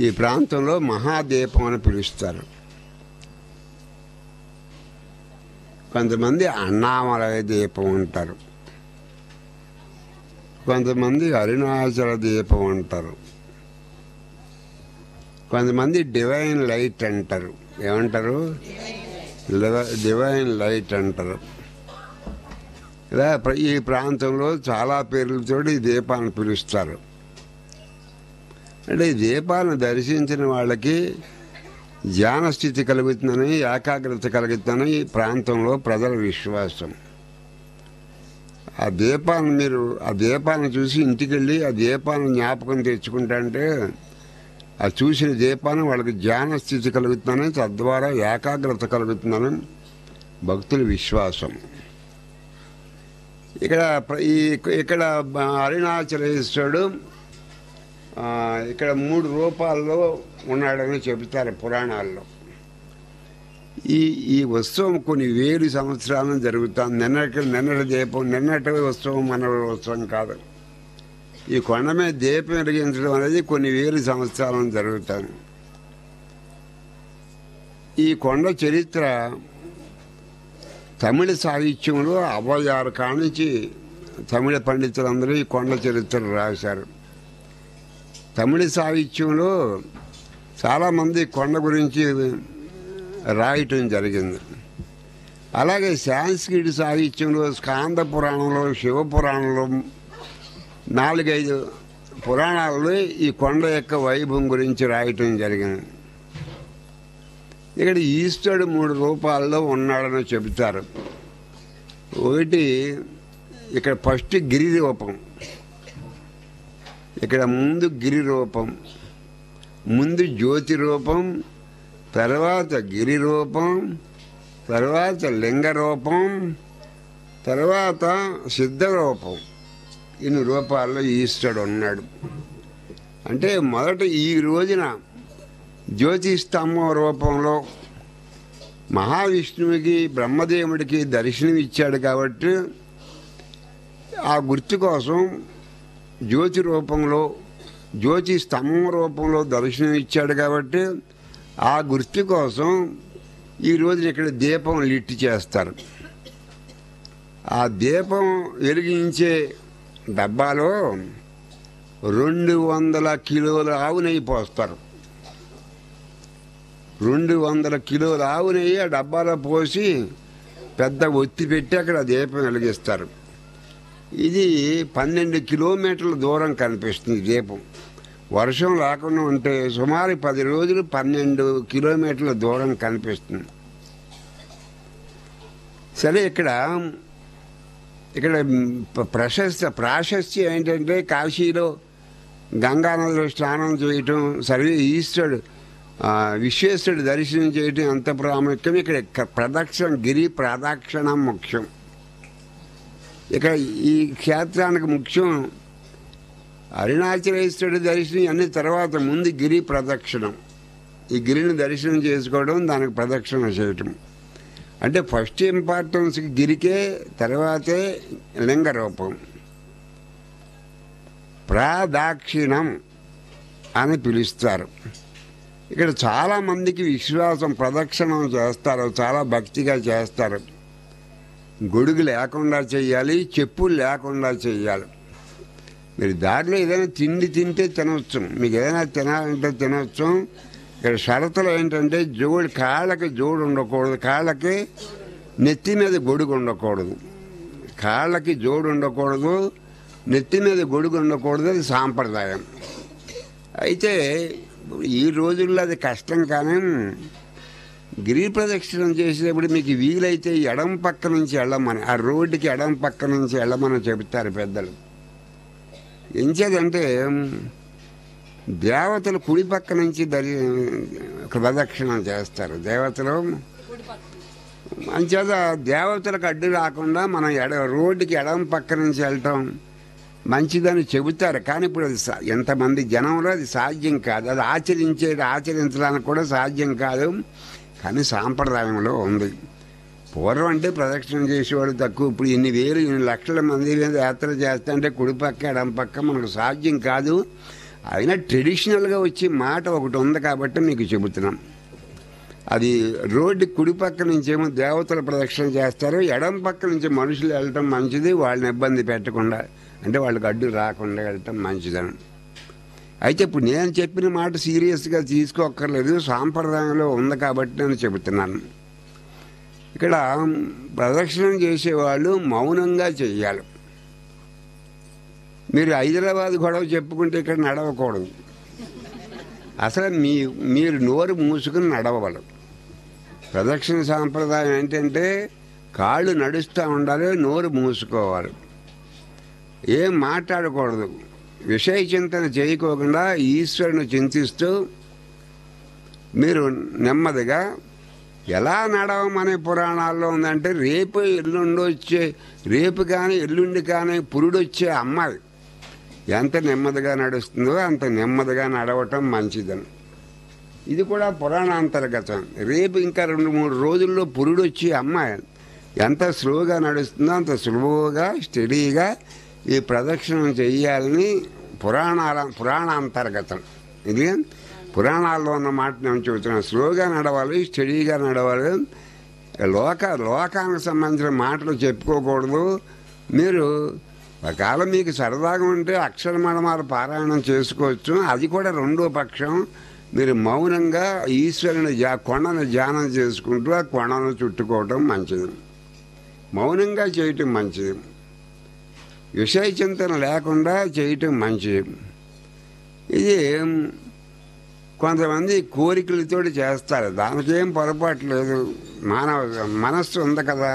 ఈ ప్రాంతంలో మహాదీపం అని పిలుస్తారు కొంతమంది అన్నామలయ దీపం అంటారు కొంతమంది అరుణాచల దీపం అంటారు కొంతమంది డివైన్ లైట్ అంటారు ఏమంటారు లివ- డివైన్ లైట్ అంటారు ఇలా ప్ర- ఈ ప్రాంతంలో చాలా పేర్లతో ఈ దీపాన్ని పిలుస్తారు అంటే ఈ దీపాలను దర్శించిన వాళ్ళకి ధ్యాన స్థితి కలుగుతుందని ఏకాగ్రత కలుగుతుందని ఈ ప్రాంతంలో ప్రజల విశ్వాసం ఆ దీపాన్ని మీరు ఆ దీపాన్ని చూసి ఇంటికి వెళ్ళి ఆ దీపాన్ని జ్ఞాపకం తెచ్చుకుంటా అంటే ఆ చూసిన దీపాన్ని వాళ్ళకి ధ్యాన స్థితి కలుగుతుందని తద్వారా ఏకాగ్రత కలుగుతుందని భక్తుల విశ్వాసం ఇక్కడ ప్ర- ఈ ఇక్కడ అరుణాచలేశ్వరుడు ఆ, ఇక్కడ మూడు రూపాల్లో ఉన్నాడని చెబుతారు పురాణాల్లో ఈ ఈ ఉత్సవం కొన్ని వేలు సంవత్సరాలను జరుగుతుంది నిన్నటి నిన్నటి దీపం నిన్నటి ఉత్సవం మన ఉత్సవం కాదు ఈ కొండ మీద దీపం వెలిగించడం అనేది కొన్ని వేలు సంవత్సరాలను జరుగుతుంది ఈ కొండ చరిత్ర తమిళ సాహిత్యంలో అవ్వయారు కానించి తమిళ పండితులందరూ ఈ కొండ చరిత్ర రాశారు తమిళ సాహిత్యంలో చాలామంది కొండ గురించి రాయటం జరిగింది అలాగే సాంస్క్రిట్ సాహిత్యంలో స్కాంద పురాణంలో శివపురాణంలో నాలుగైదు పురాణాలలో ఈ కొండ యొక్క వైభవం గురించి రాయటం జరిగింది ఇక్కడ ఈశ్వరుడు మూడు రూపాల్లో ఉన్నాడని చెబుతారు ఒకటి ఇక్కడ ఫస్ట్ గిరి రూపం ఇక్కడ ముందు గిరి రూపం ముందు జ్యోతి రూపం తర్వాత గిరి రూపం తర్వాత లింగ రూపం తర్వాత సిద్ధ రూపం ఇన్ని రూపాల్లో ఈశ్వరుడు ఉన్నాడు అంటే మొదట ఈ రోజున జ్యోతి స్తంభం రూపంలో మహావిష్ణువుకి బ్రహ్మదేవుడికి దర్శనం ఇచ్చాడు కాబట్టి ఆ గుర్తు కోసం జ్యోతి రూపంలో జ్యోతి స్తంభం రూపంలో దర్శనం ఇచ్చాడు కాబట్టి ఆ గుర్తు కోసం ఈ రోజున ఇక్కడ దీపం లిట్టి చేస్తారు ఆ దీపం వెలిగించే డబ్బాలో రెండు వందల కిలోల ఆవు నెయ్యి పోస్తారు రెండు వందల కిలోల ఆవు నెయ్యి ఆ డబ్బాలో పోసి పెద్ద ఒత్తి పెట్టి అక్కడ దీపం వెలిగిస్తారు ఇది పన్నెండు కిలోమీటర్ల దూరం కనిపిస్తుంది ఈ దీపం వర్షం లేకుండా ఉంటే సుమారు పది రోజులు పన్నెండు కిలోమీటర్ల దూరం కనిపిస్తుంది సరే ఇక్కడ ఇక్కడ ప- ప్రశస్త ప్రాశస్త్యం ఏంటంటే కాశీలో గంగానదిలో స్నానం చేయటం సర్వే ఈశ్వరుడు ఆ, విశ్వేశ్వరుడు దర్శనం చేయటం ఎంత ప్రాముఖ్యం ఇక్కడ క- ప్రదక్షిణ గిరి ప్రదక్షిణం ముఖ్యం ఇక్కడ ఈ క్షేత్రానికి ముఖ్యం అరుణాచలేశ్వరుడి దర్శనం అన్ని తర్వాత ముందు గిరి ప్రదక్షిణం ఈ గిరిని దర్శనం చేసుకోవడం దానికి ప్రదక్షిణ చేయటం అంటే ఫస్ట్ ఇంపార్టెన్స్ గిరికే తర్వాతే లింగ రూపం ప్రాదాక్షిణం అని పిలుస్తారు ఇక్కడ చాలా మందికి విశ్వాసం ప్రదక్షిణం చేస్తారు చాలా భక్తిగా చేస్తారు గొడుగు లేకుండా చేయాలి చెప్పులు లేకుండా చేయాలి మీరు దారిలో ఏదైనా తిండి తింటే తినవచ్చు మీకు ఏదైనా తినాలంటే తినవచ్చు ఇక్కడ షరతులు ఏంటంటే జోడు కాళ్ళకి జోడు ఉండకూడదు కాళ్ళకి నెత్తి మీద గొడుగు ఉండకూడదు కాళ్ళకి జోడు ఉండకూడదు నెత్తి మీద గొడుగు ఉండకూడదు అది సాంప్రదాయం అయితే ఈ రోజుల్లో అది కష్టం కానీ గిరి ప్రదక్షిణం చేసేటప్పుడు మీకు వీలైతే ఎడం పక్క నుంచి వెళ్ళమని ఆ రోడ్డుకి ఎడం పక్క నుంచి వెళ్ళమని చెబుతారు పెద్దలు ఎంచేదంటే దేవతలు కుడి పక్క నుంచి దరి ప్రదక్షిణం చేస్తారు దేవతలు అంచేత దేవతలకు అడ్డు రాకుండా మనం ఎడ రోడ్డుకి ఎడం పక్క నుంచి వెళ్ళటం మంచిదని చెబుతారు కానీ ఇప్పుడు అది సా- ఎంతమంది జనంలో అది సాధ్యం కాదు అది ఆచరించేది ఆచరించడానికి కూడా సాధ్యం కాదు కానీ సాంప్రదాయంలో ఉంది పూర్వం అంటే ప్రదక్షిణ చేసేవాడు తక్కువ ఇప్పుడు ఇన్ని వేలు ఇన్ని లక్షల మంది మీద యాత్ర చేస్తా అంటే కుడి పక్క ఎడం పక్క మనకు సాధ్యం కాదు అయినా ట్రెడిషనల్గా వచ్చే మాట ఒకటి ఉంది కాబట్టి మీకు చెబుతున్నాం అది రోడ్డు కుడి పక్క నుంచేమో దేవతల ప్రదక్షిణ చేస్తారు ఎడం పక్క నుంచి మనుషులు వెళ్ళటం మంచిది వాళ్ళని ఇబ్బంది పెట్టకుండా అంటే వాళ్ళకి అడ్డు రాకుండా వెళ్ళటం మంచిదని అయితే ఇప్పుడు నేను చెప్పిన మాట సీరియస్గా తీసుకోక్కర్లేదు సాంప్రదాయంలో ఉంది కాబట్టి నేను చెబుతున్నాను ఇక్కడ ప్రదక్షిణం చేసేవాళ్ళు మౌనంగా చెయ్యాలి మీరు హైదరాబాద్ గొడవ చెప్పుకుంటే ఇక్కడ నడవకూడదు అసలు మీ మీరు నోరు మూసుకుని నడవగలరు ప్రదక్షిణ సాంప్రదాయం ఏంటంటే కాళ్ళు నడుస్తూ ఉండాలి నోరు మూసుకోవాలి ఏం మాట్లాడకూడదు విషయ చింతన చేయకోకుండా ఈశ్వరుని చింతిస్తూ మీరు నెమ్మదిగా ఎలా నడవమనే పురాణాల్లో ఉందంటే రేపు ఎల్లుండి వచ్చే రేపు కానీ ఎల్లుండి కానీ పురుడొచ్చే అమ్మాయి ఎంత నెమ్మదిగా నడుస్తుందో అంత నెమ్మదిగా నడవటం మంచిదని ఇది కూడా పురాణాంతర్గతం రేపు ఇంకా రెండు మూడు రోజుల్లో పురుడు వచ్చి అమ్మాయి ఎంత స్లోగా నడుస్తుందో అంత సులువుగా స్టడీగా ఈ ప్రదక్షిణం చెయ్యాలని పురాణాల పురాణాంతర్గతం ఇది పురాణాల్లో ఉన్న మాట నేను చెబుతున్నాను స్లోగా నడవాలి స్టడీగా నడవాలి లోక లోకానికి సంబంధించిన మాటలు చెప్పుకోకూడదు మీరు ఒకవేళ మీకు సరదాగా ఉంటే అక్షరమణమాలు పారాయణం చేసుకోవచ్చు అది కూడా రెండో పక్షం మీరు మౌనంగా ఈశ్వరుని జా కొండను ధ్యానం చేసుకుంటూ ఆ కొండను చుట్టుకోవటం మంచిది మౌనంగా చేయటం మంచిది విషయ చింతన లేకుండా చేయటం మంచిది ఇది కొంతమంది కోరికలతో చేస్తారు దానికేం పొరపాటు లేదు మానవ మనస్సు ఉంది కదా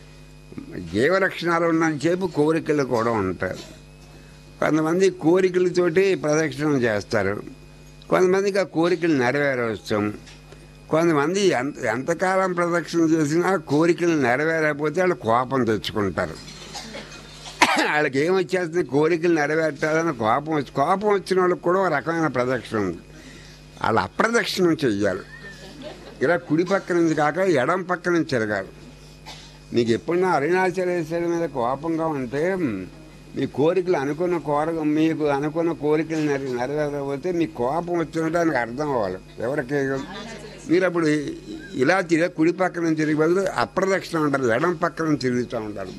జీవలక్షణాలు ఉన్నంతసేపు కోరికలు కూడా ఉంటాయి కొంతమంది కోరికలతోటి ప్రదక్షిణం చేస్తారు కొంతమందికి ఆ కోరికలు నెరవేరవచ్చాం కొంతమంది ఎంత ఎంతకాలం ప్రదక్షిణ చేసినా కోరికలు నెరవేరకపోతే వాళ్ళు కోపం తెచ్చుకుంటారు వాళ్ళకి ఏం వచ్చేస్తుంది కోరికలు నెరవేర్చాలని కోపం వచ్చి కోపం వచ్చిన వాళ్ళకి కూడా ఒక రకమైన ప్రదక్షిణ ఉంది వాళ్ళు అప్రదక్షిణం చెయ్యాలి ఇలా కుడి పక్క నుంచి కాక ఎడం పక్క నుంచి తిరగాలి మీకు ఎప్పుడన్నా అరుణాచలేశ్వరి మీద కోపంగా ఉంటే మీ కోరికలు అనుకున్న కోర మీకు అనుకున్న కోరికలు నెర నెరవేరకపోతే మీ కోపం వచ్చినట్టు ఆయనకు అర్థం అవ్వాలి ఎవరికి మీరు అప్పుడు ఇలా తిరిగి కుడి పక్క నుంచి తిరిగి బదులు అప్రదక్షిణ ఉంటారు ఎడం పక్క నుంచి తిరుగుతూ ఉంటారు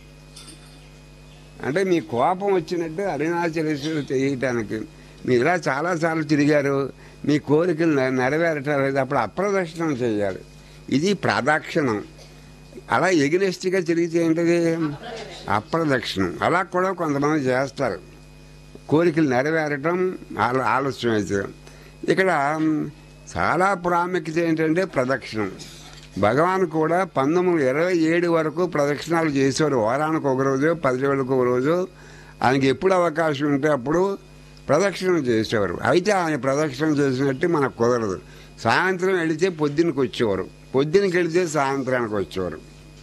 అంటే మీ కోపం వచ్చినట్టు అరుణాచలేశ్వరి చేయటానికి మీరు ఇలా చాలాసార్లు తిరిగారు మీ కోరికలు నె- నెరవేరటం అప్పుడు అప్రదక్షిణం చేయాలి ఇది ప్రదక్షిణం అలా ఎగినెస్ట్గా తిరిగితే ఏంటది అప్రదక్షిణం అలా కూడా కొంతమంది చేస్తారు కోరికలు నెరవేరటం ఆల ఆలస్యం అయితే ఇక్కడ చాలా ప్రాముఖ్యత ఏంటంటే ప్రదక్షిణం భగవాన్ కూడా పంతొమ్మిది వందల ఇరవై ఏడు వరకు ప్రదక్షిణాలు చేసేవారు వారానికి ఒక రోజు పది రోజులకు ఒక రోజు ఆయనకి ఎప్పుడు అవకాశం ఉంటే అప్పుడు ప్రదక్షిణం చేసేవారు అయితే ఆయన ప్రదక్షిణం చేసినట్టు మనకు కుదరదు సాయంత్రం వెళితే పొద్దునకి వచ్చేవారు పొద్దునకి వెళితే సాయంత్రానికి వచ్చేవారు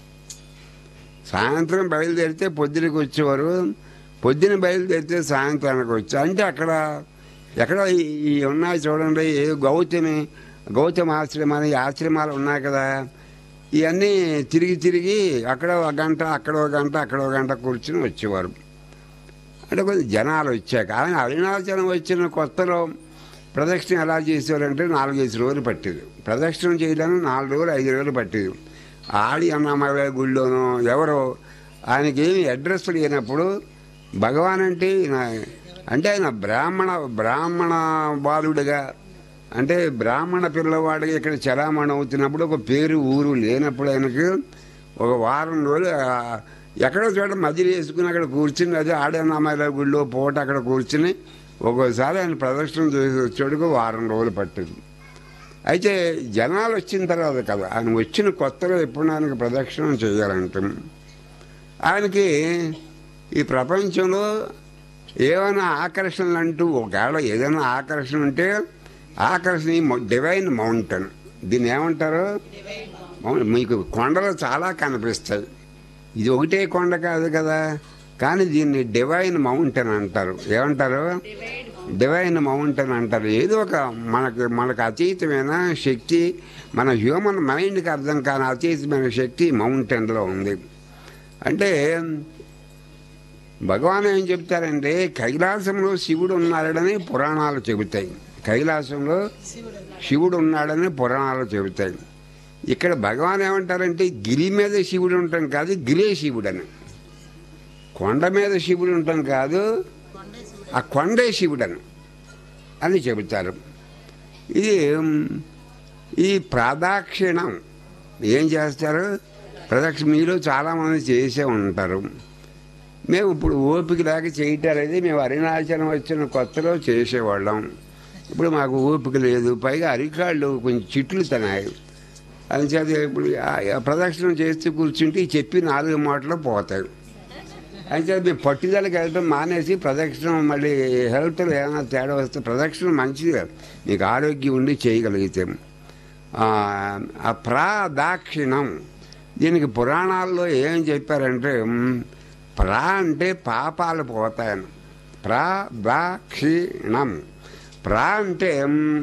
సాయంత్రం బయలుదేరితే పొద్దునకి వచ్చేవారు పొద్దున బయలుదేరితే సాయంత్రానికి వచ్చి అంటే అక్కడ ఎక్కడ ఈ- ఈ ఉన్నాయి చూడండి ఏ గౌతమి గౌతమ ఆశ్రమాలు ఈ ఆశ్రమాలు ఉన్నాయి కదా ఇవన్నీ తిరిగి తిరిగి అక్కడ ఒక గంట అక్కడ ఒక గంట అక్కడ ఒక గంట కూర్చుని వచ్చేవారు అంటే కొంచెం జనాలు వచ్చాక ఆయన అరుణాచలం వచ్చిన కొత్తలో ప్రదక్షిణ ఎలా చేసేవారంటే నాలుగైదు రోజులు పట్టేది ప్రదక్షిణ చేయడానికి నాలుగు రోజులు ఐదు రోజులు పట్టేది ఆడి అన్నమయ్య గుళ్ళోనో ఎవరో ఆయనకి ఏమి అడ్రస్ లేనప్పుడు భగవాన్ అంటే ఈయన అంటే ఆయన బ్రాహ్మణ బ్రాహ్మణ బాలుడిగా అంటే బ్రాహ్మణ పిల్లవాడిగా ఇక్కడ చలామణి అవుతున్నప్పుడు ఒక పేరు ఊరు లేనప్పుడు ఆయనకి ఒక వారం రోజులు ఆ, ఎక్కడో చోట మధ్యలో వేసుకుని అక్కడ కూర్చుని అదే ఆడనామాల గుళ్ళో పూట అక్కడ కూర్చుని ఒక్కోసారి ఆయన ప్రదర్శన చేసి వచ్చేటికి వారం రోజులు పట్టింది అయితే జనాలు వచ్చిన తర్వాత కదా ఆయన వచ్చిన కొత్తలో ఎప్పుడు ఆయనకి ప్రదక్షిణం చేయాలంటే ఆయనకి ఈ ప్రపంచంలో ఏమైనా ఆకర్షణలు అంటూ ఒకవేళ ఏదైనా ఆకర్షణ ఉంటే ఆకర్షణ ఈ మౌ- డివైన్ మౌంటైన్ దీన్ని ఏమంటారు మౌ- మీకు కొండలు చాలా కనిపిస్తాయి ఇది ఒకటే కొండ కాదు కదా కానీ దీన్ని డివైన్ మౌంటైన్ అంటారు ఏమంటారు డివైన్ మౌంటైన్ అంటారు ఏదో ఒక మనకి మనకు అతీతమైన శక్తి మన హ్యూమన్ మైండ్కి అర్థం కాని అతీతమైన శక్తి మౌంటైన్లో ఉంది అంటే భగవాన్ ఏం చెప్తారంటే కైలాసంలో శివుడు ఉన్నాడని పురాణాలు చెబుతాయి కైలాసంలో శివుడు ఉన్నాడని పురాణాలు చెబుతాయి ఇక్కడ భగవాన్ ఏమంటారంటే గిరి మీద శివుడు ఉంటాం కాదు గిరే శివుడు అని కొండ మీద శివుడు ఉంటాం కాదు ఆ కొండే శివుడని అని చెబుతారు ఇది ఉమ్, ఈ ప్రదక్షిణం ఏం చేస్తారు ప్రదక్షిణ మీరు చాలామంది చేసే ఉంటారు మేము ఇప్పుడు ఓపిక లేక చేయటం అనేది మేము అరుణాచలం వచ్చిన కొత్తలో చేసేవాళ్ళం ఇప్పుడు మాకు ఓపిక లేదు పైగా అరికాళ్ళు కొంచెం చిట్లు తినాయి అందుచేత ఇప్పుడు ఆ- ఆ ప్రదక్షిణం చేస్తూ కూర్చుంటే ఈ చెప్పి నాలుగు మాటలు పోతాయి అయితే మేము పట్టుదలకి వెళ్ళడం మానేసి ప్రదక్షిణం మళ్ళీ హెల్త్లో ఏమైనా తేడా వస్తే ప్రదక్షిణం మంచిది మీకు ఆరోగ్యం ఉండి చేయగలిగితే ఆ, ఆ ప్రాదాక్షిణం దీనికి పురాణాల్లో ఏం చెప్పారంటే మ్, ప్రా అంటే పాపాలు పోతాయని ప్రాదాక్షిణం ప్రా అంటే మ్,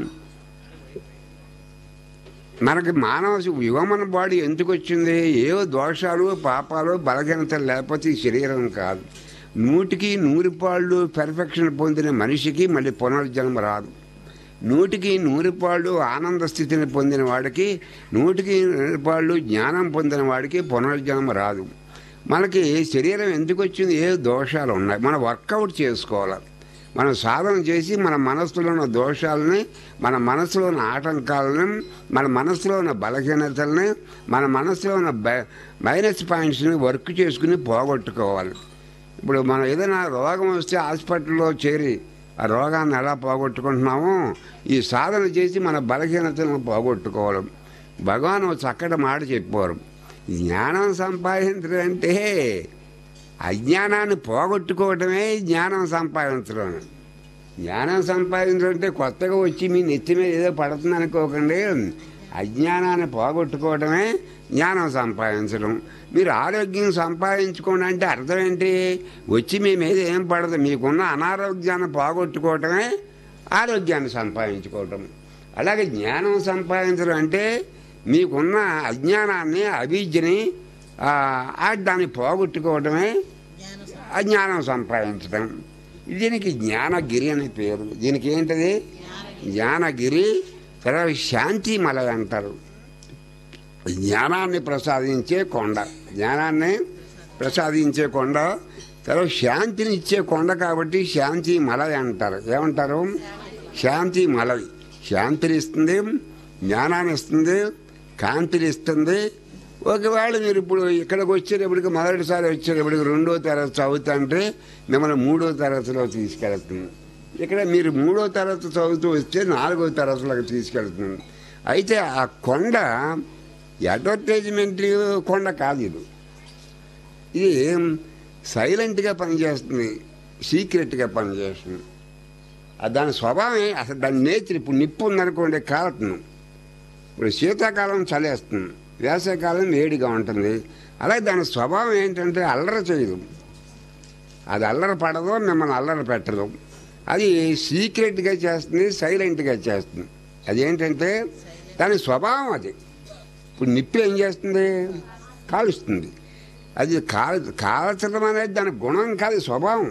మనకి మానవ యువమన బాడీ ఎందుకు వచ్చింది ఏవో దోషాలు పాపాలు బలహీనతలు లేకపోతే ఈ శరీరం కాదు నూటికి నూరు పాళ్ళు పెర్ఫెక్షన్ పొందిన మనిషికి మళ్ళీ పునర్జన్మ రాదు నూటికి నూరు పాళ్ళు ఆనంద స్థితిని పొందిన వాడికి నూటికి నూరు పాళ్ళు జ్ఞానం పొందిన వాడికి పునర్జన్మ రాదు మనకి శరీరం ఎందుకు వచ్చింది ఏ దోషాలు ఉన్నాయి మనం వర్కౌట్ చేసుకోవాలి మనం సాధన చేసి మన మనసులో ఉన్న దోషాలని మన మనసులో ఉన్న ఆటంకాలను మన మనసులో ఉన్న బలహీనతల్ని మన మనసులో ఉన్న బై- మైనస్ పాయింట్స్ని వర్క్ చేసుకుని పోగొట్టుకోవాలి ఇప్పుడు మనం ఏదైనా రోగం వస్తే హాస్పిటల్లో చేరి ఆ రోగాన్ని ఎలా పోగొట్టుకుంటున్నామో ఈ సాధన చేసి మన బలహీనతలను పోగొట్టుకోవాలి భగవాన్ ఒక చక్కటి మాట చెప్పారు జ్ఞానం సంపాదించడం అంటే అజ్ఞానాన్ని పోగొట్టుకోవటమే జ్ఞానం సంపాదించడం జ్ఞానం సంపాదించడం అంటే కొత్తగా వచ్చి మీ నెత్తి మీద ఏదో పడుతుంది అనుకోకండి అజ్ఞానాన్ని పోగొట్టుకోవడమే జ్ఞానం సంపాదించడం మీరు ఆరోగ్యం సంపాదించుకోండి అంటే అర్థం ఏంటి వచ్చి మీ మీద ఏం పడదు మీకున్న అనారోగ్యాన్ని పోగొట్టుకోవటమే ఆరోగ్యాన్ని సంపాదించుకోవటం అలాగే జ్ఞానం సంపాదించడం అంటే మీకున్న అజ్ఞానాన్ని అవిద్యని ఆ, ఆ దాన్ని పోగొట్టుకోవడమే అజ్ఞానం సంపాదించడం దీనికి జ్ఞానగిరి అనే పేరు దీనికి ఏంటది జ్ఞానగిరి తర్వాత శాంతి మల అంటారు జ్ఞానాన్ని ప్రసాదించే కొండ జ్ఞానాన్ని ప్రసాదించే కొండ తర్వాత శాంతిని ఇచ్చే కొండ కాబట్టి శాంతి మలై అంటారు ఏమంటారు శాంతి మలై శాంతిని ఇస్తుంది జ్ఞానాన్ని ఇస్తుంది కాంతిని ఇస్తుంది ఒకవేళ మీరు ఇప్పుడు ఇక్కడికి వచ్చేటప్పటికి మొదటిసారి వచ్చేటప్పటికి రెండో తరగతి చదువుతుంటే మిమ్మల్ని మూడో తరగతిలో తీసుకెళ్తుంది ఇక్కడ మీరు మూడో తరగతి చదువుతూ వస్తే నాలుగో తరగతిలోకి తీసుకెళ్తుంది అయితే ఆ కొండ అడ్వర్టైజ్మెంట్ కొండ కాదు ఇది ఇది సైలెంట్గా పనిచేస్తుంది సీక్రెట్గా పనిచేస్తుంది ఆ దాని స్వభావమే అసలు దాని నేచర్ ఇప్పుడు నిప్పు ఉందనుకోండి కాలుతుంది ఇప్పుడు శీతాకాలం చలేస్తుంది వేసవికాలం వేడిగా ఉంటుంది అలాగే దాని స్వభావం ఏంటంటే అల్లరి చేయదు అది అల్లరి పడదు మిమ్మల్ని అల్లరి పెట్టదు అది సీక్రెట్గా చేస్తుంది సైలెంట్గా చేస్తుంది అదేంటంటే దాని స్వభావం అది ఇప్పుడు నిప్పు ఏం చేస్తుంది కాలుస్తుంది అది కాల్ కాల్చడం అనేది దాని గుణం కాదు స్వభావం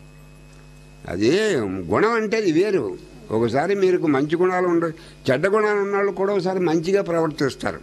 అది గుణం అంటే అది వేరు ఒకసారి మీకు మంచి గుణాలు ఉండ చెడ్డ గుణాలు ఉన్నవాళ్ళు కూడా ఒకసారి మంచిగా ప్రవర్తిస్తారు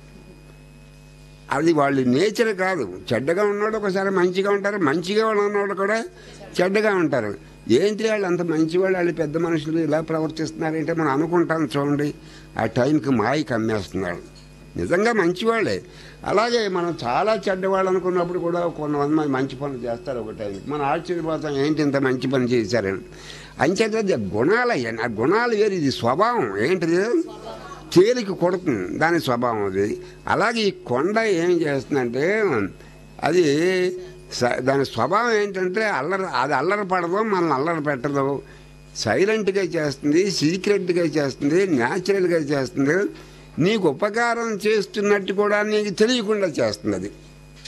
అది వాళ్ళ నేచర్ కాదు చెడ్డగా ఉన్నవాడు ఒకసారి మంచిగా ఉంటారు మంచిగా ఉన్నవాడు కూడా చెడ్డగా ఉంటారు ఏంటి వాళ్ళు అంత మంచి వాళ్ళు వాళ్ళు పెద్ద మనుషులు ఇలా ప్రవర్తిస్తున్నారంటే మనం అనుకుంటాం చూడండి ఆ టైంకి మాయ కమ్మేస్తున్నాడు నిజంగా మంచివాళ్ళే అలాగే మనం చాలా చెడ్డవాళ్ళు అనుకున్నప్పుడు కూడా కొంతమంది మంది మంచి పనులు చేస్తారు ఒక టైంకి మనం ఆశ్చర్యపోతాం ఏంటి ఇంత మంచి పని చేశారని అంచేత అది గుణాలయ్యా ఆ గుణాలు వేరు ఇది స్వభావం ఏంటిది తేలిక కొడుతుంది దాని స్వభావం అది అలాగే ఈ కొండ ఏం చేస్తుందంటే అది స- దాని స్వభావం ఏంటంటే అల్లరి అది అల్లరి పడదు మనల్ని అల్లరి పెట్టదు సైలెంట్గా చేస్తుంది సీక్రెట్గా చేస్తుంది న్యాచురల్గా చేస్తుంది నీకు ఉపకారం చేస్తున్నట్టు కూడా నీకు తెలియకుండా చేస్తుంది అది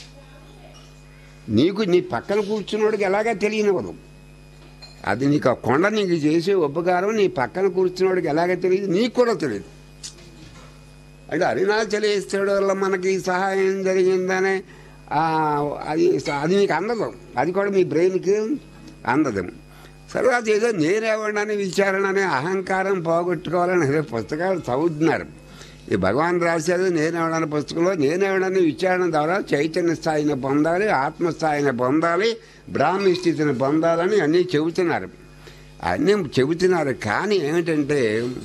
నీకు నీ పక్కన కూర్చున్నోడికి ఎలాగా తెలియనివ్వదు అది నీకు ఆ కొండ నీకు చేసే ఉపకారం నీ పక్కన కూర్చున్నోడికి ఎలాగ తెలియదు నీకు కూడా తెలియదు అంటే అరుణాచలేశ్వరుడు వల్ల మనకి సహాయం జరిగిందనే ఆ, అది అది మీకు అందదు అది కూడా మీ బ్రెయిన్కి అందదు తర్వాత ఏదో నేనేవాడని విచారణ అనే అహంకారం పోగొట్టుకోవాలని ఏదో పుస్తకాలు చదువుతున్నారు ఈ భగవాన్ రాశారు నేనేవాడని పుస్తకంలో నేనేవాడని విచారణ ద్వారా చైతన్య స్థాయిని పొందాలి ఆత్మస్థాయిని పొందాలి బ్రాహ్మీ స్థితిని పొందాలని అన్నీ చెబుతున్నారు అన్నీ చెబుతున్నారు కానీ ఏమిటంటే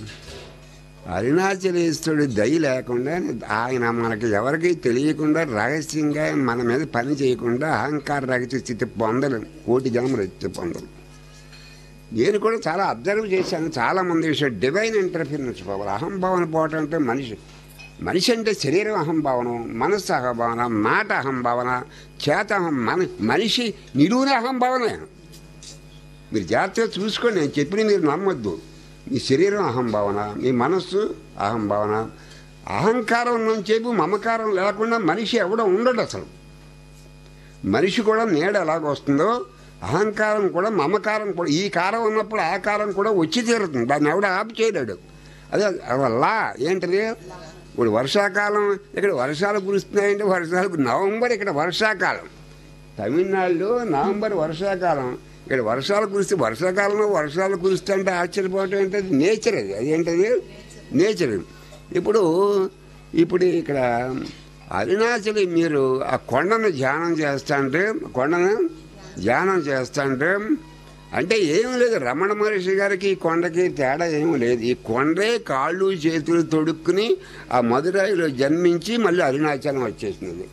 అరుణాచలేశ్వరుడు దయ లేకుండా ఆయన మనకి ఎవరికి తెలియకుండా రహస్యంగా మన మీద పని చేయకుండా అహంకార రహిత స్థితి పొందలేం కోటి జన్మలు ఎత్తి పొందలేం నేను కూడా చాలా అబ్జర్వ్ చేశాను చాలా మంది విషయం డివైన్ ఇంటర్ఫిరెన్స్ పోవాలి అహంభావన పోవటం అంటే మనిషి మనిషి అంటే శరీరం అహంభావనం మనస్సు అహంభావన మాట అహంభావన చేత అహం మన మనిషి నిలువున అహంభావనే మీరు జాగ్రత్తగా చూసుకోండి నేను చెప్పిన మీరు నమ్మొద్దు మీ శరీరం అహంభావన మీ మనస్సు అహంభావన అహంకారం ఉన్నంచేపు మమకారం లేకుండా మనిషి ఎవడో ఉండడు అసలు మనిషి కూడా నీడ ఎలాగొస్తుందో అహంకారం కూడా మమకారం కూడా ఈ కారం ఉన్నప్పుడు ఆ కారం కూడా వచ్చి తీరుతుంది దాన్ని ఎవడ ఆపు చేయలేడు అదే వల్ల ఏంటిది ఇప్పుడు వర్షాకాలం ఇక్కడ వర్షాలు కురుస్తున్నాయంటే వర్షాలు నవంబర్ ఇక్కడ వర్షాకాలం తమిళనాడులో నవంబర్ వర్షాకాలం ఇక్కడ వర్షాలు కురిస్తే వర్షాకాలంలో వర్షాలు కురుస్తుంటే ఆశ్చర్యపోవటం ఏంటది నేచర్ అది అదేంటది నేచర్ ఇప్పుడు ఇప్పుడు ఇక్కడ అరుణాచలి మీరు ఆ కొండను ధ్యానం చేస్తాంటే కొండను ధ్యానం చేస్తాంటే అంటే ఏమీ లేదు రమణ మహర్షి గారికి ఈ కొండకి తేడా ఏమీ లేదు ఈ కొండే కాళ్ళు చేతులు తొడుక్కుని ఆ మధురాయిలో జన్మించి మళ్ళీ అరుణాచలం వచ్చేసినది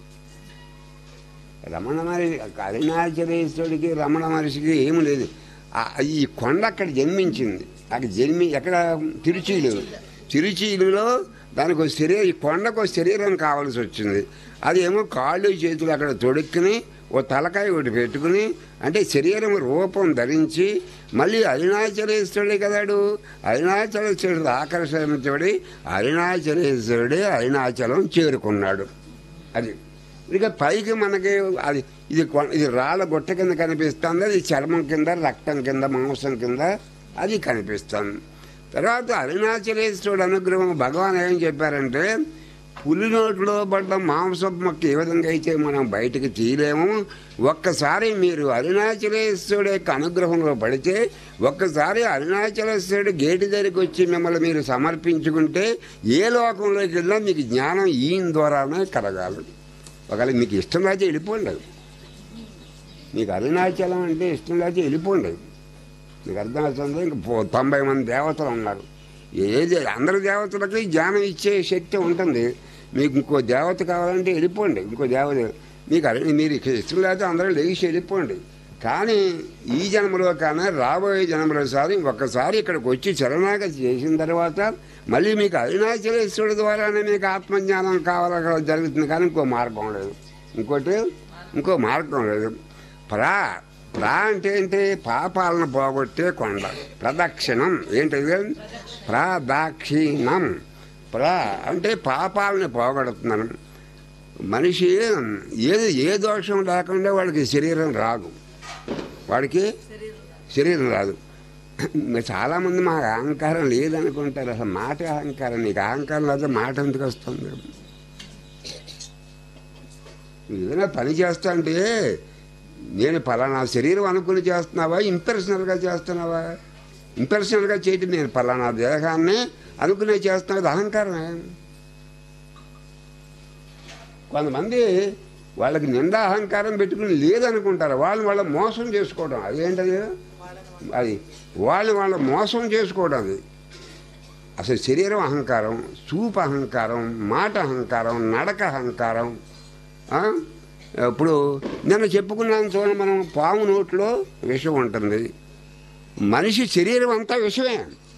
రమణ మహర్షి అరుణాచలేశ్వరుడికి రమణ మహర్షికి ఏమి లేదు ఆ- ఈ కొండ అక్కడ జన్మించింది అక్కడ జన్మి ఎక్కడ తిరుచీలు తిరుచీలులో దానికి ఒక శరీరం ఈ కొండకు ఒక శరీరం కావాల్సి వచ్చింది అది ఏమో కాళ్ళు చేతులు అక్కడ తొడుక్కుని ఓ తలకాయ ఒకటి పెట్టుకుని అంటే శరీరం రూపం ధరించి మళ్ళీ అరుణాచలేశ్వరుడే కదాడు అరుణాచలేశ్వరుడు ఆకర్షించబడి అరుణాచలేశ్వరుడే అరుణాచలం చేరుకున్నాడు అది ఇక పైకి మనకి అది ఇది కొ- ఇది రాళ్ళ గుట్ట కింద కనిపిస్తుంది అది చర్మం కింద రక్తం కింద మాంసం కింద అది కనిపిస్తుంది తర్వాత అరుణాచలేశ్వరుడు అనుగ్రహం భగవాన్ ఏం చెప్పారంటే పులి నోట్లో పడ్డ మాంసపు మొక్క ఏ విధంగా అయితే మనం బయటకు తీయలేము ఒక్కసారి మీరు అరుణాచలేశ్వరుడు యొక్క అనుగ్రహంలో పడితే ఒక్కసారి అరుణాచలేశ్వరుడు గేటు దగ్గరికి వచ్చి మిమ్మల్ని మీరు సమర్పించుకుంటే ఏ లోకంలోకి వెళ్ళినా మీకు జ్ఞానం ఈయన ద్వారానే కలగాలి ఒకవేళ మీకు ఇష్టం లేకపోతే వెళ్ళిపోండి మీకు అరుణాచలం అంటే ఇష్టం లేకపోతే వెళ్ళిపోండి మీకు అర్థమవుతుంది ఇంక పో- తొంభై మంది దేవతలు ఉన్నారు ఏది అందరి దేవతలకి జ్ఞానం ఇచ్చే శక్తి ఉంటుంది మీకు ఇంకో దేవత కావాలంటే వెళ్ళిపోండి ఇంకో దేవత మీకు అరు- మీరు ఇక్కడ ఇష్టం లేకపోతే అందరూ లేచి వెళ్ళిపోండి కానీ ఈ జన్మలో కానీ రాబోయే జన్మలో సారి ఒక్కసారి ఇక్కడికి వచ్చి శరణాగతి చేసిన తర్వాత మళ్ళీ మీకు అరుణాచలేశ్వరుడు ద్వారానే మీకు ఆత్మజ్ఞానం కావాలని జరుగుతుంది కానీ ఇంకో మార్గం లేదు ఇంకోటి ఇంకో మార్గం లేదు ప్రా ప్రా అంటే ఏంటి పాపాలను పోగొట్టే కొండ ప్రదక్షిణం ఏంటిది ప్రదక్షిణం ప్రా అంటే పాపాలను పోగొడుతున్నాను మనిషి ఏది ఏ దోషం లేకుండా వాడికి శరీరం రాదు వాడికి శరీరం రాదు మరి చాలామంది మాకు అహంకారం లేదనుకుంటారు అసలు మాట అహంకారం నీకు అహంకారం లేదా మాట ఎందుకు వస్తుంది నువ్వు ఏదైనా పని చేస్తా అంటే నేను పలానా శరీరం అనుకుని చేస్తున్నావా ఇంపర్సనల్గా చేస్తున్నావా ఇంపర్సనల్గా చేయటం నేను పలానా దేహాన్ని అనుకునే చేస్తున్నా అది అహంకారమే కొంతమంది వాళ్ళకి నిండా అహంకారం పెట్టుకుని లేదనుకుంటారు వాళ్ళని వాళ్ళ మోసం చేసుకోవడం అదేంటది అది వాళ్ళని వాళ్ళ మోసం చేసుకోవడం అది అసలు శరీరం అహంకారం చూపు అహంకారం మాట అహంకారం నడక అహంకారం ఆ? ఇప్పుడు నిన్న చెప్పుకున్నాను చూడండి మనం పాము నోట్లో విషం ఉంటుంది మనిషి శరీరం అంతా విషమే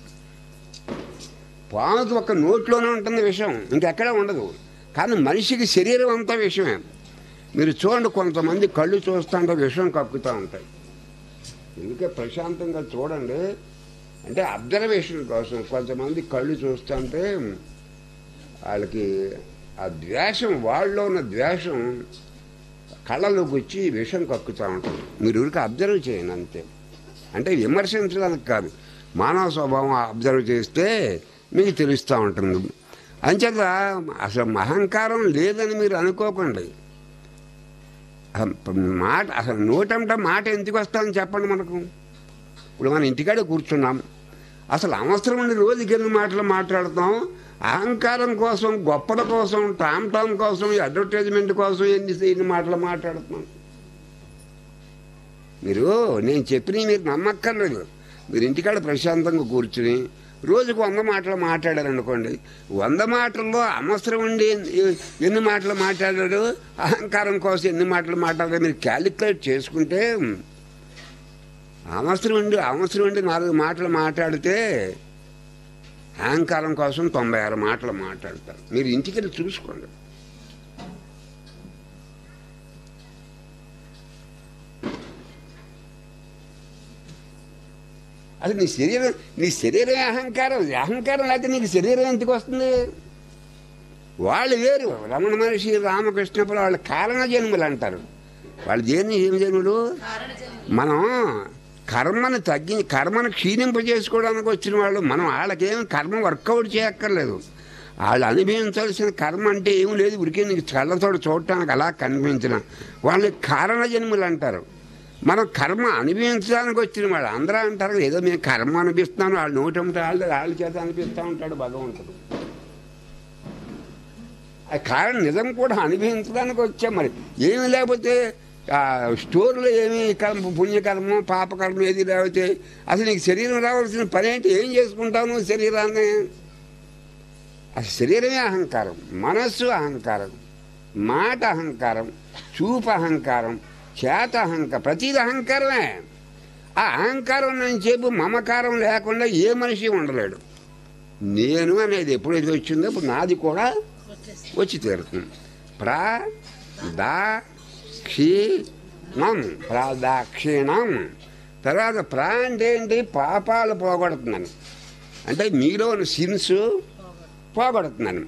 పాముకి ఒక నోట్లోనే ఉంటుంది విషం ఇంకెక్కడ ఉండదు కానీ మనిషికి శరీరం అంతా విషమే మీరు చూడండి కొంతమంది కళ్ళు చూస్తుంటే విషం కక్కుతూ ఉంటాయి ఎందుకే ప్రశాంతంగా చూడండి అంటే అబ్జర్వేషన్ కోసం కొంతమంది కళ్ళు చూస్తుంటే వాళ్ళకి ఆ ద్వేషం వాళ్ళలో ఉన్న ద్వేషం కళ్ళలోకి వచ్చి విషం కక్కుతూ ఉంటుంది మీరు ఊరికి అబ్జర్వ్ చేయండి అంతే అంటే విమర్శించడానికి కాదు మానవ స్వభావం అబ్జర్వ్ చేస్తే మీకు తెలుస్తూ ఉంటుంది అంచేత అసలు అహంకారం లేదని మీరు అనుకోకండి అసలు మాట అసలు నోటంట మాట ఎందుకు వస్తుందని చెప్పండి మనకు ఇప్పుడు మన ఇంటికాడే కూర్చున్నాం అసలు అవసరం ఉండి రోజుకి ఎన్ని మాటలు మాట్లాడతాం అహంకారం కోసం గొప్పల కోసం టామ్ టామ్ కోసం అడ్వర్టైజ్మెంట్ కోసం ఎన్ని ఎన్ని మాటలు మాట్లాడుతున్నాం మీరు నేను చెప్పినవి మీరు నమ్మక్కర్లేదు మీరు ఇంటికాడ ప్రశాంతంగా కూర్చుని రోజుకు వంద మాటలు మాట్లాడారనుకోండి వంద మాటల్లో అవసరం ఉండి ఎన్ని- ఎన్ని మాటలు మాట్లాడాడు అహంకారం కోసం ఎన్ని మాటలు మాట్లాడారు మీరు క్యాలిక్యులేట్ చేసుకుంటే అవసరం ఉండి అవసరం ఉండి నాలుగు మాటలు మాట్లాడితే అహంకారం కోసం తొంభై ఆరు మాటలు మాట్లాడతారు మీరు ఇంటికి వెళ్ళి చూసుకోండి అసలు నీ శరీరం నీ శరీరమే అహంకారం అహంకారం లేకపోతే నీకు శరీరం ఎందుకు వస్తుంది వాళ్ళు వేరు రమణ మహర్షి రామకృష్ణపురం వాళ్ళు కారణ జన్ములు అంటారు వాళ్ళు దేని ఏమి జన్ములు మనం కర్మను తగ్గి కర్మను క్షీణింపజేసుకోవడానికి వచ్చిన వాళ్ళు మనం వాళ్ళకేం కర్మ వర్కౌట్ చేయక్కర్లేదు వాళ్ళు అనుభవించాల్సిన కర్మ అంటే ఏం లేదు ఉరికి నీకు కళ్ళతో చూడటానికి అలా కనిపించిన వాళ్ళు కారణ జన్ములు అంటారు మనం కర్మ అనుభవించడానికి వచ్చిన వాళ్ళు అందరూ అంటారు ఏదో మేము కర్మ అనిపిస్తున్నాను వాళ్ళు నోటి ఉంటే వాళ్ళు వాళ్ళ చేత అనిపిస్తూ ఉంటాడు భగవంతుడు ఆ కారణం నిజం కూడా అనుభవించడానికి వచ్చాం మరి ఏమి లేకపోతే ఆ స్టోర్లో ఏమి కర్మ పుణ్యకర్మ పాపకర్మ ఏది లేకపోతే అసలు నీకు శరీరం రావాల్సిన పని ఏంటి ఏం చేసుకుంటావు నువ్వు శరీరాన్ని అసలు శరీరమే అహంకారం మనస్సు అహంకారం మాట అహంకారం చూపు అహంకారం చేత అహంకారం ప్రతిది అహంకారమే ఆ అహంకారం నేను చెప్పు మమకారం లేకుండా ఏ మనిషి ఉండలేడు నేను అనేది ఎప్పుడైతే వచ్చిందో ఇప్పుడు నాది కూడా వచ్చి తీరుతుంది ప్రా దా క్షీణం ప్రాదాక్షిణం తర్వాత ప్రా అంటే ఏంటి పాపాలు పోగొడుతున్నాను అంటే మీలో సిన్స్ పోగొడుతున్నాను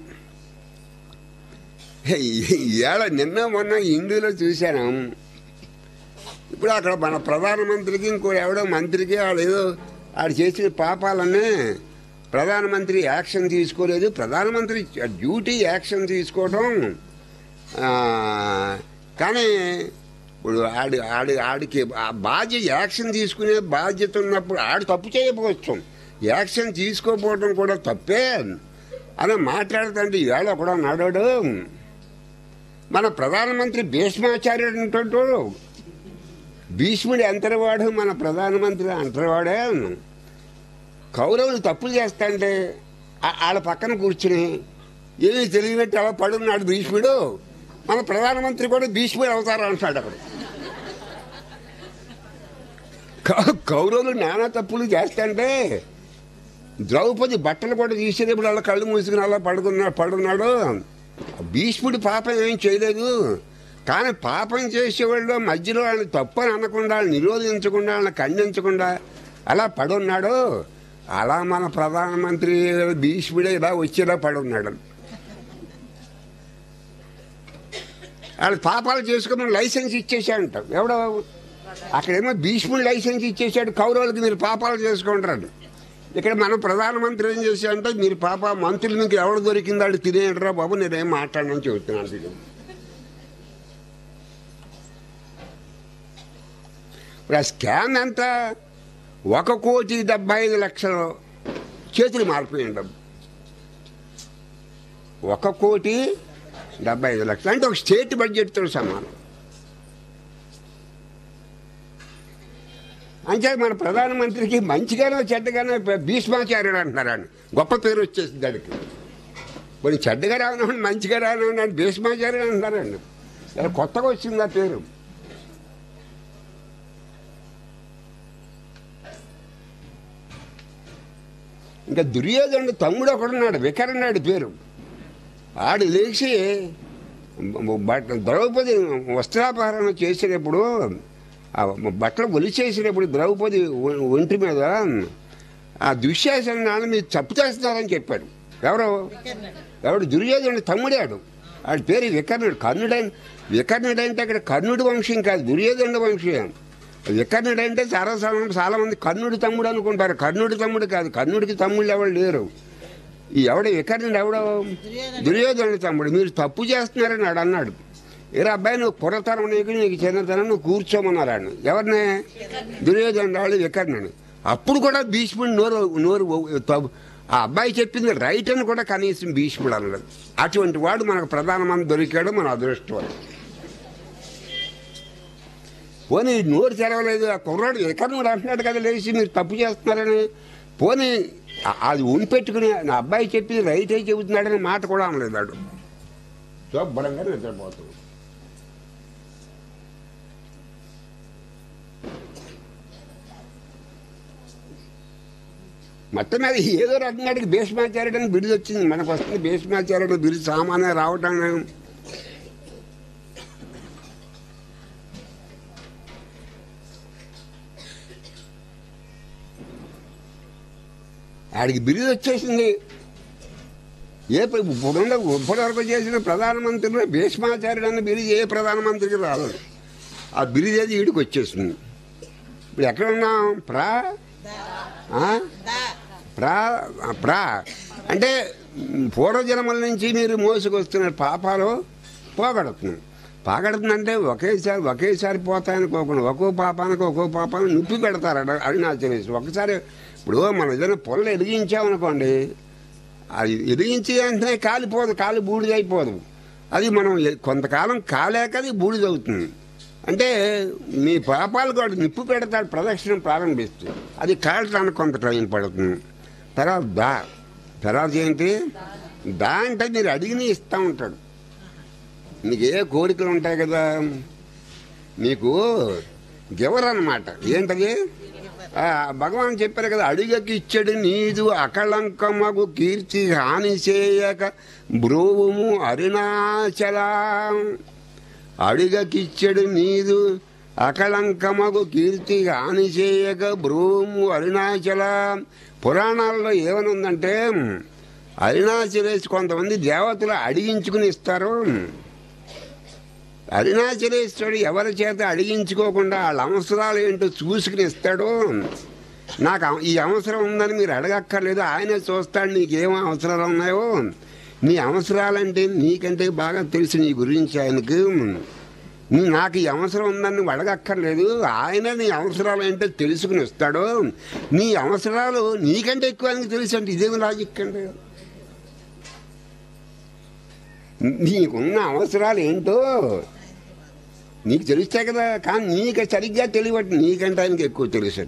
ఇవాళ నిన్న మొన్న హిందీలో చూశాను ఇప్పుడు అక్కడ మన ప్రధానమంత్రికి ఇంకో ఎవడో మంత్రికి వాడు ఏదో వాడు చేసిన పాపాలన్నీ ప్రధానమంత్రి యాక్షన్ తీసుకోలేదు ప్రధానమంత్రి డ్యూటీ యాక్షన్ తీసుకోవడం ఆ, కానీ ఇప్పుడు ఆడి ఆడి ఆడికి ఆ బాధ్యత యాక్షన్ తీసుకునే బాధ్యత ఉన్నప్పుడు ఆడు తప్పు చేయకపోవచ్చు యాక్షన్ తీసుకోకపోవడం కూడా తప్పే అని మాట్లాడుతుంటే ఈవేళ కూడా నాడాడు మన ప్రధానమంత్రి భీష్మాచార్యుడు అంటుంటాడు భీష్ముడు అంతరవాడు మన ప్రధానమంత్రి అంతరవాడే కౌరవులు తప్పులు చేస్తాంటే ఆ- వాళ్ళ పక్కన కూర్చుని ఏమీ తెలియనట్టు అలా పడున్నాడు భీష్ముడు మన ప్రధానమంత్రి కూడా భీష్ముడు అవుతారు అంటాడు అక్కడ కౌ- కౌరవులు నానా తప్పులు చేస్తాంటే ద్రౌపది బట్టలు కూడా తీసేటప్పుడు అలా కళ్ళు మూసుకుని అలా పడుకున్నాడు పడున్నాడు భీష్ముడి పాపం ఏం చేయలేదు కానీ పాపం చేసేవాళ్ళు మధ్యలో ఆయన తప్పని అనకుండా వాళ్ళని నిరోధించకుండా వాళ్ళని ఖండించకుండా అలా పడున్నాడు అలా మన ప్రధానమంత్రి భీష్ముడే ఇలా వచ్చేలా పడున్నాడు వాళ్ళు పాపాలు చేసుకుని లైసెన్స్ ఇచ్చేసాడంట ఎవడో అక్కడేమో భీష్ముడు లైసెన్స్ ఇచ్చేసాడు కౌరవులకి మీరు పాపాలు చేసుకుంటారు ఇక్కడ మన ప్రధానమంత్రి ఏం చేశాడంటే మీరు పాప మంత్రులు మీకు ఎవడు దొరికిందో వాళ్ళు తినేయడరా బాబు నేనేం మాట్లాడనని చెబుతున్నాను వీడు. ఇప్పుడు ఆ స్కామ్ ఎంత ఒక కోటి డెబ్బై ఐదు లక్షలు చేతులు మారిపోయింది డబ్బు ఒక కోటి డెబ్బై ఐదు లక్షలు అంటే ఒక స్టేట్ బడ్జెట్తో సమానం అంటే మన ప్రధానమంత్రికి మంచిగానో చెడ్డగానో భీష్మాచార్యుడు అంటున్నారని గొప్ప పేరు వచ్చేసింది దానికి కొన్ని చెడ్డగా రావడం మంచిగా రావడం అని భీష్మాచార్యుడు అంటున్నారండి ఇలా కొత్తగా వచ్చింది ఆ పేరు ఇంకా దుర్యోధనుడు తమ్ముడు ఒకడున్నాడు వికరన్నాడు పేరు ఆడు లేచి బట్ట ద్రౌపది వస్త్రాపహరణ చేసేటప్పుడు ఆ బట్టలు ఒలిచేసినప్పుడు ద్రౌపది ఒ- ఒంటి మీద ఆ దుశ్శాసనాన్ని మీరు తప్పు చేస్తున్నారని చెప్పాడు ఎవరు ఎవడు దుర్యోధనుడు తమ్ముడాడు ఆడి పేరు వికర్ణుడు కర్ణుడైన వికర్ణుడు అంటే అక్కడ కర్ణుడి వంశం కాదు దుర్యోధనుడు వంశం వికర్ణుడు అంటే చాలా సమయం చాలా మంది కర్ణుడి తమ్ముడు అనుకుంటారు కర్ణుడి తమ్ముడు కాదు కర్ణుడికి తమ్ముళ్ళు ఎవరు లేరు ఈ ఎవడ వికర్ణుడు ఎవడో దుర్యోధనుడి తమ్ముడు మీరు తప్పు చేస్తున్నారని ఆడు అన్నాడు ఏ అబ్బాయి నువ్వు కుర్రతనం నీకు నీకు చిన్నతనం నువ్వు కూర్చోమన్నారు ఆయన ఎవరిని దుర్యోధన రాళ్ళు వికర్ణుడు అప్పుడు కూడా భీష్ముడు నోరు నోరు తవ్వు- ఆ అబ్బాయి చెప్పింది రైట్ అని కూడా కనీసం భీష్ముడు అనలేదు అటువంటి వాడు మనకు ప్రధానమంత్రి దొరికాడు మన అదృష్టం పోనీ నోరు తెరవలేదు ఆ కుర్రాడు వికర్ణుడు అంటున్నాడు కదా లేచి మీరు తప్పు చేస్తున్నారని పోనీ ఆ- అది ఉనిపెట్టుకుని నా అబ్బాయి చెప్పింది రైట్ అయి చెబుతున్నాడని మాట కూడా అనలేదు వాడు శుభ్రంగా నిద్రపోతుంది మొత్తం మీద ఏదో రకంగా భీష్మాచార్యుడు అని బిరుదు వచ్చింది మనకు వస్తుంది భీష్మాచార్యుడు బిరుదు సామాన్య రావటం ఆడికి బిరుదు వచ్చేసింది ఏ ప్ర- ఇప్పుడున్న ఇప్పటివరకు చేసిన ప్రధానమంత్రిలో భీష్మాచార్యుడు అన్న బిరుదు ఏ ప్రధానమంత్రికి రాలేదు ఆ బిరుదు అది ఈడికి వచ్చేసింది ఇప్పుడు ఎక్కడ ఉన్నాం ప్రా ఆ? ప్రా ప్రా అంటే మ్, పూర్వజన్మల నుంచి మీరు మోసుకొస్తున్న పాపాలు పోగొడుతున్నాం పోగొడుతుందంటే ఒకేసారి ఒకేసారి పోతాయనుకోకుండా ఒక్కో పాపానికి ఒక్కో పాపాన్ని నిప్పి పెడతారు అడ అరుణాచలేసి ఒకసారి ఇప్పుడు మనం ఏదైనా పొల్ల ఎదిగించామనుకోండి అది ఎదిగించి వెంటనే కాలిపోదు కాలి బూడిదైపోదు అది మనం ఎ- కొంతకాలం కాలేక అది బూడిదవుతుంది అంటే మీ పాపాలు కూడా నిప్పు పెడతాడు ప్రదక్షిణం ప్రారంభిస్తే అది కాల్చడానికి కొంత టైం పడుతుంది తర్వాత దా తర్వాత ఏంటి దా అంటే మీరు అడిగిన ఇస్తూ ఉంటాడు మీకు ఏ కోరికలు ఉంటాయి కదా మీకు గివర్ అన్నమాట ఏంటది ఆ, భగవాన్ చెప్పారు కదా అడిగకి ఇచ్చడు నీదు అకళంకమగు కీర్తి హాని చేయక బ్రోవుము అరుణాచల అడిగకిచ్చడు నీదు అకళంకమగు కీర్తి హాని చేయక బ్రోవుము అరుణాచల పురాణాల్లో ఏమనుందంటే అరుణాచలేసి కొంతమంది దేవతలు అడిగించుకుని ఇస్తారు అరుణాచలేశ్వరుడు ఎవరి చేత అడిగించుకోకుండా వాళ్ళ అవసరాలు ఏంటో చూసుకుని ఇస్తాడు నాకు అవ- ఈ అవసరం ఉందని మీరు అడగక్కర్లేదు ఆయనే చూస్తాడు నీకేం అవసరాలు ఉన్నాయో నీ అవసరాలంటే నీకంటే బాగా తెలుసు నీ గురించి ఆయనకు నీ నాకు ఈ అవసరం ఉందని నువ్వు అడగక్కర్లేదు ఆయన నీ అవసరాలు ఏంటో తెలుసుకుని ఇస్తాడు నీ అవసరాలు నీకంటే ఎక్కువ ఆయనకు తెలుసు అంటే ఇదేమి లాజిక్ అండి నీకున్న అవసరాలు ఏంటో నీకు తెలుస్తాయి కదా కానీ నీకు సరిగ్గా తెలియబట్టి నీకంటే ఆయనకి ఎక్కువ తెలుసు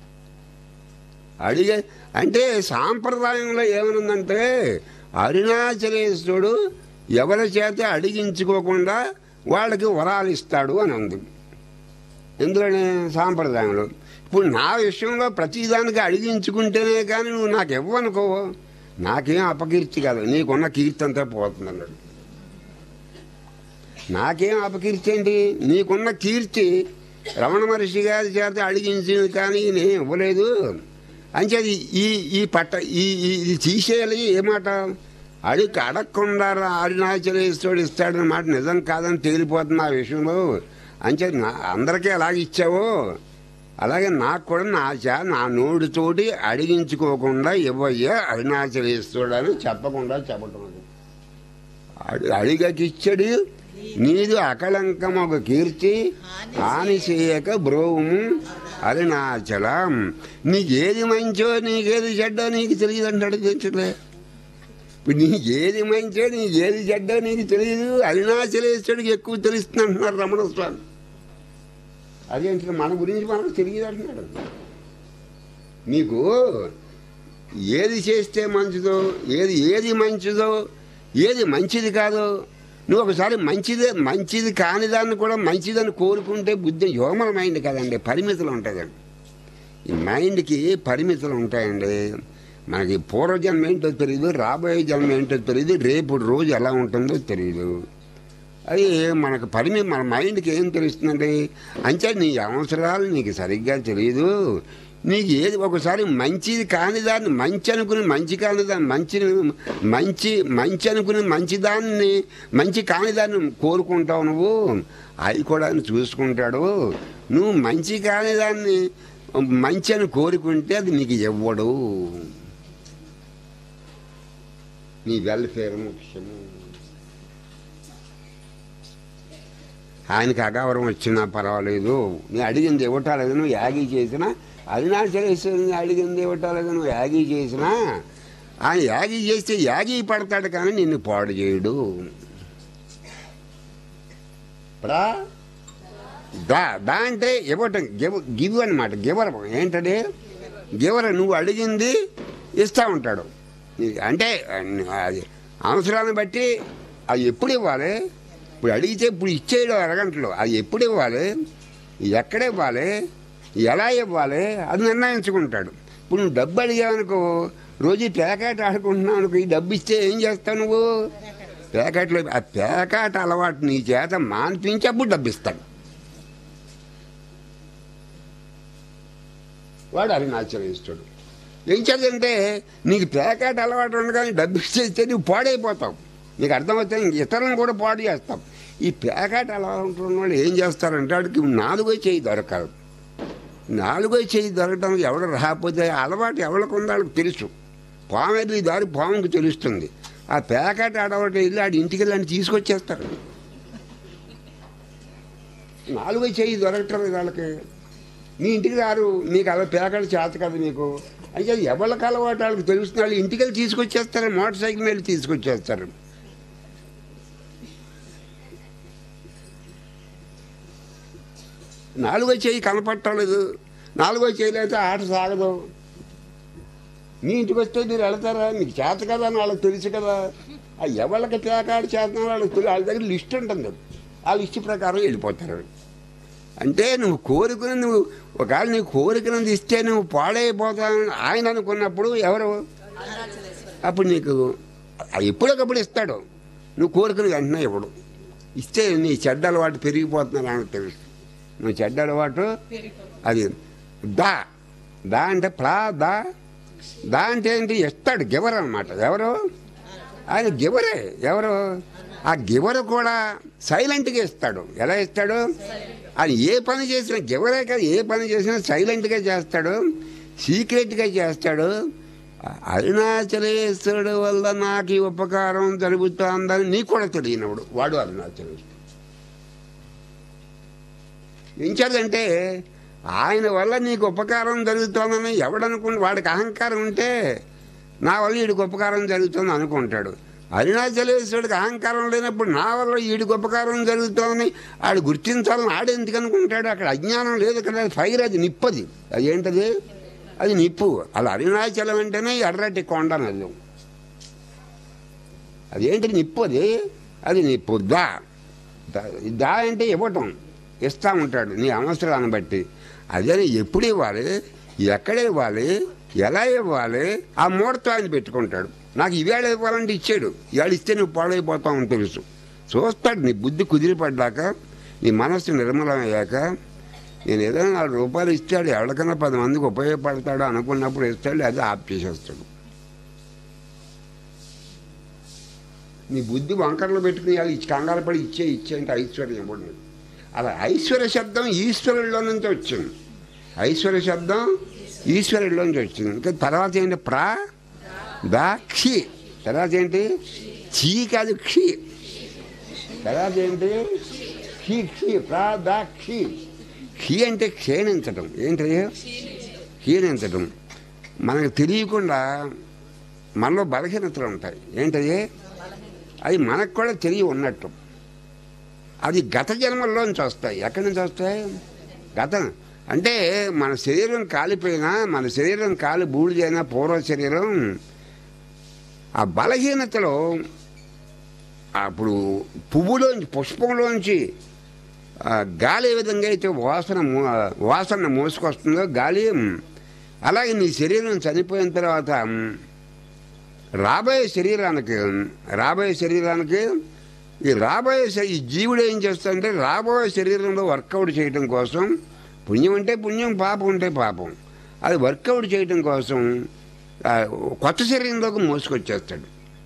అడిగే అంటే సాంప్రదాయంలో ఏమనుందంటే అరుణాచలేశ్వరుడు ఎవరి చేత అడిగించుకోకుండా వాళ్ళకి వరాలు ఇస్తాడు అని ఉంది ఎందులోనే సాంప్రదాయంలో ఇప్పుడు నా విషయంలో ప్రతిదానికి అడిగించుకుంటేనే కానీ నువ్వు నాకు ఇవ్వనుకో నాకేం అపకీర్తి కాదు నీకున్న కీర్తి అంతా పోతుంది అన్నాడు నాకేం అపకీర్తి ఏంటి నీకున్న కీర్తి రమణ మహర్షి గారి చేత అడిగించింది కానీ నేను ఇవ్వలేదు అంచేది ఈ ఈ పట్ట ఈ ఈ- ఇది తీసేయాలి ఏ మాట అడిగి అడగకుండా అరుణాచలేశ్వరుడు ఇస్తాడన్న మాట నిజం కాదని తేలిపోతుంది ఆ విషయంలో అంచేది నా అందరికీ అలాగే ఇచ్చావో అలాగే నాకు కూడా నా చా నా నోటితోటి అడిగించుకోకుండా ఇవ్వయ్యా అరుణాచలేశ్వరుడు అని చెప్పకుండా చెప్పటం అది అడి- అడిగకిచ్చడి నీదు అకళంకం ఒక కీర్తి హాని చేయక బ్రోవుము అరుణాచలం నీకేది మంచో నీకేది చెడ్డో నీకు తెలియదు అంటాడు తెలుసులే ఇప్పుడు నీకేది మంచో నీకేది చెడ్డో నీకు తెలియదు అరుణాచలేశ్వరుడికి ఎక్కువ తెలుస్తుంది అంటున్నారు రమణ స్వామి అదేంటి మన గురించి మనకు తెలియదు అంటున్నాడు నీకు ఏది చేస్తే మంచిదో ఏది ఏది మంచిదో ఏది మంచిది కాదో నువ్వు ఒకసారి మంచిదే మంచిది కాని దాన్ని కూడా మంచిదని కోరుకుంటే బుద్ధి యోమల మైండ్ కదండి పరిమితులు ఉంటుందండి ఈ మైండ్కి పరిమితులు ఉంటాయండి మనకి పూర్వజన్మ ఏంటో తెలియదు రాబోయే జన్మ ఏంటో తెలియదు రేపు రోజు ఎలా ఉంటుందో తెలియదు అది మనకు పరిమి మన మైండ్కి ఏం తెలుస్తుందండి అంటే నీ అవసరాలు నీకు సరిగ్గా తెలియదు నీకు ఏది ఒకసారి మంచిది కాని దాన్ని మంచి అనుకుని మంచి కాని దాన్ని మంచి మంచి మంచి అనుకుని మంచి దాన్ని మంచి కాని దాన్ని కోరుకుంటావు నువ్వు అది కూడా ఆయన చూసుకుంటాడు నువ్వు మంచి కాని దాన్ని మంచి అని కోరుకుంటే అది నీకు ఇవ్వడు నీ వెల్ఫేర్ ముఖ్యము ఆయనకి అగౌరవం వచ్చినా పర్వాలేదు నేను అడిగింది ఇవ్వటాలేదు నువ్వు యాగి చేసినా అరుణాచలేశ్వరుని అడిగింది ఇవ్వటాలేదు నువ్వు యాగి చేసినా ఆయన యాగి చేస్తే యాగి పడతాడు కానీ నిన్ను పాడు చేయడు ప్రా దా దా అంటే ఇవ్వటం గివ్ గివ్ అనమాట గివర్ ఏంటది గివర్ నువ్వు అడిగింది ఇస్తా ఉంటాడు ఇది అంటే అది అవసరాన్ని బట్టి అది ఎప్పుడు ఇవ్వాలి ఇప్పుడు అడిగితే ఇప్పుడు ఇచ్చేయడం అరగంటలో అది ఎప్పుడు ఇవ్వాలి ఎక్కడ ఇవ్వాలి ఎలా ఇవ్వాలి అది నిర్ణయించుకుంటాడు ఇప్పుడు నువ్వు డబ్బు అడిగావనుకో రోజు పేకాట ఆడుకుంటున్నావు అనుకో ఈ డబ్బు ఇస్తే ఏం చేస్తావు నువ్వు పేకాటలో ఆ పేకాట అలవాటు నీ చేత మాన్పించి అప్పుడు డబ్బు ఇస్తాడు వాడు అరుణాచలేశ్వరుడు ఏం చేద్దంటే నీకు పేకాట అలవాటు ఉండగానే డబ్బు ఇచ్చేస్తే నువ్వు పాడైపోతావు నీకు అర్థమవుతే ఇంక ఇతరులను కూడా పాడు చేస్తావు ఈ పేకాట అలవాటు ఉన్న వాళ్ళు ఏం చేస్తారంటే వాడికి నాలుగో చేయి దొరకదు నాలుగో చేయి దొరకడానికి ఎవడు రాకపోతే ఆ అలవాటు ఎవరికి ఉందో వాళ్ళకి తెలుసు పాము వెళ్ళి ఈ దారి పాముకి తెలుస్తుంది ఆ పేకాట ఆడవాటి వెళ్ళి ఆడి ఇంటికి వెళ్ళి తీసుకొచ్చేస్తారు నాలుగో చేయి దొరకటం లేదు వాళ్ళకి మీ ఇంటికి రారు మీకు అలా పేకాట చేత కదా మీకు అయితే ఎవరికి అలవాటు వాళ్ళకి తెలుస్తుంది వాళ్ళు ఇంటికి వెళ్ళి తీసుకొచ్చేస్తారు మోటార్ సైకిల్ వెళ్ళి తీసుకొచ్చేస్తారు నాలుగో చేయి కనపట్టలేదు నాలుగో చేయలేకపోతే ఆట సాగదు మీ ఇంటికి వస్తే మీరు వెళ్తారా మీకు చేత కదా అని వాళ్ళకి తెలుసు కదా ఆ ఎవరికి పేకాడు చేస్తున్నా వాళ్ళకి తెలుసు వాళ్ళ దగ్గర లిస్ట్ ఉంటుంది ఆ లిస్ట్ ప్రకారం వెళ్ళిపోతారు అంటే నువ్వు కోరుకుని నువ్వు ఒకవేళ నీ కోరికను ఇస్తే నువ్వు పాడైపోతానని ఆయన అనుకున్నప్పుడు ఎవరు అప్పుడు నీకు ఎప్పుడొకప్పుడు ఇస్తాడు నువ్వు కోరుకుని వెంటనే ఇవ్వడు ఇస్తే నీ చెడ్డ అలవాటు పెరిగిపోతుందని ఆయనకు తెలుసు నువ్వు చెడ్డ అలవాటు అది దా దా అంటే ప్రా దా దా అంటే ఏంటి ఇస్తాడు గివర్ అనమాట ఎవరు ఆయన గివరే ఎవరు ఆ గివర్ కూడా సైలెంట్గా ఇస్తాడు ఎలా ఇస్తాడు ఆయన ఏ పని చేసినా గివరే కాదు ఏ పని చేసినా సైలెంట్గా చేస్తాడు సీక్రెట్గా చేస్తాడు అరుణాచలేశ్వరుడు వల్ల నాకు ఈ ఉపకారం జరుగుతుందని నీకు కూడా తెలియనప్పుడు వాడు అరుణాచలేశ్వరుడు ఎంచేదంటే ఆయన వల్ల నీకు ఉపకారం జరుగుతోందని ఎవడనుకుంటే వాడికి అహంకారం ఉంటే నా వల్ల వీడికి ఉపకారం జరుగుతుంది అనుకుంటాడు అరుణాచలేశ్వరుడికి అహంకారం లేనప్పుడు నా వల్ల వీడికి ఉపకారం జరుగుతోందని ఆడు గుర్తించాలని ఆడు ఎందుకు అనుకుంటాడు అక్కడ అజ్ఞానం లేదు కదా ఫైర్ అది నిప్పది అది ఏంటది అది నిప్పు అలా అరుణాచలం అంటేనే ఎర్రటి కొండ నది అదేంటి నిప్పు అది అది నిప్పు దా దా- దా అంటే ఇవ్వటం ఇస్తా ఉంటాడు నీ అవసరాన్ని బట్టి అదే ఎప్పుడు ఇవ్వాలి ఎక్కడ ఇవ్వాలి ఎలా ఇవ్వాలి ఆ ముహూర్తం ఆయన పెట్టుకుంటాడు నాకు ఇవాళ ఇవ్వాలంటే ఇచ్చాడు ఇవాళ ఇస్తే నువ్వు పాడైపోతావు అని తెలుసు చూస్తాడు నీ బుద్ధి కుదిరిపడ్డాక నీ మనస్సు నిర్మలమయ్యాక నేను ఏదైనా నాలుగు రూపాయలు ఇస్తాడు ఎవరికైనా పది మందికి ఉపయోగపడతాడు అనుకున్నప్పుడు ఇస్తాడు అది ఆప్ చేసేస్తాడు నీ బుద్ధి వంకరలు పెట్టుకుని వాళ్ళు ఇచ్చి కంగారు పడి ఇచ్చే ఇచ్చే అంటే ఐశ్వర్యం ఇవ్వడం అలా ఐశ్వర్య శబ్దం ఈశ్వరుల్లో నుంచి వచ్చింది ఐశ్వర్య శబ్దం ఈశ్వరుల్లో నుంచి వచ్చింది ఇంకా తర్వాత ఏంటి ప్రా దా క్షి తర్వాత ఏంటి చీ కాదు క్షి తర్వాత ఏంటి క్షి క్షి ప్రా దా క్షి క్షి అంటే క్షీణించటం ఏంటి క్షీణించటం మనకు తెలియకుండా మనలో బలహీనతలు ఉంటాయి ఏంటది అవి మనకు కూడా తెలియ ఉన్నట్టు అది గత జన్మల్లోంచి వస్తాయి ఎక్కడి నుంచి వస్తాయి గత అంటే మన శరీరం కాలిపోయినా మన శరీరం కాలి బూడిదైనా పూర్వ శరీరం ఆ బలహీనతలో అప్పుడు పువ్వులోంచి పుష్పంలోంచి ఆ గాలి ఏ విధంగా అయితే వాసన మో- వాసన మోసుకొస్తుందో గాలి అలాగే నీ శరీరం చనిపోయిన తర్వాత రాబోయే శరీరానికి రాబోయే శరీరానికి ఈ రాబోయే శ- ఈ జీవుడు ఏం చేస్తాడంటే రాబోయే శరీరంలో వర్కౌట్ చేయడం కోసం పుణ్యం అంటే పుణ్యం పాపం అంటే పాపం అది వర్కౌట్ చేయడం కోసం ఆ, కొత్త శరీరంలోకి మోసుకొచ్చేస్తాడు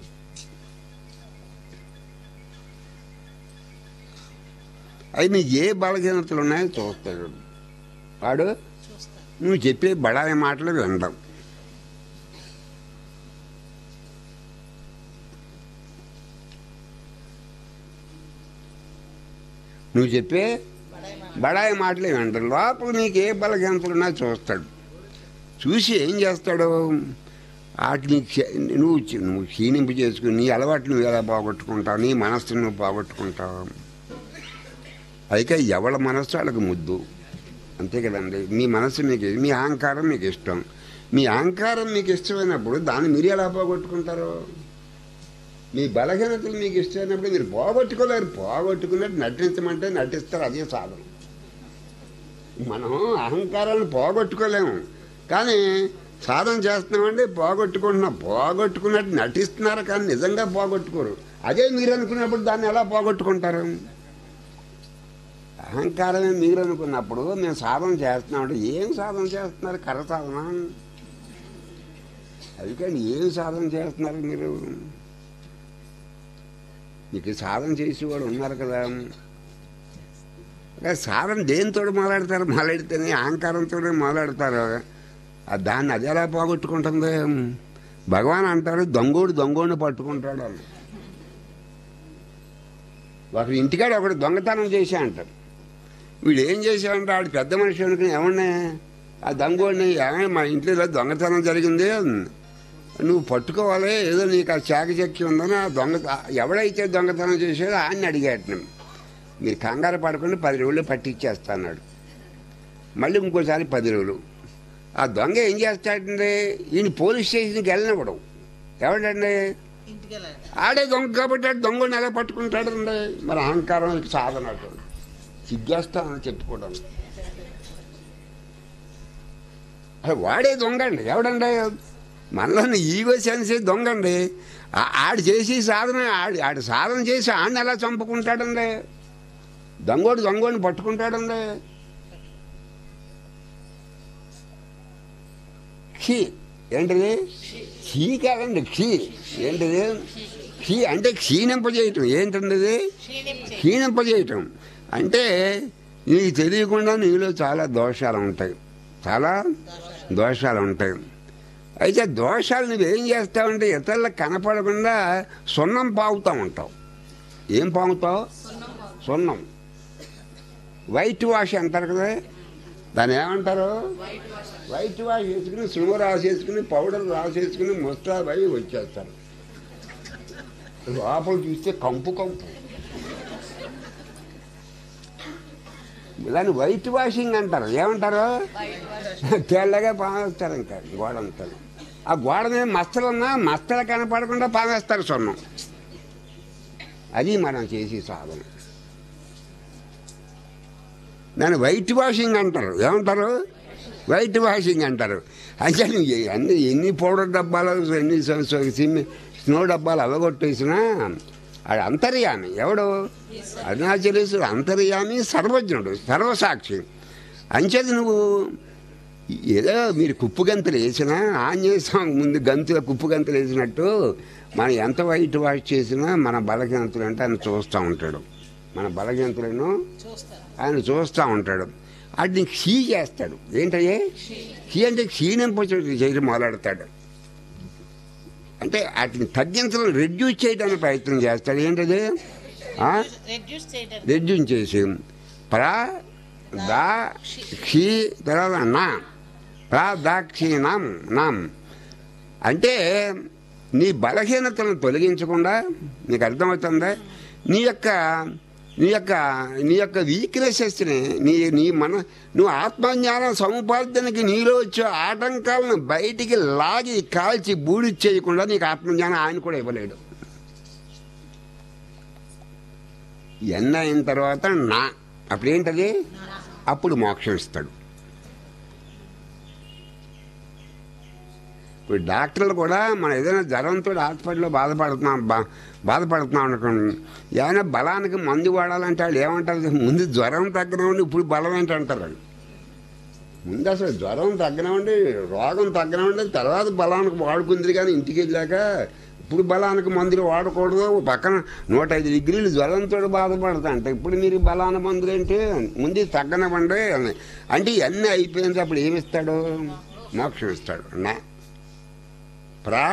అవి నీకు ఏ బలహీనతలు ఉన్నాయో చూస్తాడు వాడు నువ్వు చెప్పే బడాయి మాటలు వినడం నువ్వు చెప్పే బడాయి మాటలే వింటాడు లోపల నీకు ఏ బలహీనతలున్నా చూస్తాడు చూసి ఏం చేస్తాడు వాటిని క్ష- నువ్వు చి- నువ్వు క్షీణింపు చేసుకుని నీ అలవాట్లు నువ్వు ఎలా పోగొట్టుకుంటావు నీ మనస్సును నువ్వు పోగొట్టుకుంటావు అయితే ఎవళ్ళ మనస్సు వాళ్ళకి ముద్దు అంతే కదండి మీ మనస్సు మీకు మీ అహంకారం మీకు ఇష్టం మీ అహంకారం మీకు ఇష్టమైనప్పుడు దాన్ని మీరు ఎలా పోగొట్టుకుంటారు మీ బలహీనతలు మీకు ఇష్టమైనప్పుడు మీరు పోగొట్టుకోలేరు పోగొట్టుకున్నట్టు నటించమంటే నటిస్తారు అదే సాధన మనం అహంకారాన్ని పోగొట్టుకోలేము కానీ సాధన చేస్తున్నామంటే పోగొట్టుకుంటున్నాం పోగొట్టుకున్నట్టు నటిస్తున్నారు కానీ నిజంగా పోగొట్టుకోరు అదే మీరు అనుకున్నప్పుడు దాన్ని ఎలా పోగొట్టుకుంటారు అహంకారమే మీరు అనుకున్నప్పుడు మేము సాధన చేస్తున్నామంటే ఏం సాధన చేస్తున్నారు కర్ర సాధన అది కానీ ఏం సాధన చేస్తున్నారు మీరు మీకు సాధన చేసేవాడు ఉన్నారు కదా ఇంకా సాధన దేనితో మొదలెడతారు మొదలెడితేనే అహంకారంతోనే మొదలెడతారు ఆ దాన్ని అది ఎలా పోగొట్టుకుంటుంది భగవాన్ అంటారు దొంగోడు దొంగోడిని పట్టుకుంటాడు అని ఒకడు ఇంటికాడ ఒకడు దొంగతనం చేశా అంటారు వీడు ఏం చేశాడంటే ఆడు పెద్ద మనిషి అనుకుని ఏమన్నా ఆ దొంగోడిని ఏమైనా మా ఇంట్లో ఇలా దొంగతనం జరిగింది నువ్వు పట్టుకోవాలి ఏదో నీకు ఆ చాకచక్కి ఉందని ఆ దొంగ ఎవడైతే దొంగతనం చేశాడో ఆయన్ని అడిగాడు మీరు కంగారు పడకుండా పది రోజులు పట్టించేస్తాన్నాడు మళ్ళీ ఇంకోసారి పది రోజులు ఆ దొంగ ఏం చేస్తాడండి ఈయన పోలీస్ స్టేషన్కి వెళ్ళనివ్వడం ఎవడండి ఇంటికి వెళ్ళాలి ఆడే దొంగ కాబట్టి ఆడు దొంగని ఎలా పట్టుకుంటాడండి మరి అహంకారం ఇది సాధన అటు సిగ్గేస్తామని చెప్పుకోవడం అసలు వాడే దొంగ అండి ఎవడండి మనలోని ఈగో సెన్సే దొంగ అండి ఆ- ఆడు చేసి సాధన ఆడు ఆడు సాధన చేసి ఆడిని ఎలా చంపుకుంటాడండి దొంగోడు దొంగోడిని పట్టుకుంటాడండి ఖీ ఏంటిది ఖీ కాదండి ఖీ ఏంటిది ఖీ అంటే క్షీణింపజేయటం ఏంటండి ఇది క్షీణించే క్షీణింపజేయటం అంటే నీకు తెలియకుండా నీలో చాలా దోషాలు ఉంటాయి చాలా దోషాలు ఉంటాయి అయితే దోషాలు నువ్వేం చేస్తావంటే ఇతరులకు కనపడకుండా సున్నం పాగుతూ ఉంటావు ఏం పాగుతావు సున్నం వైట్ వాష్ అంటారు కదా దాన్ని ఏమంటారు వైట్ వాష్ వేసుకుని సుమ రాసేసుకుని పౌడర్ రాసేసుకుని ముస్తా పోయి వచ్చేస్తారు లోపల చూస్తే కంపు కంపు దాన్ని వైట్ వాషింగ్ అంటారు ఏమంటారు తెల్లగా పామేస్తారు ఇంకా గోడ అంతా ఆ గోడ మీద మస్తలు ఉన్నా మస్తలు కనపడకుండా పామేస్తారు సొన్నం అది మనం చేసే సాధన దాన్ని వైట్ వాషింగ్ అంటారు ఏమంటారు వైట్ వాషింగ్ అంటారు అంటే నువ్వు ఎ- అన్ని ఎన్ని పౌడర్ డబ్బాలు ఎన్ని స- స- సిమ్- స్నో డబ్బాలు అవగొట్టేసినా అది అంతర్యామి ఎవడు అరుణాచలేశ్వరుడు అంతర్యామి సర్వజ్ఞుడు సర్వసాక్షి అంచేది నువ్వు ఏదో మీరు కుప్పు గంతులు వేసినా ఆంజనేయ స్వామి ముందు గంతుల కుప్పు గంతులు వేసినట్టు మనం ఎంత వైట్ వాష్ చేసినా మన బలహీనతలు అంటే ఆయన చూస్తూ ఉంటాడు మన బలహీనతలను చూస్తారు ఆయన చూస్తూ ఉంటాడు వాటిని క్షీ చేస్తాడు ఏంటయ్యే క్షీ అంటే క్షీణింప చేయడం మొదలెడతాడు అంటే వాటిని తగ్గించడం రెడ్యూస్ చేయడానికి ప్రయత్నం చేస్తాడు ఏంటది ఆ? రెడ్యూస్ చేయడం రెడ్యూస్ చేసి ప్రా దా క్షీ తర్వాత నా ప్రా దా క్షీ నాం నాం అంటే నీ బలహీనతలను తొలగించకుండా నీకు అర్థమవుతుందా నీ యొక్క నీ యొక్క నీ యొక్క వీక్నెసెస్ని నీ నీ మన నువ్వు ఆత్మజ్ఞానం సముపార్జనకి నీలో వచ్చే ఆటంకాలను బయటికి లాగి కాల్చి బూడి చేయకుండా నీకు ఆత్మజ్ఞానం ఆయన కూడా ఇవ్వలేడు ఎన్న అయిన తర్వాత నా అప్పుడేంటది అప్పుడు మోక్షం ఇస్తాడు ఇప్పుడు డాక్టర్లు కూడా మనం ఏదైనా జ్వరంతో హాస్పిటల్లో బాధపడుతున్నాం బా బాధపడుతున్నాం అనుకోండి ఏమైనా బలానికి మందు వాడాలంటే వాళ్ళు ఏమంటారు ముందు జ్వరం తగ్గనివ్వండి ఇప్పుడు బలం ఏంటంటారు వాళ్ళు ముందు అసలు జ్వరం తగ్గనివ్వండి రోగం తగ్గనివ్వండి తర్వాత బలానికి వాడుకుంది కానీ ఇంటికి వెళ్ళాక ఇప్పుడు బలానికి మందులు వాడకూడదు ఓ పక్కన నూట ఐదు డిగ్రీలు జ్వరంతో బాధపడతా అంటే ఇప్పుడు మీరు బలాన మందులు ఏంటి ముందు తగ్గనివ్వండి అని అంటే ఇవన్నీ అయిపోయింది అప్పుడు ఏమి ఇస్తాడు మోక్షం ఇస్తాడు నా ప్రా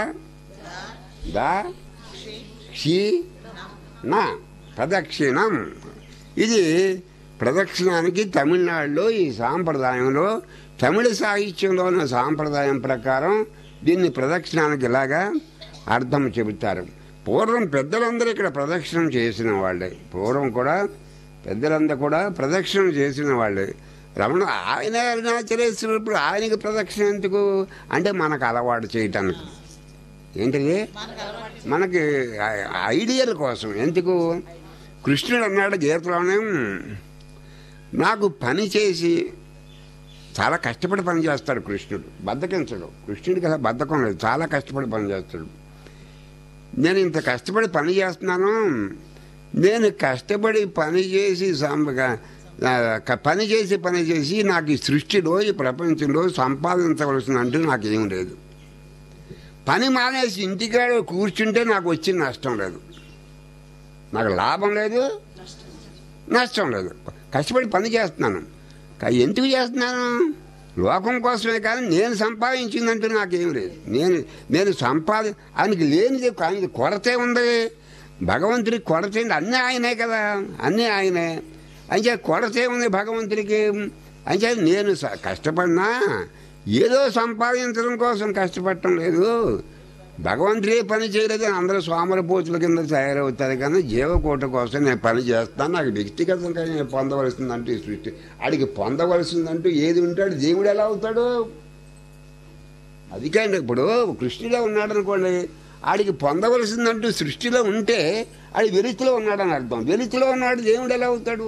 దా క్షీ నా ప్రదక్షిణం ఇది ప్రదక్షిణానికి తమిళనాడులో ఈ సాంప్రదాయంలో తమిళ సాహిత్యంలో ఉన్న సాంప్రదాయం ప్రకారం దీన్ని ప్రదక్షిణానికి ఇలాగా అర్థం చెబుతారు పూర్వం పెద్దలందరూ ఇక్కడ ప్రదక్షిణం చేసిన వాళ్ళే పూర్వం కూడా పెద్దలందరూ కూడా ప్రదక్షిణం చేసిన వాళ్ళే రమణ ఆయన అరుణాచలేశ్వరుడు ఆయనకి ప్రదక్షిణ ఎందుకు అంటే మనకు అలవాటు చేయటానికి ఏంటిది మనకు అలవాటు మనకి ఐ- ఐడియల్ కోసం ఎందుకు కృష్ణుడు అన్నాడు గీతలోనే నాకు పని చేసి చాలా కష్టపడి పని చేస్తాడు కృష్ణుడు బద్దకించడు కృష్ణుడికి అసలు బద్ధకం లేదు చాలా కష్టపడి పని చేస్తాడు నేను ఇంత కష్టపడి పని చేస్తున్నాను నేను కష్టపడి పని చేసి సంపగా ఆ, క- పని చేసి పని చేసి నాకు ఈ సృష్టిలో ఈ ప్రపంచంలో సంపాదించవలసిందంటూ నాకు ఏం లేదు పని మానేసి ఇంటికాడ కూర్చుంటే నాకు వచ్చిన నష్టం లేదు నాకు లాభం లేదు నష్టం లేదు కష్టపడి పని చేస్తున్నాను కా- ఎందుకు చేస్తున్నాను లోకం కోసమే కానీ నేను సంపాదించిందంటూ నాకేం లేదు నేను నేను సంపాది ఆయనకి లేనిది ఆయనకి కొరతే ఉంది భగవంతుడికి కొరత ఏంటి అన్నీ ఆయనే కదా అన్నీ ఆయనే అంచే కొరతే ఉంది భగవంతుడికి అంచే నేను స- కష్టపడినా ఏదో సంపాదించడం కోసం కష్టపడటం లేదు భగవంతుడే పని చేయలేదు అని అందరూ స్వాముల పోతుల కింద తయారవుతారు కానీ జీవకోట కోసం నేను పని చేస్తాను నాకు వ్యక్తిగతంగా నేను పొందవలసిందంటూ ఈ సృష్టి ఆడికి పొందవలసిందంటూ ఏది ఉంటాడు దేవుడు ఎలా అవుతాడు అది కాండి ఇప్పుడు కృష్ణుడే ఉన్నాడు అనుకోండి ఆడికి పొందవలసిందంటూ సృష్టిలో ఉంటే ఆడి వెలుతులో ఉన్నాడని అర్థం వెలుతులో ఉన్నాడు దేవుడు ఎలా అవుతాడు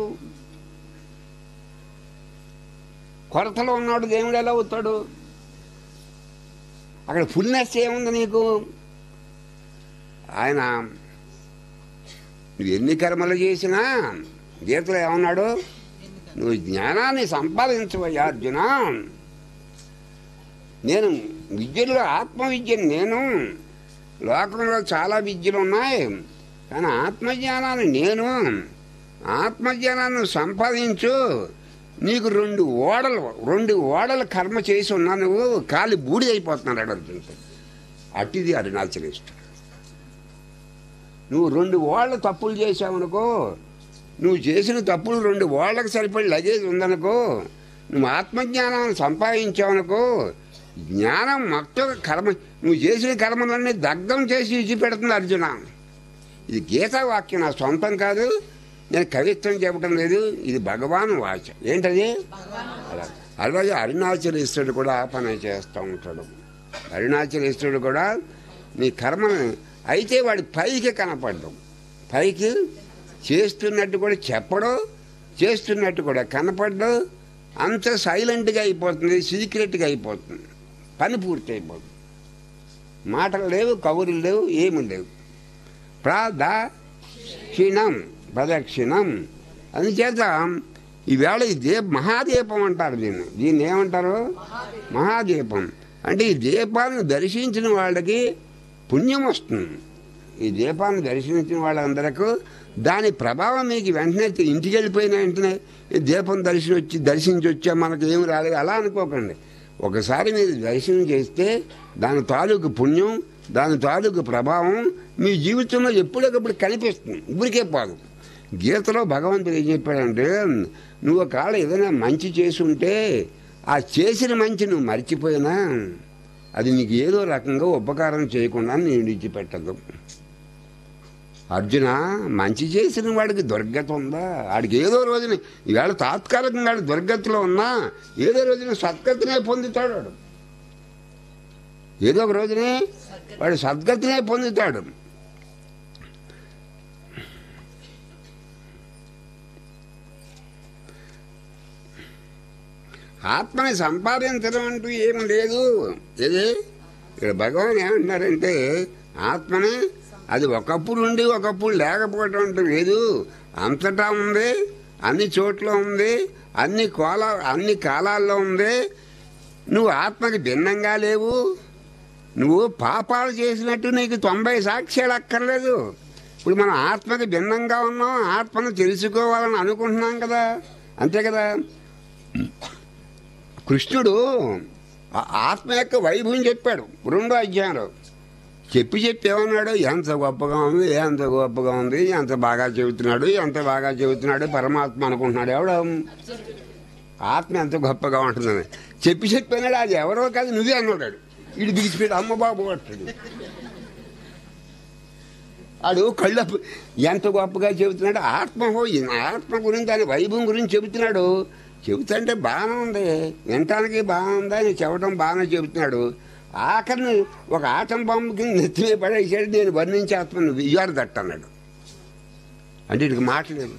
కొరతలో ఉన్నాడు దేవుడు ఎలా అవుతాడు అక్కడ ఫుల్నెస్ ఏముంది నీకు ఆయన నువ్వు ఎన్ని కర్మలు చేసినా గీతలో ఏమన్నాడు నువ్వు జ్ఞానాన్ని సంపాదించవయ్యా అర్జున నేను విద్యలో ఆత్మవిద్యను నేను లోకంలో చాలా విద్యలు ఉన్నాయి కానీ ఆత్మజ్ఞానాన్ని నేను ఆత్మజ్ఞానాన్ని సంపాదించు నీకు రెండు ఓడలు రెండు ఓడలు కర్మ చేసి ఉన్నా నువ్వు కాలి బూడి అయిపోతున్నాడు అడుగుతుంటే అట్టిది అరుణాచలిష్ట నువ్వు రెండు ఓళ్ళ తప్పులు చేసావనుకో నువ్వు చేసిన తప్పులు రెండు ఓళ్ళకి సరిపడి లగేజ్ ఉందనుకో నువ్వు ఆత్మజ్ఞానాన్ని సంపాదించావనుకో జ్ఞానం మొత్తం కర్మ నువ్వు చేసిన కర్మలన్నీ దగ్ధం చేసి విడిచిపెడుతుంది అర్జున ఇది గీతా వాక్యం నా సొంతం కాదు నేను కవిత్వం చెప్పడం లేదు ఇది భగవాన్ వాచ ఏంటది అలా అలాగే అరుణాచలేశ్వరుడు కూడా ఆ పని చేస్తూ ఉంటాడు అరుణాచలేశ్వరుడు కూడా నీ కర్మని అయితే వాడి పైకి కనపడడం పైకి చేస్తున్నట్టు కూడా చెప్పడం చేస్తున్నట్టు కూడా కనపడడం అంత సైలెంట్గా అయిపోతుంది సీక్రెట్గా అయిపోతుంది పని పూర్తి అయిపోతుంది మాటలు లేవు కబుర్లు లేవు ఏమి లేవు ప్రదక్షిణం ప్రదక్షిణం అందుచేత ఈవేళ ఈ దీప మహాదీపం అంటారు దీన్ని దీన్ని ఏమంటారు మహాదీపం అంటే ఈ దీపాన్ని దర్శించిన వాళ్ళకి పుణ్యం వస్తుంది ఈ దీపాన్ని దర్శించిన వాళ్ళందరకు దాని ప్రభావం మీకు వెంటనే తె- ఇంటికి వెళ్ళిపోయిన వెంటనే ఈ దీపం దర్శనం వచ్చి దర్శించి వచ్చా మనకు ఏమి రాలేదు అలా అనుకోకండి ఒకసారి మీరు దర్శనం చేస్తే దాని తాలూకు పుణ్యం దాని తాలూకు ప్రభావం మీ జీవితంలో ఎప్పుడొకప్పుడు కనిపిస్తుంది ఊరికే పోదు గీతలో భగవంతుడు ఏం చెప్పాడంటే నువ్వు ఒకవేళ ఏదైనా మంచి చేసి ఉంటే ఆ చేసిన మంచి నువ్వు మర్చిపోయినా అది నీకు ఏదో రకంగా ఉపకారం చేయకుండా నేను విడిచిపెట్టదు అర్జున మంచి చేసిన వాడికి దుర్గతి ఉందా వాడికి ఏదో రోజున ఈవేళ తాత్కాలికంగా వాడు దుర్గతిలో ఉన్నా ఏదో రోజున సద్గతినే పొందుతాడు వాడు ఏదో ఒక రోజునే వాడు సద్గతినే పొందుతాడు ఆత్మని సంపాదించడం అంటూ ఏమి లేదు ఇది ఇక్కడ భగవాన్ ఏమంటున్నారంటే ఆత్మని అది ఒకప్పుడు ఉండి ఒకప్పుడు లేకపోవడం అంటూ లేదు అంతటా ఉంది అన్ని చోట్ల ఉంది అన్ని కోల అన్ని కాలాల్లో ఉంది నువ్వు ఆత్మకి భిన్నంగా లేవు నువ్వు పాపాలు చేసినట్టు నీకు తొంభై సాక్ష్యాలు అక్కర్లేదు ఇప్పుడు మనం ఆత్మకి భిన్నంగా ఉన్నాం ఆత్మను తెలుసుకోవాలని అనుకుంటున్నాం కదా అంతే కదా కృష్ణుడు ఆ ఆత్మ యొక్క వైభవం చెప్పాడు రెండో అధ్యాయంలో చెప్పి చెప్పి ఏమన్నాడు ఎంత గొప్పగా ఉంది ఎంత గొప్పగా ఉంది ఎంత బాగా చెబుతున్నాడు ఎంత బాగా చెబుతున్నాడు పరమాత్మ అనుకుంటున్నాడు ఎవడ ఆత్మ ఎంత గొప్పగా ఉంటుందని చెప్పి చెప్పినాడు అది ఎవరో కాదు నువ్వే అన్నాడు ఇటు బిగిసిపెట్టి అమ్మ బాబు అంటాడు ఆడు కళ్ళ ఎంత గొప్పగా చెబుతున్నాడు ఆత్మ హో ఈ ఆత్మ గురించి దాని వైభవం గురించి చెబుతున్నాడు చెబుతుంటే బాగానే ఉంది వినటానికి బాగుంది అని చెప్పడం బాగానే చెబుతున్నాడు ఆఖరిని ఒక ఆటం బాంబు కింద నెత్తిమే పడేసాడు నేను వర్ణించి ఆత్మ నువ్వు ఇయ్యారు దట్ట అన్నాడు అంటే ఇటుకు మాటలేదు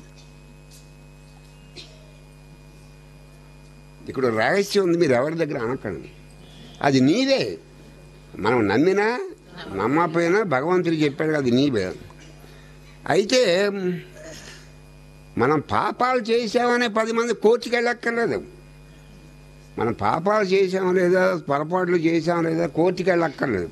ఇక్కడ రహస్యం ఉంది మీరు ఎవరి దగ్గర అనకండి అది నీవే మనం నమ్మినా నమ్మకపోయినా భగవంతుడు చెప్పాడు కదా, అది నీవే అయితే మనం పాపాలు చేసామనే పది మంది కోర్టుకి వెళ్ళక్కర్లేదు మనం పాపాలు చేసాం లేదా పొరపాట్లు చేసాం లేదా కోర్టుకి వెళ్ళక్కర్లేదు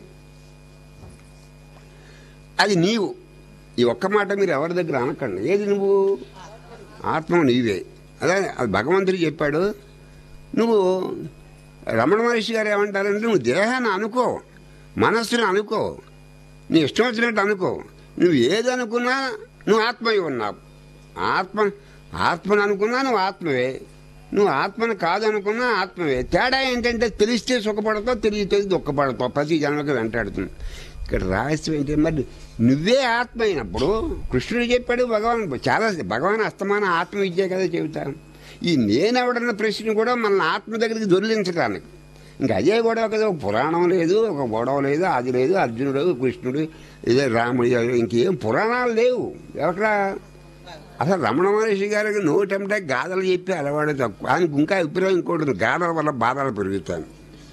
అది నీవు ఈ ఒక్క మాట మీరు ఎవరి దగ్గర అనకండి ఏది నువ్వు ఆత్మ నీవే అదే అది భగవంతుడు చెప్పాడు నువ్వు రమణ మహర్షి గారు ఏమంటారంటే నువ్వు దేహాన్ని అనుకో మనస్సుని అనుకో నీ ఇష్టం వచ్చినట్టు అనుకో నువ్వు ఏది అనుకున్నా నువ్వు ఆత్మయి ఉన్నావు ఆత్మ ఆత్మను అనుకున్నా నువ్వు ఆత్మవే నువ్వు ఆత్మను కాదనుకున్నా ఆత్మవే తేడా ఏంటంటే తెలిస్తే సుఖపడతావు తెలియతే దుఃఖపడతావు ప్రతి జన్మకి వెంటాడుతుంది ఇక్కడ రహస్యం ఏంటి మరి నువ్వే ఆత్మ అయినప్పుడు కృష్ణుడు చెప్పాడు భగవాన్ చాలా భగవాన్ అస్తమాన ఆత్మ విద్య కదా చెబుతాను ఈ నేనెవడన్న ప్రశ్న కూడా మన ఆత్మ దగ్గరికి దొరికించడానికి ఇంకా అదే గొడవ కదా ఒక పురాణం లేదు ఒక గొడవ లేదు అది లేదు అర్జునుడు కృష్ణుడు ఇదే రాముడు ఇంకేం పురాణాలు లేవు ఎక్కడ అసలు రమణ మహర్షి గారికి నోటంటే గాథలు చెప్పి అలవాడు తక్కువ ఆయనకు ఇంకా అభిప్రాయం ఇంకోటి ఉంది. గాథల వల్ల బాధలు పెరుగుతాయి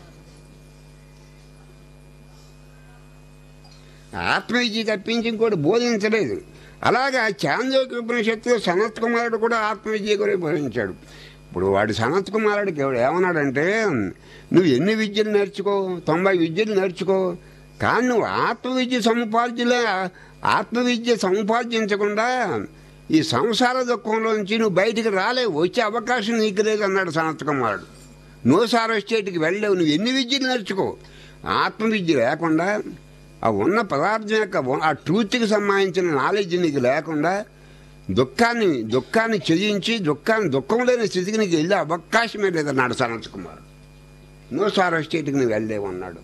ఆత్మవిద్య తప్పించి ఇంకోటి బోధించలేదు అలాగా చాందోకి ఉపనిషత్తులో సనత్ కుమారుడు కూడా ఆత్మవిద్య గురించి బోధించాడు ఇప్పుడు వాడు సనత్ కుమారుడికి ఎవడు ఏమన్నాడంటే నువ్వు ఎన్ని విద్యలు నేర్చుకో తొంభై విద్యలు నేర్చుకో కానీ నువ్వు ఆత్మవిద్య సముపార్జన ఆత్మవిద్య సముపార్జించకుండా ఈ సంసార దుఃఖంలోంచి నువ్వు బయటికి రాలేవు వచ్చే అవకాశం నీకు లేదు అన్నాడు సనత్ కుమారుడు నో సారో స్టేట్కి వెళ్ళలేవు నువ్వు ఎన్ని విద్యలు నేర్చుకో ఆత్మవిద్య లేకుండా ఆ ఉన్న పదార్థం యొక్క ఉ- ఆ ట్రూత్కి సంబంధించిన నాలెడ్జ్ నీకు లేకుండా దుఃఖాన్ని దుఃఖాన్ని చెయ్యించి దుఃఖాన్ని దుఃఖం లేని స్థితికి నీకు వెళ్ళే అవకాశమే లేదన్నాడు సనత్ కుమార్ నో సారో స్టేట్కి నువ్వు వెళ్ళలేవు అన్నాడు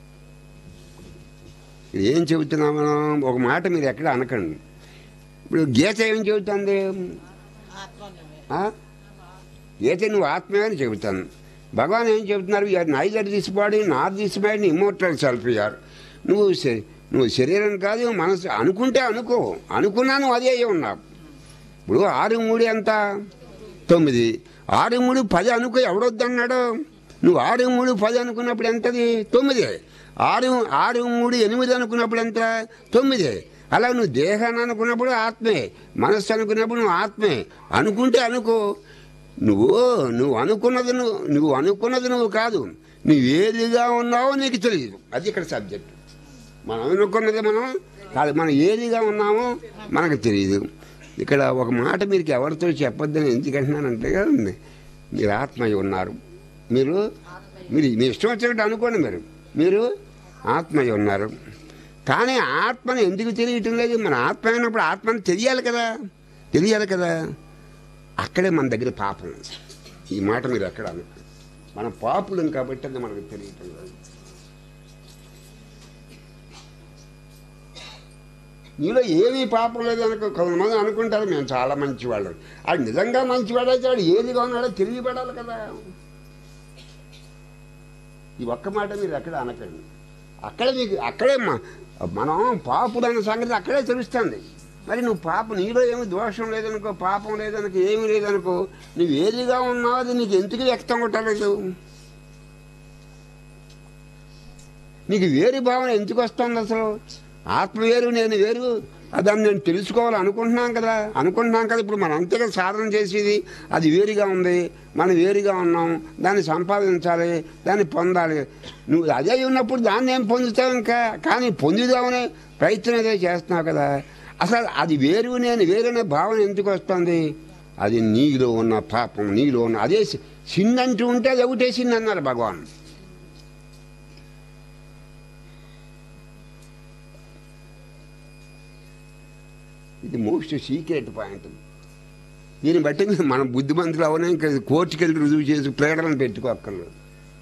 ఏం చెబుతున్నావు మనం ఒక మాట మీరు ఎక్కడ అనకండి ఇప్పుడు గీత ఏం చెబుతుంది ఆత్మ నువ్వే ఆ? గీత నువ్వు ఆత్మే అని చెబుతాను భగవాన్ ఏం చెబుతున్నారు you are neither this body not this mind immortal self you are నువ్వు శ- నువ్వు శరీరం కాదు మనసు అనుకుంటే అనుకో అనుకున్నా నువ్వు అదే అయి ఉన్నావు ఇప్పుడు ఆరు మూడు ఎంత తొమ్మిది ఆరు మూడు పది అనుకో ఎవడొద్దన్నాడు నువ్వు ఆరు మూడు పది అనుకున్నప్పుడు ఎంతది తొమ్మిది ఆరు ఆరు మూడు ఎనిమిది అనుకున్నప్పుడు ఎంత తొమ్మిది అలా నువ్వు దేహాన్ని అనుకున్నప్పుడు ఆత్మే మనస్సు అనుకున్నప్పుడు నువ్వు ఆత్మే అనుకుంటే అనుకో నువ్వు నువ్వు అనుకున్నది నువ్వు నువ్వు అనుకున్నది నువ్వు కాదు నువ్వు ఏదిగా ఉన్నావో నీకు తెలియదు అది ఇక్కడ సబ్జెక్ట్ మనం అనుకున్నది మనం కాదు మనం ఏదిగా ఉన్నామో మనకు తెలియదు ఇక్కడ ఒక మాట మీరు ఎవరితో చెప్పొద్దని ఎందుకంటున్నానంటే మీరు ఆత్మయ్య ఉన్నారు మీరు మీరు మీ ఇష్టం వచ్చినట్టు అనుకోండి మీరు మీరు ఆత్మయ్య ఉన్నారు కానీ ఆత్మను ఎందుకు తెలియటం లేదు మన ఆత్మ అయినప్పుడు ఆత్మను తెలియాలి కదా తెలియాలి కదా అక్కడే మన దగ్గర పాపం ఉంది. ఈ మాట మీరు ఎక్కడ అనుకో మన పాపులం కాబట్టి అది మనకు తెలియటం లేదు నీలో ఏమీ పాపం లేదు అనుకో కొంతమంది అనుకుంటారు మేము చాలా మంచివాళ్ళు అది నిజంగా మంచివాడైతే వాడు ఏదిగా ఉన్నాడో తెలియబడాలి కదా ఈ ఒక్క మాట మీరు ఎక్కడ అనకండి అక్కడే మీకు అక్కడే మ- మనం పాపుడు అన్న సంగతి అక్కడే తెలుస్తుంది మరి నువ్వు పాప నీలో ఏమి దోషం లేదనుకో పాపం లేదనుకో ఏమీ లేదనుకో నువ్వు ఏదిగా ఉన్నావు అది నీకు ఎందుకు వ్యక్తం కొట్టలేదు నీకు వేరు భావన ఎందుకు వస్తుంది అసలు ఆత్మ వేరు నేను వేరు దాన్ని నేను తెలుసుకోవాలి అనుకుంటున్నాం కదా అనుకుంటున్నాం కదా ఇప్పుడు మనం అంతగా సాధన చేసేది అది వేరుగా ఉంది మనం వేరుగా ఉన్నాం దాన్ని సంపాదించాలి దాన్ని పొందాలి నువ్వు అదే ఉన్నప్పుడు దాన్ని ఏం పొందుతావు ఇంకా కానీ పొందుదామనే ప్రయత్నం ఏదో చేస్తున్నావు కదా అసలు అది వేరు నేను వేరనే భావన ఎందుకు వస్తుంది అది నీలో ఉన్న పాపం నీలో ఉన్న అదే సిన్ అంటూ ఉంటే అది ఒకటే సిన్ అన్నారు భగవాన్ ఇది మోస్ట్ సీక్రెట్ పాయింట్ దీన్ని బట్టి మనం బుద్ధిమంతులు అవనే ఇంకా కోర్టుకి వెళ్ళి రుజువు చేసి ప్రేరణను పెట్టుకోక్కర్లేదు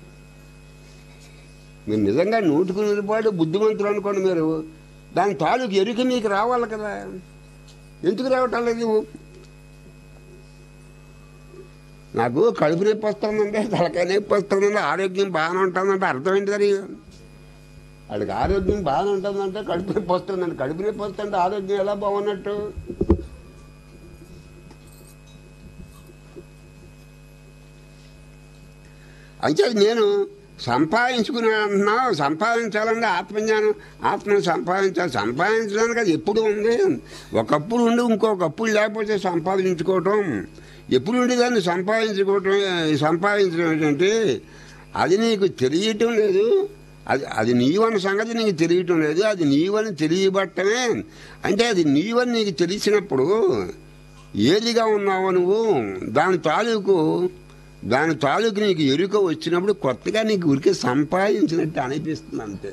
మీరు నిజంగా నూటుకు నిలబడి బుద్ధిమంతులు అనుకోండి మీరు దాని తాలూకు ఎరుక మీకు రావాలి కదా ఎందుకు రావటం లేదు నాకు కడుపు నొప్పి వస్తుందంటే తలకాయ నొప్పి వస్తుందంటే ఆరోగ్యం బాగానే ఉంటుందంటే అర్థం ఏంటి అది వాడికి ఆరోగ్యం బాగానే ఉంటుందంటే కడుపు నొప్పి వస్తుందండి కడుపు నొప్పి వస్తుంటే ఆరోగ్యం ఎలా బాగున్నట్టు అంటే నేను సంపాదించుకునే అంటున్నావు సంపాదించాలంటే ఆత్మజ్ఞానం ఆత్మను సంపాదించాలి సంపాదించడానికి అది ఎప్పుడు ఉంది ఒకప్పుడు ఉండి ఇంకొకప్పుడు లేకపోతే సంపాదించుకోవటం ఎప్పుడు ఉండి దాన్ని సంపాదించుకోవటం సంపాదించడం ఏంటంటే అది నీకు తెలియటం లేదు అది అది నీవన్న సంగతి నీకు తెలియటం లేదు అది నీవని తెలియబట్టమే అంటే అది నీవని నీకు తెలిసినప్పుడు ఏదిగా ఉన్నావో నువ్వు దాని తాలూకు దాని తాలూకు నీకు ఎరుక వచ్చినప్పుడు కొత్తగా నీకు ఉరికి సంపాదించినట్టు అనిపిస్తుంది అంతే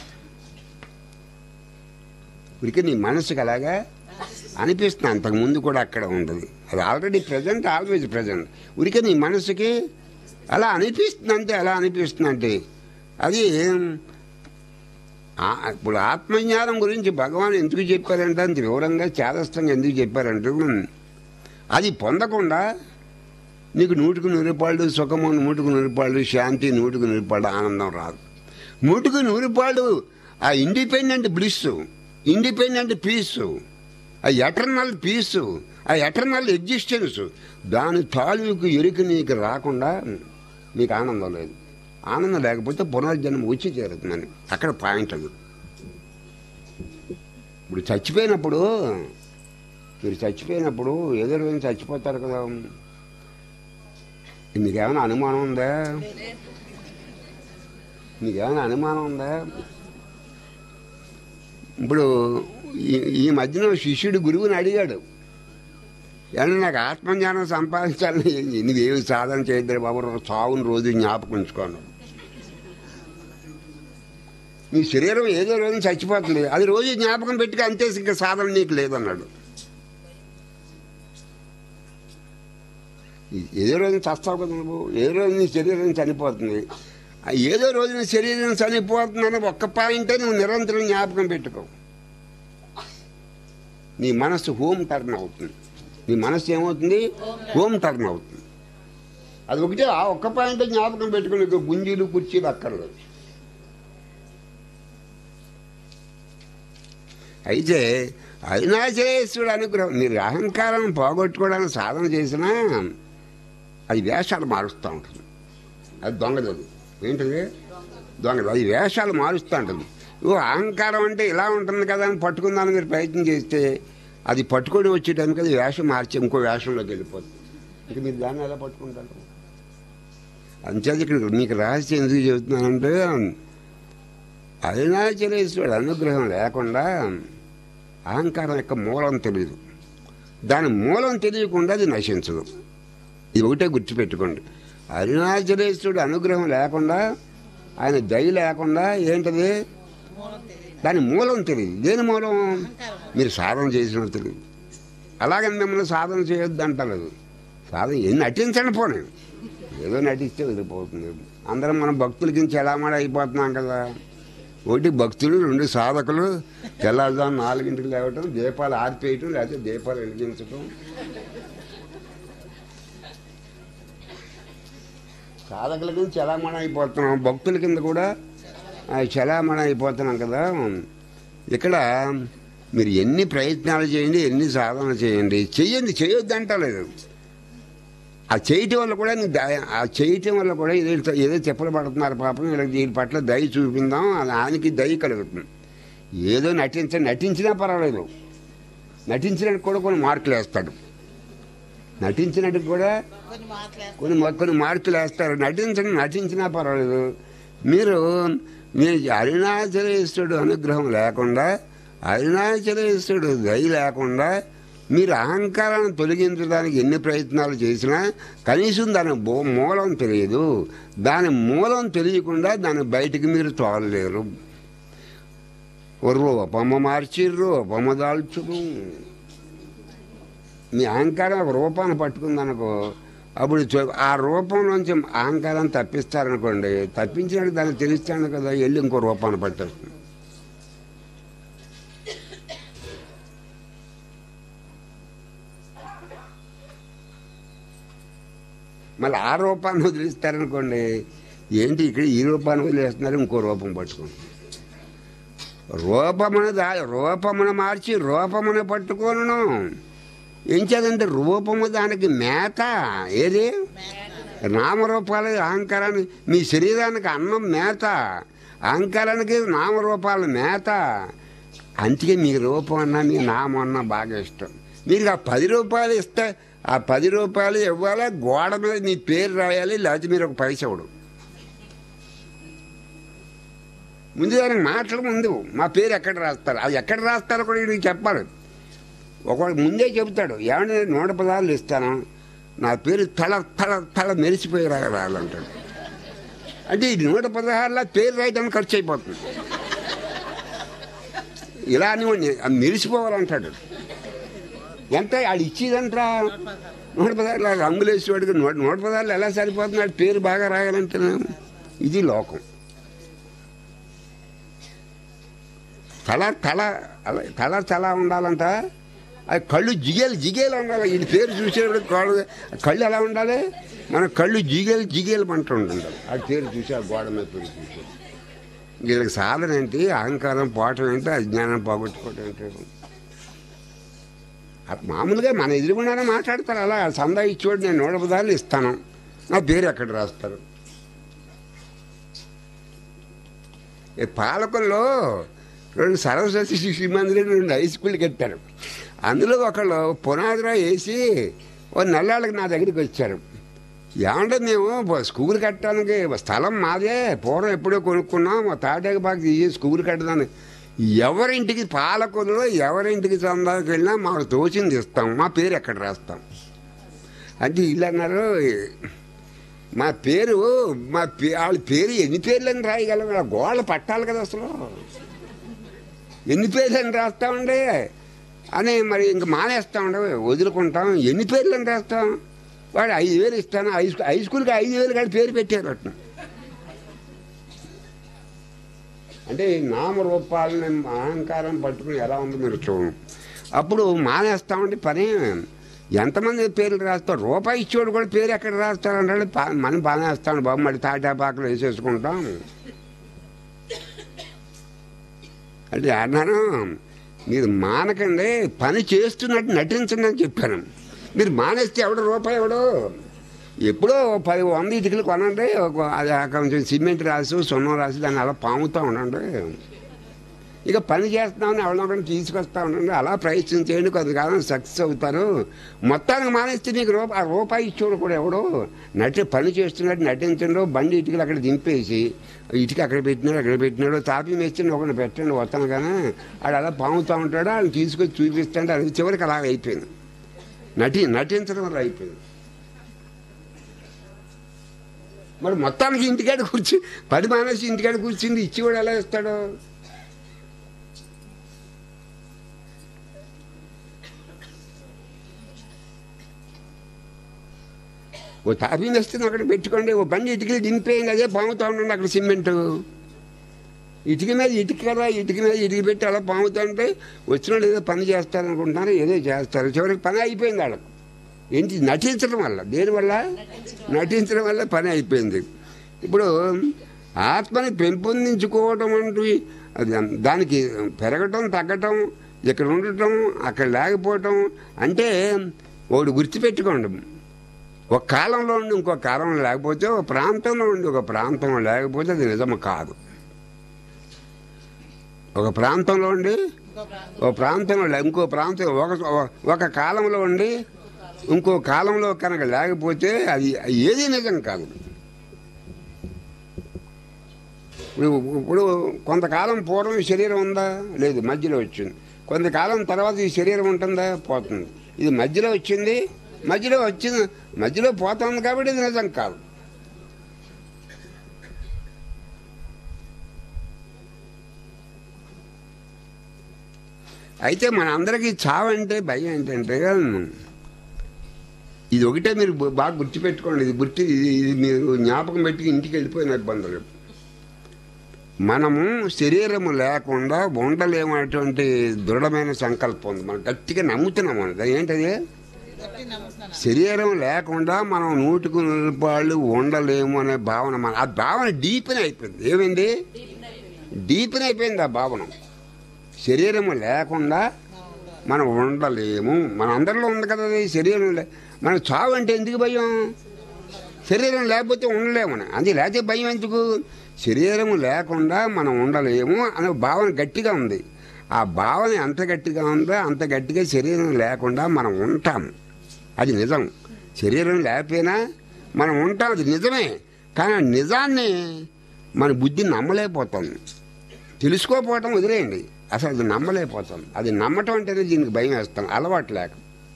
ఉరికి నీ మనసుకు అలాగా అనిపిస్తుంది అంతకుముందు కూడా అక్కడ ఉండదు అది ఆల్రెడీ ప్రజెంట్ ఆల్వేజ్ ప్రజెంట్ ఉరికి నీ మనసుకి అలా అనిపిస్తుంది అంతే అలా అనిపిస్తుంది అంటే అది ఆ- ఇప్పుడు ఆత్మజ్ఞానం గురించి భగవాన్ ఎందుకు చెప్పారంటే అంత వివరంగా చాదస్తంగా ఎందుకు చెప్పారంటే అది పొందకుండా నీకు నూటికి నూరుపాళ్ళు సుఖము నూటికి నూరుపాళ్ళు శాంతి నూటికి నూరుపాళ్ళు ఆనందం రాదు నూటికి నూరుపాళ్ళు ఆ ఇండిపెండెంట్ బ్లిస్ ఇండిపెండెంట్ పీస్ ఆ ఎటర్నల్ పీస్ ఆ ఎటర్నల్ ఎగ్జిస్టెన్స్ దాని తాలూకు ఎరుక నీకు రాకుండా నీకు ఆనందం లేదు ఆనందం లేకపోతే పునర్జన్మ వచ్చి చేరుతుందని అక్కడ పాయింట్ అది ఇప్పుడు చచ్చిపోయినప్పుడు మీరు చచ్చిపోయినప్పుడు ఏదో రోజు చచ్చిపోతారు కదా నీకేమైనా అనుమానం ఉందా నీకేమైనా అనుమానం ఉందా ఇప్పుడు ఈ ఈ మధ్యన ఓ శిష్యుడు గురువుని అడిగాడు ఏమన్నా నాకు ఆత్మజ్ఞానం సంపాదించాలని నువ్వేమి సాధన చేయద్దు బాబు రో- చావుని రోజు జ్ఞాపకం ఉంచుకోను నీ శరీరం ఏదో రోజు చచ్చిపోతుంది అది రోజు జ్ఞాపకం పెట్టుకు అంతే ఇంకా సాధన నీకు లేదన్నాడు ఏదో రోజు చస్తావు కదా నువ్వు ఏదో రోజు నీ శరీరం చనిపోతుంది ఆ ఏదో రోజు నీ శరీరం చనిపోతుందని ఒక్క పాయింటే నువ్వు నిరంతరం జ్ఞాపకం పెట్టుకో నీ మనస్సు హోమ్ టర్న్ అవుతుంది నీ మనస్సు ఏమవుతుంది హోమ్ టర్న్ అవుతుంది అది ఒకటే ఆ ఒక్క పాయింట్ జ్ఞాపకం పెట్టుకుని నీకు గుంజీలు కుర్చీలు అక్కర్లేదు అయితే అరుణాచలేశ్వరుడు అనుగ్రహం మీరు అహంకారం పోగొట్టుకోవడానికి సాధన చేసినా అది వేషాలు మారుస్తూ ఉంటుంది అది దొంగది అది ఏంటిది దొంగది అది వేషాలు మారుస్తూ ఉంటుంది ఓ అహంకారం అంటే ఇలా ఉంటుంది కదా అని పట్టుకుందామని మీరు ప్రయత్నం చేస్తే అది పట్టుకొని వచ్చేటానికి అది వేషం మార్చి ఇంకో వేషంలోకి వెళ్ళిపోతుంది ఇంక మీరు దాన్ని ఎలా పట్టుకుంటారు అంచేది ఇక్కడ మీకు రహస్యం ఎందుకు చెబుతున్నానంటే అరుణాచలేశ్వరుడు అనుగ్రహం లేకుండా అహంకారం యొక్క మూలం తెలియదు దాని మూలం తెలియకుండా అది నశించదు ఇది ఒకటే గుర్తుపెట్టుకోండి అరుణాచలేశ్వరుడు అనుగ్రహం లేకుండా ఆయన దయ లేకుండా ఏంటది దాని మూలం తెలియదు దేని మూలం మీరు సాధన చేసినట్టు తెలియదు అలాగని మిమ్మల్ని సాధన చేయొద్దు అంటలేదు సాధన ఎన్ని నటించండి పోనీ ఏదో నటిస్తే వదిలిపోతుంది అందరం మనం భక్తులకి చలామణి అయిపోతున్నాం కదా ఒకటి భక్తులు రెండు సాధకులు తెల్లారుజాము నాలుగింటికి లేవటం దీపాలు ఆర్పేయటం లేకపోతే దీపాలు వెలిగించటం సాధకుల కింద చలామణి అయిపోతున్నాం భక్తుల కింద కూడా ఆ, చలామణి అయిపోతున్నాం కదా ఇక్కడ మీరు ఎన్ని ప్రయత్నాలు చేయండి ఎన్ని సాధన చేయండి చెయ్యండి చేయొద్దు అంటలేదు ఆ చేయటం వల్ల కూడా నీకు దయ- ఆ చేయటం వల్ల కూడా ఏదో ఏదో చెప్పులు పడుతున్నారు పాపం వీళ్ళకి దీని పట్ల దయ చూపిందాం అది ఆయనకి దయ కలుగుతుంది ఏదో నటించ నటించినా పర్వాలేదు నటించినట్టు కూడా కొన్ని మార్కులు వేస్తాడు నటించినట్టు కూడా కొన్ని మాట్లాడుతూ కొన్ని మ- కొన్ని మార్కులు వేస్తారు నటించడం నటించినా పర్వాలేదు మీరు మీరు అరుణాచలేశ్వరుడు అనుగ్రహం లేకుండా అరుణాచలేశ్వరుడు దయ లేకుండా మీరు అహంకారాన్ని తొలగించడానికి ఎన్ని ప్రయత్నాలు చేసినా కనీసం దాని బో- మూలం తెలియదు దాని మూలం తెలియకుండా దాన్ని బయటికి మీరు తోలలేరు రూపము మార్చి రూపము దాల్చును మీ అహంకారం ఒక రూపాన్ని పట్టుకుందనుకో అప్పుడు చూ- ఆ రూపంలోంచి అహంకారాన్ని తప్పిస్తారనుకోండి తప్పించినట్టు దానికి తెలుస్తాను కదా వెళ్ళి ఇంకో రూపాన్ని పట్టేస్తుంది మళ్ళీ ఆ రూపాన్ని వదిలిస్తారనుకోండి ఏంటి ఇక్కడ ఈ రూపాన్ని వదిలేస్తున్నారు ఇంకో రూపం పట్టుకోండి రూపమును దా రూపమును మార్చి రూపమును పట్టుకోను ఏం చేదంటే రూపము దానికి మేత ఏది నామరూపాల అహంకారాన్ని మీ శరీరానికి అన్నం మేత అహంకారానికి నామరూపాల మేత అందుకే మీ రూపం అన్నా మీ నామం అన్నా బాగా ఇష్టం మీరు ఆ పది రూపాయలు ఇస్తే ఆ పది రూపాయలు ఇవ్వాలి గోడ మీద మీ పేరు రాయాలి లేకపోతే మీరు ఒక పైస ఇవ్వడు ముందు దానికి మాటలు ముందు మా పేరు ఎక్కడ రాస్తారు అది ఎక్కడ రాస్తారో కూడా నీకు చెప్పాలి ఒకడు ముందే చెబుతాడు ఏమంటే నేను నూట పదాలు ఇస్తాను నా పేరు తల తల తల మెరిసిపోయి రా- రాయాలంటాడు అంటే ఈ నూట పదహారులో పేరు రాయడానికి ఖర్చు అయిపోతుంది ఇలా అని వాడిని అది మెరిసిపోవాలంటాడు ఎంత ఆడు ఇచ్చేదంట్రా నూట పదార్లు రంగులు వేసేవాడికి నూట నూట పదార్లు ఎలా సరిపోతున్నాడు పేరు బాగా రాయాలంటే ఇది లోకం తల తల అలా తల తల ఉండాలంట అది కళ్ళు జిగేలు జిగేలు ఉండాలి ఈ పేరు చూసేటప్పుడు కళ్ళు కళ్ళు ఎలా ఉండాలి మన కళ్ళు జిగేలు జిగేలు పంట ఉండాలి ఆ పేరు చూసి ఆ గోడ మీద పేరు చూసి వీళ్ళకి సాధన ఏంటి అహంకారం పోవటం ఏంటి అజ్ఞానం పోగొట్టుకోవటం ఏంటి అది మామూలుగా మన ఎదురుగుండానే మాట్లాడతారు అలా సందా ఇచ్చేవాడు నేను నూట పదాలు ఇస్తాను నా పేరు ఎక్కడ రాస్తారు ఈ పాలకుల్లో రెండు సరస్వతి శిశు మందిరం రెండు హై స్కూల్ కట్టారు అందులో ఒకళ్ళు పునాదిరా వేసి ఓ నెల్లాళ్ళకి నా దగ్గరికి వచ్చారు ఏమంటే మేము బ- స్కూల్ కట్టడానికి స్థలం మాదే పూర్వం ఎప్పుడో కొనుక్కున్నాం మా తాటాకి బాగా తీసి స్కూల్ కట్టడానికి ఎవరింటికి పాలకుల్లో ఎవరింటికి చందాకి వెళ్ళినా మాకు తోచింది ఇస్తాం మా పేరు ఎక్కడ రాస్తాం అంటే వీళ్ళు అన్నారు మా పేరు మా పే వాళ్ళ పేరు ఎన్ని పేర్లని రాయగలం ఆ గోళ్ళ పట్టాలి కదా అసలు ఎన్ని పేర్లని రాస్తామండి అని మరి ఇంక మానేస్తామండి వదులుకుంటాం ఎన్ని పేర్లని రాస్తాం వాడు ఐదు వేలు ఇస్తాను హై స్కూల్ హై స్కూల్కి ఐదు వేలు కాదు పేరు పెట్టారు అట్లా అంటే ఈ నామరూపాలని అహంకారం పట్టుకుని ఎలా ఉందో మీరు చూడండి అప్పుడు మానేస్తామంటే పని ఎంతమంది పేర్లు రాస్తారు రూపాయి ఇచ్చేవాడు కూడా పేరు ఎక్కడ రాస్తారంటే పా- మనం మానేస్తాం బాబు మరి తాటాపాకలు వేసేసుకుంటాం అంటే అన్నాను మీరు మానకండి పని చేస్తున్నట్టు నటించండి అని చెప్పాను మీరు మానేస్తే ఎవడు రూపాయి ఎవడు ఎప్పుడో పది వంద ఇటుకలు కొనండి ఒక అది ఆ కొంచెం సిమెంట్ రాసి సున్నం రాసి దాన్ని అలా పాముతూ ఉండండి ఇక పని చేస్తున్నామని ఎవరినొకరిని తీసుకొస్తా ఉండండి అలా ప్రయత్నం చేయండి కొంతకాలం సక్సెస్ అవుతారు మొత్తానికి మానేస్తే నీకు రూప ఆ రూపాయి ఇచ్చేవాడు కూడా ఎవడు నటి పని చేస్తున్నట్టు నటించండు బండి ఇటుకలు అక్కడ దింపేసి ఇటుక అక్కడ పెట్టినాడు అక్కడ పెట్టినాడు తాపి వేస్తే ఒకరిని పెట్టండి వస్తాను కానీ ఆడు అలా పాముతూ ఉంటాడు ఆయన తీసుకొచ్చి చూపిస్తాడు అది చివరికి అలా అయిపోయింది నటి నటించడం వల్ల అయిపోయింది మరి మొత్తానికి ఇంటికాడ కూర్చి పది మానేసి ఇంటికాడ కూర్చుంది ఇచ్చేవాడు ఎలా ఇస్తాడు ఓ తాపీ వస్తుంది అక్కడ పెట్టుకోండి ఓ బండి ఇటుకలు దింపేయండి అదే పాముతా ఉండండి అక్కడ సిమెంట్ ఇటుక మీద ఇటుక కదా ఇటుక మీద ఇటుక పెట్టి అలా పాముతా ఉంటే వచ్చిన వాళ్ళు ఏదో పని చేస్తారనుకుంటున్నారు ఏదో చేస్తారు చివరికి పని అయిపోయింది వాళ్ళకు ఏంటి నటించడం వల్ల దేనివల్ల నటించడం వల్ల పని అయిపోయింది ఇప్పుడు ఆత్మని పెంపొందించుకోవటం అంటూ అది దానికి పెరగటం తగ్గటం ఇక్కడ ఉండటం అక్కడ లేకపోవటం అంటే ఒకటి గుర్తుపెట్టుకోండి ఒక కాలంలో ఉండి ఇంకో కాలంలో లేకపోతే ఒక ప్రాంతంలో ఉండి ఒక ప్రాంతంలో లేకపోతే అది నిజం కాదు ఒక ప్రాంతంలో ఉండి ఇంకో ప్రాంతం ఒక ప్రాంతంలో లే- ఇంకో ప్రాంతం ఒక ఒక కాలంలో ఉండి ఇంకో కాలంలో కనుక లేకపోతే అది ఏది నిజం కాదు ఇప్పుడు ఇప్పుడు కొంతకాలం పూర్వం ఈ శరీరం ఉందా లేదు మధ్యలో వచ్చింది కొంతకాలం తర్వాత ఈ శరీరం ఉంటుందా పోతుంది ఇది మధ్యలో వచ్చింది మధ్యలో వచ్చింది మధ్యలో పోతుంది కాబట్టి ఇది నిజం కాదు అయితే మన అందరికీ చావు అంటే భయం ఏంటంటే ఇది ఒకటే మీరు బ- బాగా గుర్తుపెట్టుకోండి ఇది గుర్తు ఇది ఇది మీరు జ్ఞాపకం పెట్టి ఇంటికి వెళ్ళిపోయిన ఇబ్బందులు మనము శరీరము లేకుండా ఉండలేమనేటువంటి దృఢమైన సంకల్పం ఉంది మనం గట్టిగా నమ్ముతున్నాం అది ఏంటది గట్టి నమ్ముతున్నాను శరీరం లేకుండా మనం నూటికి రూపాయలు ఉండలేము అనే భావన మన ఆ భావన డీప్ని అయిపోయింది ఏమైంది డీప్ని అయిపోయింది ఆ భావన శరీరము లేకుండా మనం ఉండలేము మన అందరిలో ఉంది కదా అది శరీరం లే మన చావు అంటే ఎందుకు భయం శరీరం లేకపోతే ఉండలేమని అది లేకపోతే భయం ఎందుకు శరీరము లేకుండా మనం ఉండలేము అనే భావన గట్టిగా ఉంది ఆ భావన ఎంత గట్టిగా ఉందో అంత గట్టిగా శరీరం లేకుండా మనం ఉంటాం అది నిజం శరీరం లేకపోయినా మనం ఉంటాం అది నిజమే కానీ ఆ నిజాన్ని మన బుద్ధి నమ్మలేకపోతుంది తెలుసుకోకపోవటం వదిలేయండి అసలు అది నమ్మలేకపోతాం అది నమ్మటం అంటేనే దీనికి భయం వేస్తాం అలవాటు లేక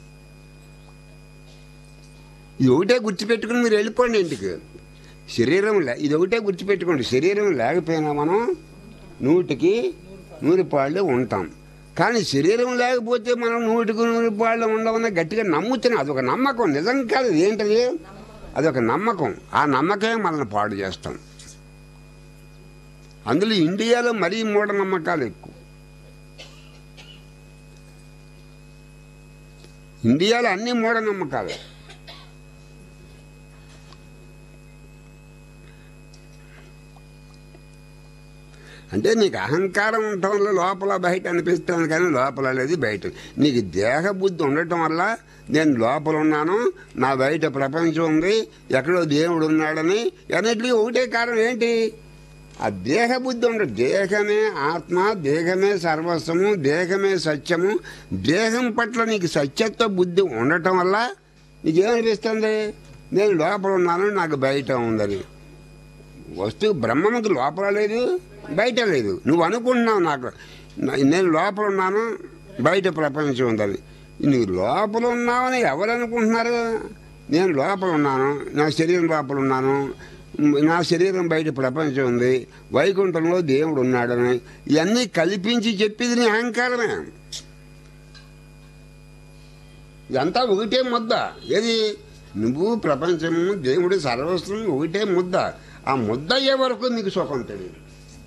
ఇది ఒకటే గుర్తుపెట్టుకుని మీరు వెళ్ళిపోండి ఇంటికి శరీరం లే ఇది ఒకటే గుర్తుపెట్టుకోండి శరీరం లేకపోయినా మనం నూటికి నూరు పాళ్ళు ఉంటాం కానీ శరీరం లేకపోతే మనం నూటికి నూరు పాళ్ళు ఉండమని గట్టిగా నమ్ముతున్నాం అదొక నమ్మకం నిజం కాదు ఇది ఏంటది అదొక నమ్మకం ఆ నమ్మకమే మనల్ని పాడు చేస్తాం అందులో ఇండియాలో మరీ మూఢనమ్మకాలు ఎక్కువ ఇండియాలో అన్ని మూఢనమ్మకాలు అంటే నీకు అహంకారం ఉండటం వల్ల లోపల బయట అనిపిస్తుంది కానీ లోపల లేదు బయట నీకు దేహ బుద్ధి ఉండటం వల్ల నేను లోపల ఉన్నాను నా బయట ప్రపంచం ఉంది ఎక్కడో దేవుడు ఉన్నాడని అన్నిటికీ ఒకటే కారణం ఏంటి ఆ దేహ బుద్ధి ఉండదు దేహమే ఆత్మ దేహమే సర్వస్వము దేహమే సత్యము దేహం పట్ల నీకు సత్యత్వ బుద్ధి ఉండటం వల్ల నీకేమనిపిస్తుంది నేను లోపల ఉన్నాను నాకు బయట ఉందని వస్తువు బ్రహ్మముకి లోపల లేదు బయట లేదు నువ్వు అనుకుంటున్నావు నాకు నా- నేను లోపల ఉన్నాను బయట ప్రపంచం ఉందని నువ్వు లోపల ఉన్నావని ఎవరు అనుకుంటున్నారు నేను లోపల ఉన్నాను నా శరీరం లోపల ఉన్నాను మ్, నా శరీరం బయట ప్రపంచం ఉంది వైకుంఠంలో దేవుడు ఉన్నాడని ఇవన్నీ కల్పించి చెప్పేది నీ అహంకారమే ఇదంతా ఒకటే ముద్ద ఏది నువ్వు ప్రపంచము దేవుడి సర్వస్వం ఒకటే ముద్ద ఆ ముద్ద అయ్యే వరకు నీకు సుఖం తెలియదు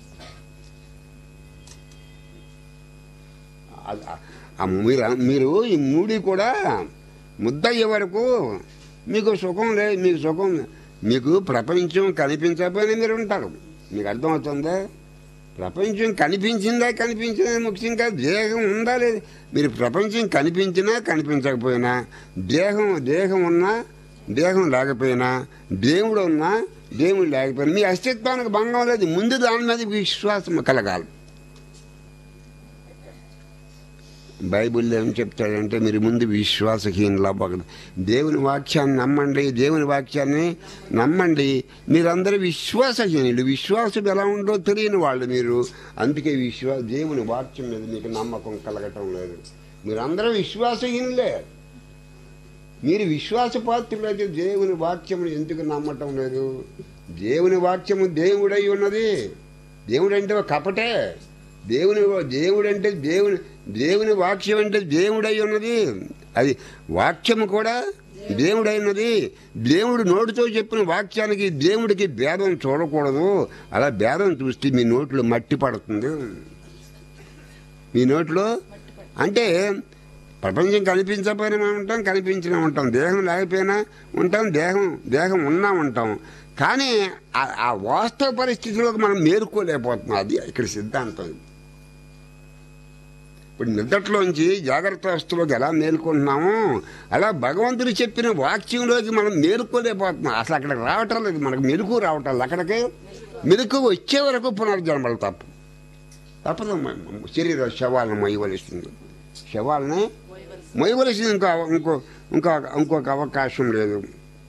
ఆ- ఆ- ఆ మీరు మీరు ఈ మూడి కూడా ముద్ద అయ్యే వరకు మీకు సుఖం లేదు మీకు సుఖం మీకు ప్రపంచం కనిపించకపోయినా మీరు ఉంటారు మీకు అర్థమవుతుందా ప్రపంచం కనిపించిందా కనిపించిందా ముఖ్యం కాదు దేహం ఉందా లేదు మీరు ప్రపంచం కనిపించినా కనిపించకపోయినా దేహం దేహం ఉన్నా దేహం లేకపోయినా దేవుడు ఉన్నా దేవుడు లేకపోయినా మీ అస్తిత్వానికి భంగం లేదు ముందు దాని మీద విశ్వాసం కలగాలి బైబిల్లో ఏం చెప్తాడంటే మీరు ముందు విశ్వాసహీనులు అవ్వకూడదు దేవుని వాక్యాన్ని నమ్మండి దేవుని వాక్యాన్ని నమ్మండి మీరందరూ విశ్వాసహీనులు విశ్వాసం ఎలా ఉందో తెలియని వాళ్ళు మీరు అందుకే విశ్వాస దేవుని వాక్యం మీద మీకు నమ్మకం కలగటం లేదు మీరందరూ విశ్వాసహీనులే మీరు విశ్వాసపాత్రులైతే దేవుని వాక్యమును ఎందుకు నమ్మటం లేదు దేవుని వాక్యము దేవుడై ఉన్నది దేవుడు అంటే ఒక కపటే దేవుని దేవుడు అంటే దేవుని దేవుని వాక్యం అంటే దేవుడై ఉన్నది అది వాక్యము కూడా దేవుడై ఉన్నది దేవుడు నోటితో చెప్పిన వాక్యానికి దేవుడికి భేదం చూడకూడదు అలా భేదం చూస్తే మీ నోట్లో మట్టి పడుతుంది మీ నోట్లో అంటే ప్రపంచం కనిపించకపోయినా మనం ఉంటాం కనిపించినా ఉంటాం దేహం లేకపోయినా ఉంటాం దేహం దేహం ఉన్నా ఉంటాం కానీ ఆ- ఆ వాస్తవ పరిస్థితిలోకి మనం మేలుకోలేకపోతున్నాం అది ఇక్కడ సిద్ధాంతం ఇప్పుడు నిద్రలోంచి జాగ్రత్త అవస్థలోకి ఎలా మేలుకుంటున్నామో అలా భగవంతుడు చెప్పిన వాక్యంలోకి మనం మేలుకోలేకపోతున్నాం అసలు అక్కడికి రావటం లేదు మనకు మెలకు రావటం లేదు అక్కడికి మెలకు వచ్చే వరకు పునర్జన్మలు తప్పు తప్పదు మ- మ- శరీర శవాలను మొయ్యవలసింది శవాలని మొయ్యవలసింది ఇంకో అవ- ఇంకో ఇంకో ఇంకొక అవకాశం లేదు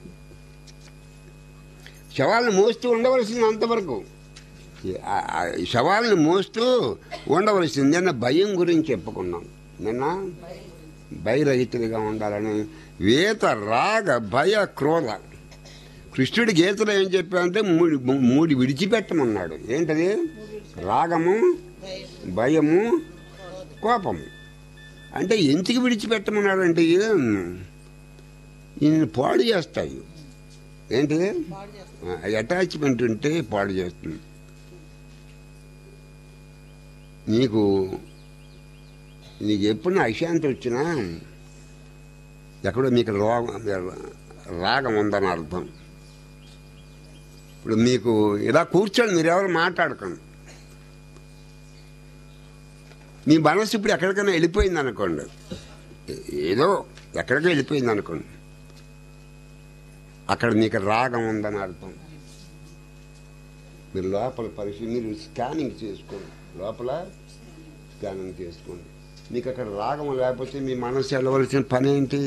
శవాలను మోస్తూ ఉండవలసింది అంతవరకు ఆ- ఆ శవాలను మోస్తూ ఉండవలసింది నిన్న భయం గురించి చెప్పుకున్నాం నిన్న భయరహితుడిగా ఉండాలని వేత రాగ భయ క్రోధ కృష్ణుడి గీతలో ఏం చెప్పాడంటే మూడు మూడు విడిచిపెట్టమన్నాడు ఏంటది రాగము భయము కోపము అంటే ఎందుకు విడిచిపెట్టమన్నాడు అంటే ఈయన పాడు చేస్తాయి ఏంటి పాడు చేస్తాను అటాచ్మెంట్ ఉంటే పాడు చేస్తుంది నీకు నీకు ఎప్పుడు అశాంతి వచ్చినా ఎక్కడో మీకు రోగం రాగం ఉందని అర్థం ఇప్పుడు మీకు ఇలా కూర్చొని మీరు ఎవరు మాట్లాడకండి మీ మనసు ఇప్పుడు ఎక్కడికైనా వెళ్ళిపోయింది అనుకోండి ఏదో ఎక్కడికో వెళ్ళిపోయింది అనుకోండి అక్కడ మీకు రాగం ఉందని అర్థం మీరు లోపల పరిశీలి మీరు స్కానింగ్ చేసుకోండి లోపల స్కానింగ్ చేసుకోండి మీకు అక్కడ రాగం లేకపోతే మీ మనసు వెళ్ళవలసిన పని ఏంటి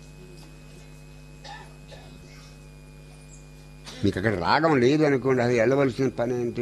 మీకు అక్కడ రాగం లేదు అనుకోండి అది వెళ్ళవలసిన పని ఏంటి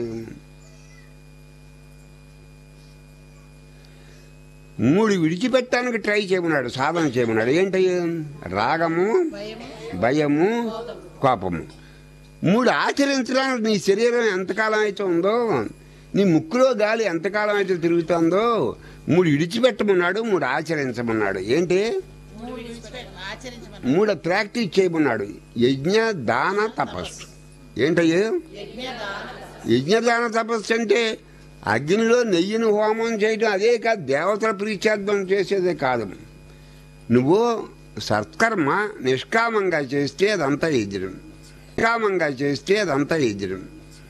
మూడు విడిచిపెట్టడానికి ట్రై చేయమన్నాడు సాధన చేయమన్నాడు ఏంటి రాగము భయము భయము కోపము మూడు ఆచరించడానికి నీ శరీరం ఎంతకాలం అయితే ఉందో నీ ముక్కులో గాలి ఎంతకాలం అయితే తిరుగుతుందో మూడు విడిచిపెట్టమన్నాడు మూడు ఆచరించమన్నాడు ఏంటి మూడు విడిచిపెట్టి ఆచరించమని మూడు ప్రాక్టీస్ చేయమన్నాడు యజ్ఞ దాన తపస్సు ఏంటయ్యే యజ్ఞదాన యజ్ఞదాన తపస్సు అంటే అగ్నిలో నెయ్యిని హోమం చేయడం అదే కాదు దేవతల ప్రీత్యార్థం చేసేదే కాదు నువ్వు సత్కర్మ నిష్కామంగా చేస్తే అదంతా యజ్ఞం నిష్కామంగా చేస్తే అదంతా యజ్ఞం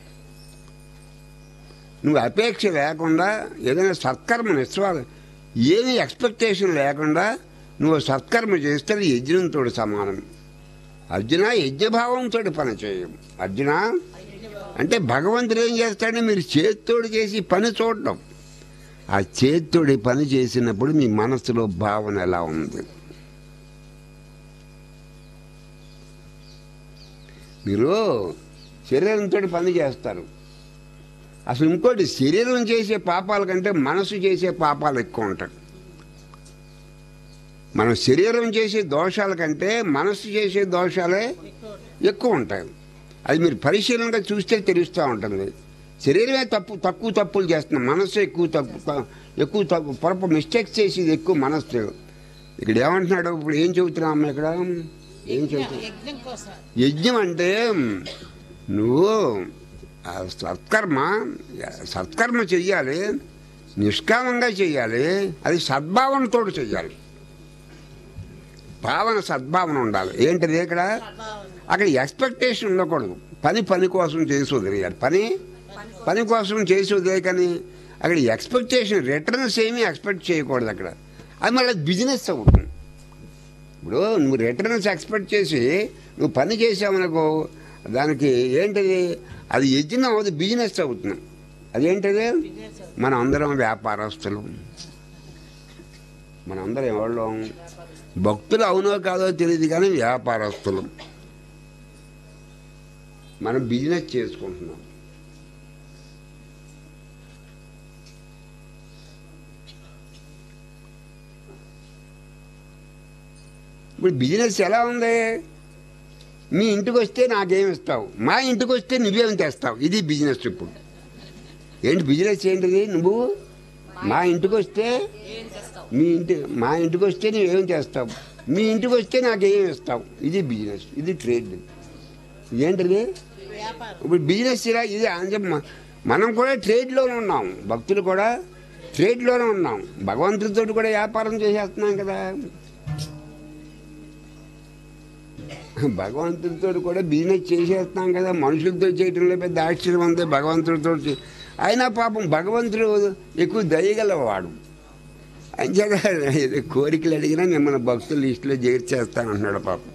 నువ్వు అపేక్ష లేకుండా ఏదైనా సత్కర్మ నిస్వాల ఏమి ఎక్స్పెక్టేషన్ లేకుండా నువ్వు సత్కర్మ చేస్తే అది యజ్ఞంతో సమానం అర్జున యజ్ఞభావంతో పని చేయం అర్జున అంటే భగవంతుడు ఏం చేస్తాడని మీరు చేత్తోడు చేసి పని చూడడం ఆ చేత్తోడి పని చేసినప్పుడు మీ మనసులో భావన ఎలా ఉంది మీరు శరీరంతో పని చేస్తారు అసలు ఇంకోటి శరీరం చేసే పాపాల కంటే మనసు చేసే పాపాలు ఎక్కువ ఉంటాయి మనం శరీరం చేసే దోషాల కంటే మనసు చేసే దోషాలే ఎక్కువ ఉంటాయి అది మీరు పరిశీలనగా చూస్తే తెలుస్తూ ఉంటుంది శరీరమే తప్పు తక్కువ తప్పులు చేస్తున్నాం మనసు ఎక్కువ తప్పు త- ఎక్కువ తప్పు పొరప మిస్టేక్స్ చేసేది ఎక్కువ మనసు ఇక్కడ ఏమంటున్నాడు ఇప్పుడు ఏం చెబుతున్నాం అమ్మ ఇక్కడ ఏం చెబుతున్నాం యజ్ఞం కోసం యజ్ఞం అంటే నువ్వు ఆ సత్కర్మ సత్కర్మ చెయ్యాలి నిష్కామంగా చెయ్యాలి అది సద్భావనతో చెయ్యాలి భావన సద్భావన ఉండాలి ఏంటిది ఇక్కడ అక్కడ ఎక్స్పెక్టేషన్ ఉండకూడదు పని పని కోసం చేసి వదిలేయాలి పని పని కోసం చేసి వదిలే కానీ అక్కడ ఎక్స్పెక్టేషన్ రిటర్న్స్ ఏమీ ఎక్స్పెక్ట్ చేయకూడదు అక్కడ అది మళ్ళీ బిజినెస్ అవుతుంది ఇప్పుడు నువ్వు రిటర్న్స్ ఎక్స్పెక్ట్ చేసి నువ్వు పని చేసావనుకో దానికి ఏంటిది అది యజ్ఞం అవుతుంది బిజినెస్ అవుతుంది అదేంటిది మన అందరం వ్యాపారస్తులు మన అందరం ఎవళ్ళం భక్తులు అవునో కాదో తెలియదు కానీ వ్యాపారస్తులు మనం బిజినెస్ చేసుకుంటున్నాం ఇప్పుడు బిజినెస్ ఎలా ఉంది మీ ఇంటికి వస్తే నాకేం ఇస్తావు మా ఇంటికి వస్తే నువ్వేం తెస్తావు ఇది బిజినెస్ ఇప్పుడు ఏంటి బిజినెస్ ఏంటిది నువ్వు మా ఇంటికి వస్తే మీ ఇంటి మా ఇంటికి వస్తే నువ్వేం చేస్తావు మీ ఇంటికి వస్తే నాకేం ఇస్తావు ఇది బిజినెస్ ఇది ట్రేడ్ ఏంటిది వ్యాపారం ఇప్పుడు బిజినెస్ ఇలా ఇది అని చెప్పి మ- మనం కూడా ట్రేడ్లోనే ఉన్నాం భక్తులు కూడా ట్రేడ్లోనే ఉన్నాం భగవంతుడితో కూడా వ్యాపారం చేసేస్తున్నాం కదా భగవంతుడితో కూడా బిజినెస్ చేసేస్తున్నాం కదా మనుషులతో చేయటంలో పెద్ద ఆశ్చర్యం ఉంది భగవంతుడితో చే- అయినా పాపం భగవంతుడు ఎక్కువ దయగలవాడు అంచేత ఏదో కోరికలు అడిగినా మిమ్మల్ని భక్తుల లిస్టులో చేర్చేస్తానంటున్నాడు పాపం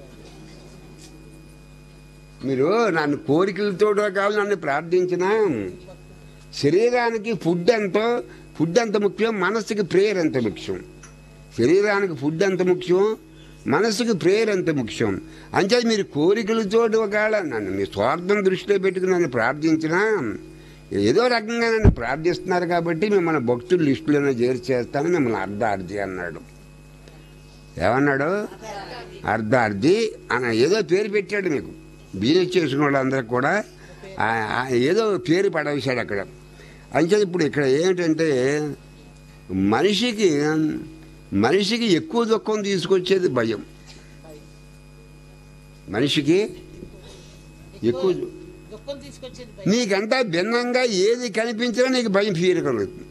మీరు నన్ను కోరికలతో కావాలి నన్ను ప్రార్థించినా శరీరానికి ఫుడ్ ఎంతో ఫుడ్ ఎంత ముఖ్యం మనసుకి ప్రేయర్ ఎంత ముఖ్యం శరీరానికి ఫుడ్ ఎంత ముఖ్యం మనసుకి ప్రేయర్ ఎంత ముఖ్యం అంతే మీరు కోరికలతో ఒకవేళ నన్ను మీ స్వార్థం దృష్టిలో పెట్టుకుని నన్ను ప్రార్థించినా ఏదో రకంగా నన్ను ప్రార్థిస్తున్నారు కాబట్టి మిమ్మల్ని భక్తుల లిస్టులోనే చేర్చేస్తాను మిమ్మల్ని అర్ధార్థి అన్నాడు ఏమన్నాడు అర్ధార్థి అని ఏదో పేరు పెట్టాడు మీకు బిజినెస్ చేసుకున్న వాళ్ళందరికీ కూడా ఆ- ఆ ఏదో పేరు పడవేశాడు అక్కడ అంతే ఇప్పుడు ఇక్కడ ఏంటంటే మనిషికి మనిషికి ఎక్కువ దుఃఖం తీసుకొచ్చేది భయం మనిషికి ఎక్కువ దుఃఖం తీసుకొచ్చేది భయం నీకంతా భిన్నంగా ఏది కనిపించినా నీకు భయం ఫీల్ కలుగుతుంది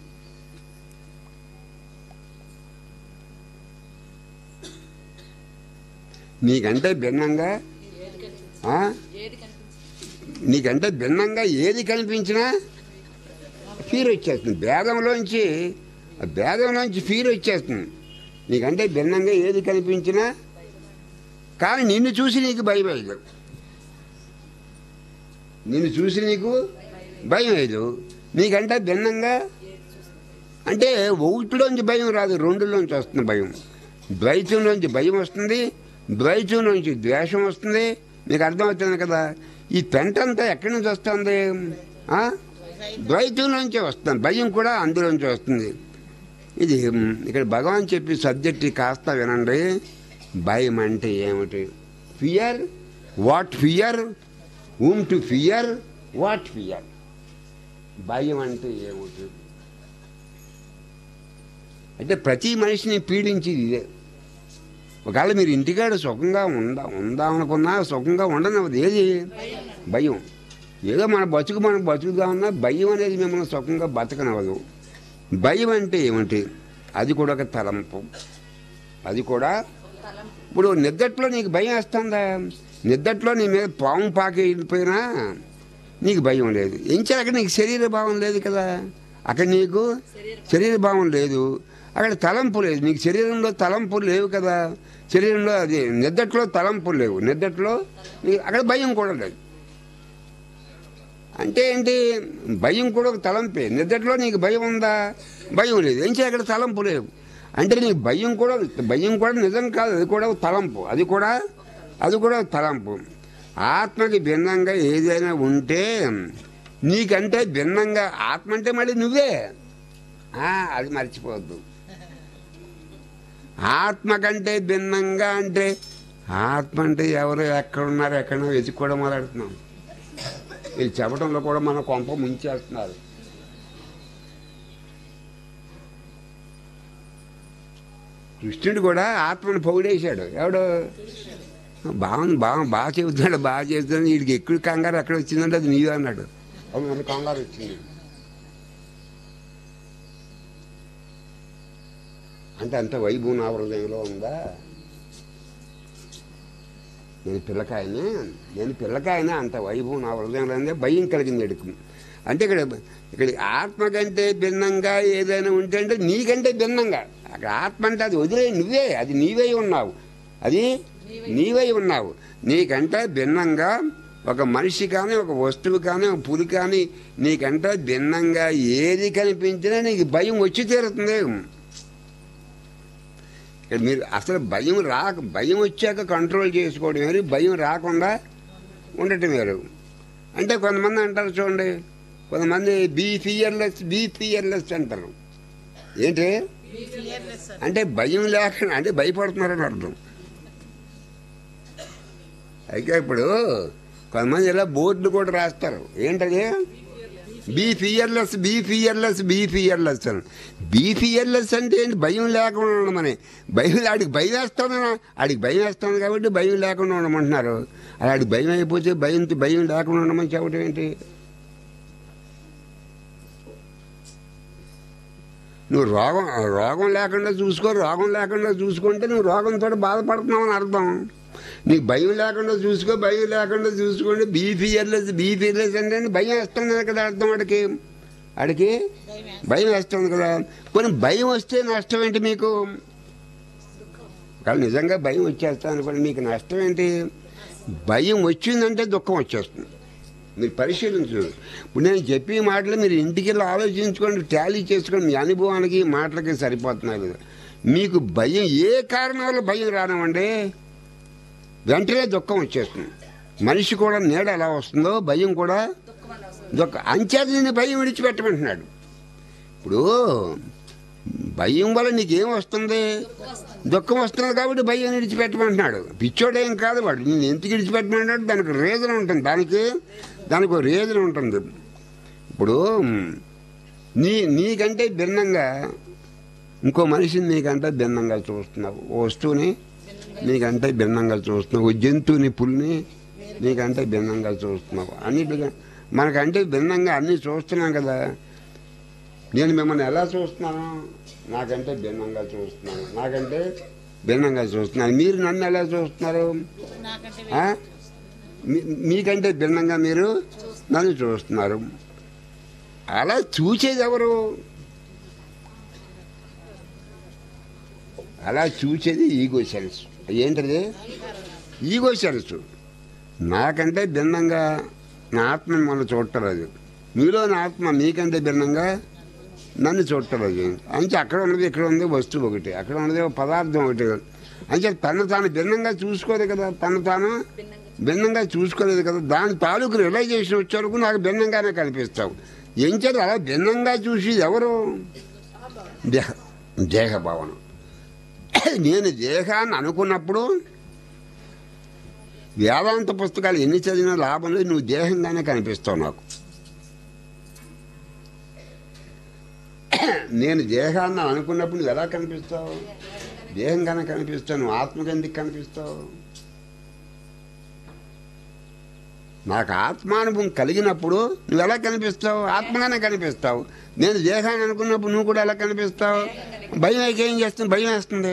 నీకంటే భిన్నంగా ఆ? నీకంటే భిన్నంగా ఏది కనిపించినా ఫీర్ వచ్చేస్తుంది భేదంలోంచి ఆ భేదంలోంచి ఫీర్ వచ్చేస్తుంది నీకంటే భిన్నంగా ఏది కనిపించినా కానీ నిన్ను చూసి నీకు భయం వేయదు నిన్ను చూసి నీకు భయం లేదు నీకంటే భిన్నంగా అంటే ఒకటిలోంచి భయం రాదు రెండులోంచి వస్తుంది భయం ద్వైతంలోంచి భయం వస్తుంది ద్వైతంలోంచి ద్వేషం వస్తుంది మీకు అర్థమవుతుంది కదా ఈ పెంట అంతా ఎక్కడి నుంచి వస్తుంది ఆ? ద్వైతంలోంచే వస్తుంది భయం కూడా అందులోంచి వస్తుంది ఇది మ్, ఇక్కడ భగవాన్ చెప్పి సబ్జెక్ట్ కాస్త వినండి భయం అంటే ఏమిటి fear what fear um to fear what fear భయం అంటే ఏమిటి అంటే ప్రతి మనిషిని పీడించేది ఇదే ఒకవేళ మీరు ఇంటికాడ సుఖంగా ఉందా ఉందామనుకున్నా సుఖంగా ఉండనవది ఏది భయం ఏదో మన బతుకు మనం బతుకుదామన్నా భయం అనేది మిమ్మల్ని సుఖంగా బతకనవదు భయం అంటే ఏమిటి అది కూడా ఒక తలంపు అది కూడా ఇప్పుడు నిద్దట్లో నీకు భయం వేస్తుందా నిద్దట్లో నీ మీద పాము పాకి వెళ్ళిపోయినా నీకు భయం లేదు ఎంచాలి అక్కడ నీకు శరీర భావం లేదు కదా అక్కడ నీకు శరీర భావం లేదు అక్కడ తలంపు లేదు నీకు శరీరంలో తలంపులు లేవు కదా శరీరంలో అది నిద్దట్లో తలంపులు లేవు నిద్దట్లో నీకు అక్కడ భయం కూడా లేదు అంటే ఏంటి భయం కూడా ఒక తలంపే నిద్దట్లో నీకు భయం ఉందా భయం లేదు ఏం చేయ అక్కడ తలంపు లేవు అంటే నీకు భయం కూడా భయం కూడా నిజం కాదు అది కూడా ఒక తలంపు అది కూడా అది కూడా ఒక తలంపు ఆత్మకి భిన్నంగా ఏదైనా ఉంటే నీకంటే భిన్నంగా ఆత్మ అంటే మళ్ళీ నువ్వే ఆ, అది మర్చిపోవద్దు ఆత్మ కంటే భిన్నంగా అంటే ఆత్మ అంటే ఎవరు ఎక్కడున్నారు ఎక్కడో వెతుక్కోవడం మొదలెడుతున్నాం వీళ్ళు చెప్పడంలో కూడా మన కొంప ముంచేస్తున్నారు కృష్ణుడు కూడా ఆత్మను పొగిడేశాడు ఎవడు బాగుంది బాగా బాగా చెబుతున్నాడు బాగా చెబుతున్నాడు వీడికి ఎక్కువ కంగారు ఎక్కడ వచ్చిందంటే అది నీవే అన్నాడు అవును మన కంగారు వచ్చింది అంటే అంత వైభవం నా హృదయంలో ఉందా నేను పిల్లకాయనే నేను పిల్లకాయనే అంత వైభవం నా హృదయంలో ఉందే భయం కలిగింది ఎడుకు అంటే ఇక్కడ ఇక్కడ ఆత్మ కంటే భిన్నంగా ఏదైనా ఉంటే అంటే నీకంటే భిన్నంగా అక్కడ ఆత్మ అంటే అది వదిలే నువ్వే అది నీవై ఉన్నావు అది నీవై ఉన్నావు నీకంటే భిన్నంగా ఒక మనిషి కానీ ఒక వస్తువు కానీ ఒక పులి కానీ నీకంటే భిన్నంగా ఏది కనిపించినా నీకు భయం వచ్చి తీరుతుంది ఇక్కడ మీరు అసలు భయం రాక భయం వచ్చాక కంట్రోల్ చేసుకోవడం వేరు భయం రాకుండా ఉండటం వేరు అంటే కొంతమంది అంటారు చూడండి కొంతమంది బీ ఫియర్లెస్ బీ ఫియర్లెస్ అంటారు ఏంటి ఫియర్లెస్ అని అంటే భయం లేకుండా అంటే భయపడుతున్నారని అర్థం అయితే ఇప్పుడు కొంతమంది ఇలా బోర్డులు కూడా రాస్తారు ఏంటది be fearless be fearless be fearless అని బీ ఫియర్లెస్ అంటే ఏంటి భయం లేకుండా ఉండమని భయం ఆడికి భయం వేస్తాను ఆడికి భయం వేస్తాను కాబట్టి భయం లేకుండా ఉండమంటున్నారు అలా ఆడికి భయం అయిపోతే భయం భయం లేకుండా ఉండమని చెప్పడం ఏంటి నువ్వు రోగం రోగం లేకుండా చూసుకో రోగం లేకుండా చూసుకుంటే నువ్వు రోగంతో బాధపడుతున్నావు అని అర్థం నీకు భయం లేకుండా చూసుకో భయం లేకుండా చూసుకోండి బీపీఎల్ఎస్ బీపీఎల్ఎస్ అంటే భయం వేస్తుంది కదా అర్థం వాడికి వాడికి భయం వేస్తుంది కదా కొన్ని భయం వస్తే నష్టం ఏంటి మీకు కానీ నిజంగా భయం వచ్చేస్తా అనుకోండి మీకు నష్టం ఏంటి భయం వచ్చిందంటే దుఃఖం వచ్చేస్తుంది మీరు పరిశీలించు ఇప్పుడు నేను చెప్పే మాటలు మీరు ఇంటికి వెళ్ళి ఆలోచించుకోండి టాలీ చేసుకోండి మీ అనుభవానికి మాటలకి సరిపోతున్నాయి కదా మీకు భయం ఏ కారణం వల్ల భయం రానివ్వండి వెంటనే దుఃఖం వచ్చేస్తుంది మనిషి కూడా నీడ ఎలా వస్తుందో భయం కూడా దుఃఖం అంచేత నేను భయం విడిచిపెట్టమంటున్నాడు ఇప్పుడు భయం వల్ల నీకేం వస్తుంది దుఃఖం వస్తుంది కాబట్టి భయం విడిచిపెట్టమంటున్నాడు పిచ్చోడేం కాదు వాడు నేను ఎందుకు విడిచిపెట్టమంటున్నాడు దానికి రీజన్ ఉంటుంది దానికి దానికి ఒక రీజన్ ఉంటుంది ఇప్పుడు నీ నీకంటే భిన్నంగా ఇంకో మనిషిని నీకంటే భిన్నంగా చూస్తున్నావు ఓ వస్తువుని నీకంటే భిన్నంగా చూస్తున్నావు ఓ జంతువుని పుల్ని నీకంటే భిన్నంగా చూస్తున్నావు అన్నిటిగా మనకంటే భిన్నంగా అన్నీ చూస్తున్నాం కదా నేను మిమ్మల్ని ఎలా చూస్తున్నాను నాకంటే భిన్నంగా చూస్తున్నాను నాకంటే భిన్నంగా చూస్తున్నాను మీరు నన్ను ఎలా చూస్తున్నారు నాకంటే ఆ? మీ- మీకంటే భిన్నంగా మీరు నన్ను చూస్తున్నారు అలా చూసేది ఎవరు అలా చూసేది ఈగో సెన్స్ ఏంటది ఈగో సెన్స్ నాకంటే భిన్నంగా నా ఆత్మ మన చూడటలేదు మీలో నా ఆత్మ మీకంటే భిన్నంగా నన్ను చూడటలేదు అంటే అక్కడ ఉన్నది ఇక్కడ ఉంది వస్తువు ఒకటి అక్కడ ఉన్నది ఒక పదార్థం ఒకటి అంటే తను తాను భిన్నంగా చూసుకోదు కదా తను తాను భిన్నంగా చూసుకోలేదు కదా దాని తాలూకు రిలైజేషన్ వచ్చే వరకు నాకు భిన్నంగానే కనిపిస్తావు ఏం చేత అలా భిన్నంగా చూసేది ఎవరు దేహ దేహ భావన నేను దేహాన్ని అనుకున్నప్పుడు వేదాంత పుస్తకాలు ఎన్ని చదివినా లాభం లేదు నువ్వు దేహంగానే కనిపిస్తావు నాకు నేను దేహాన్ని అనుకున్నప్పుడు నువ్వు ఎలా కనిపిస్తావు దేహంగానే కనిపిస్తావు నువ్వు ఆత్మగా ఎందుకు కనిపిస్తావు నాకు ఆత్మానుభవం కలిగినప్పుడు నువ్వు ఎలా కనిపిస్తావు ఆత్మగానే కనిపిస్తావు నేను దేహాన్ని అనుకున్నప్పుడు నువ్వు కూడా ఎలా కనిపిస్తావు భయం అయితే ఏం చేస్తుంది భయం వేస్తుంది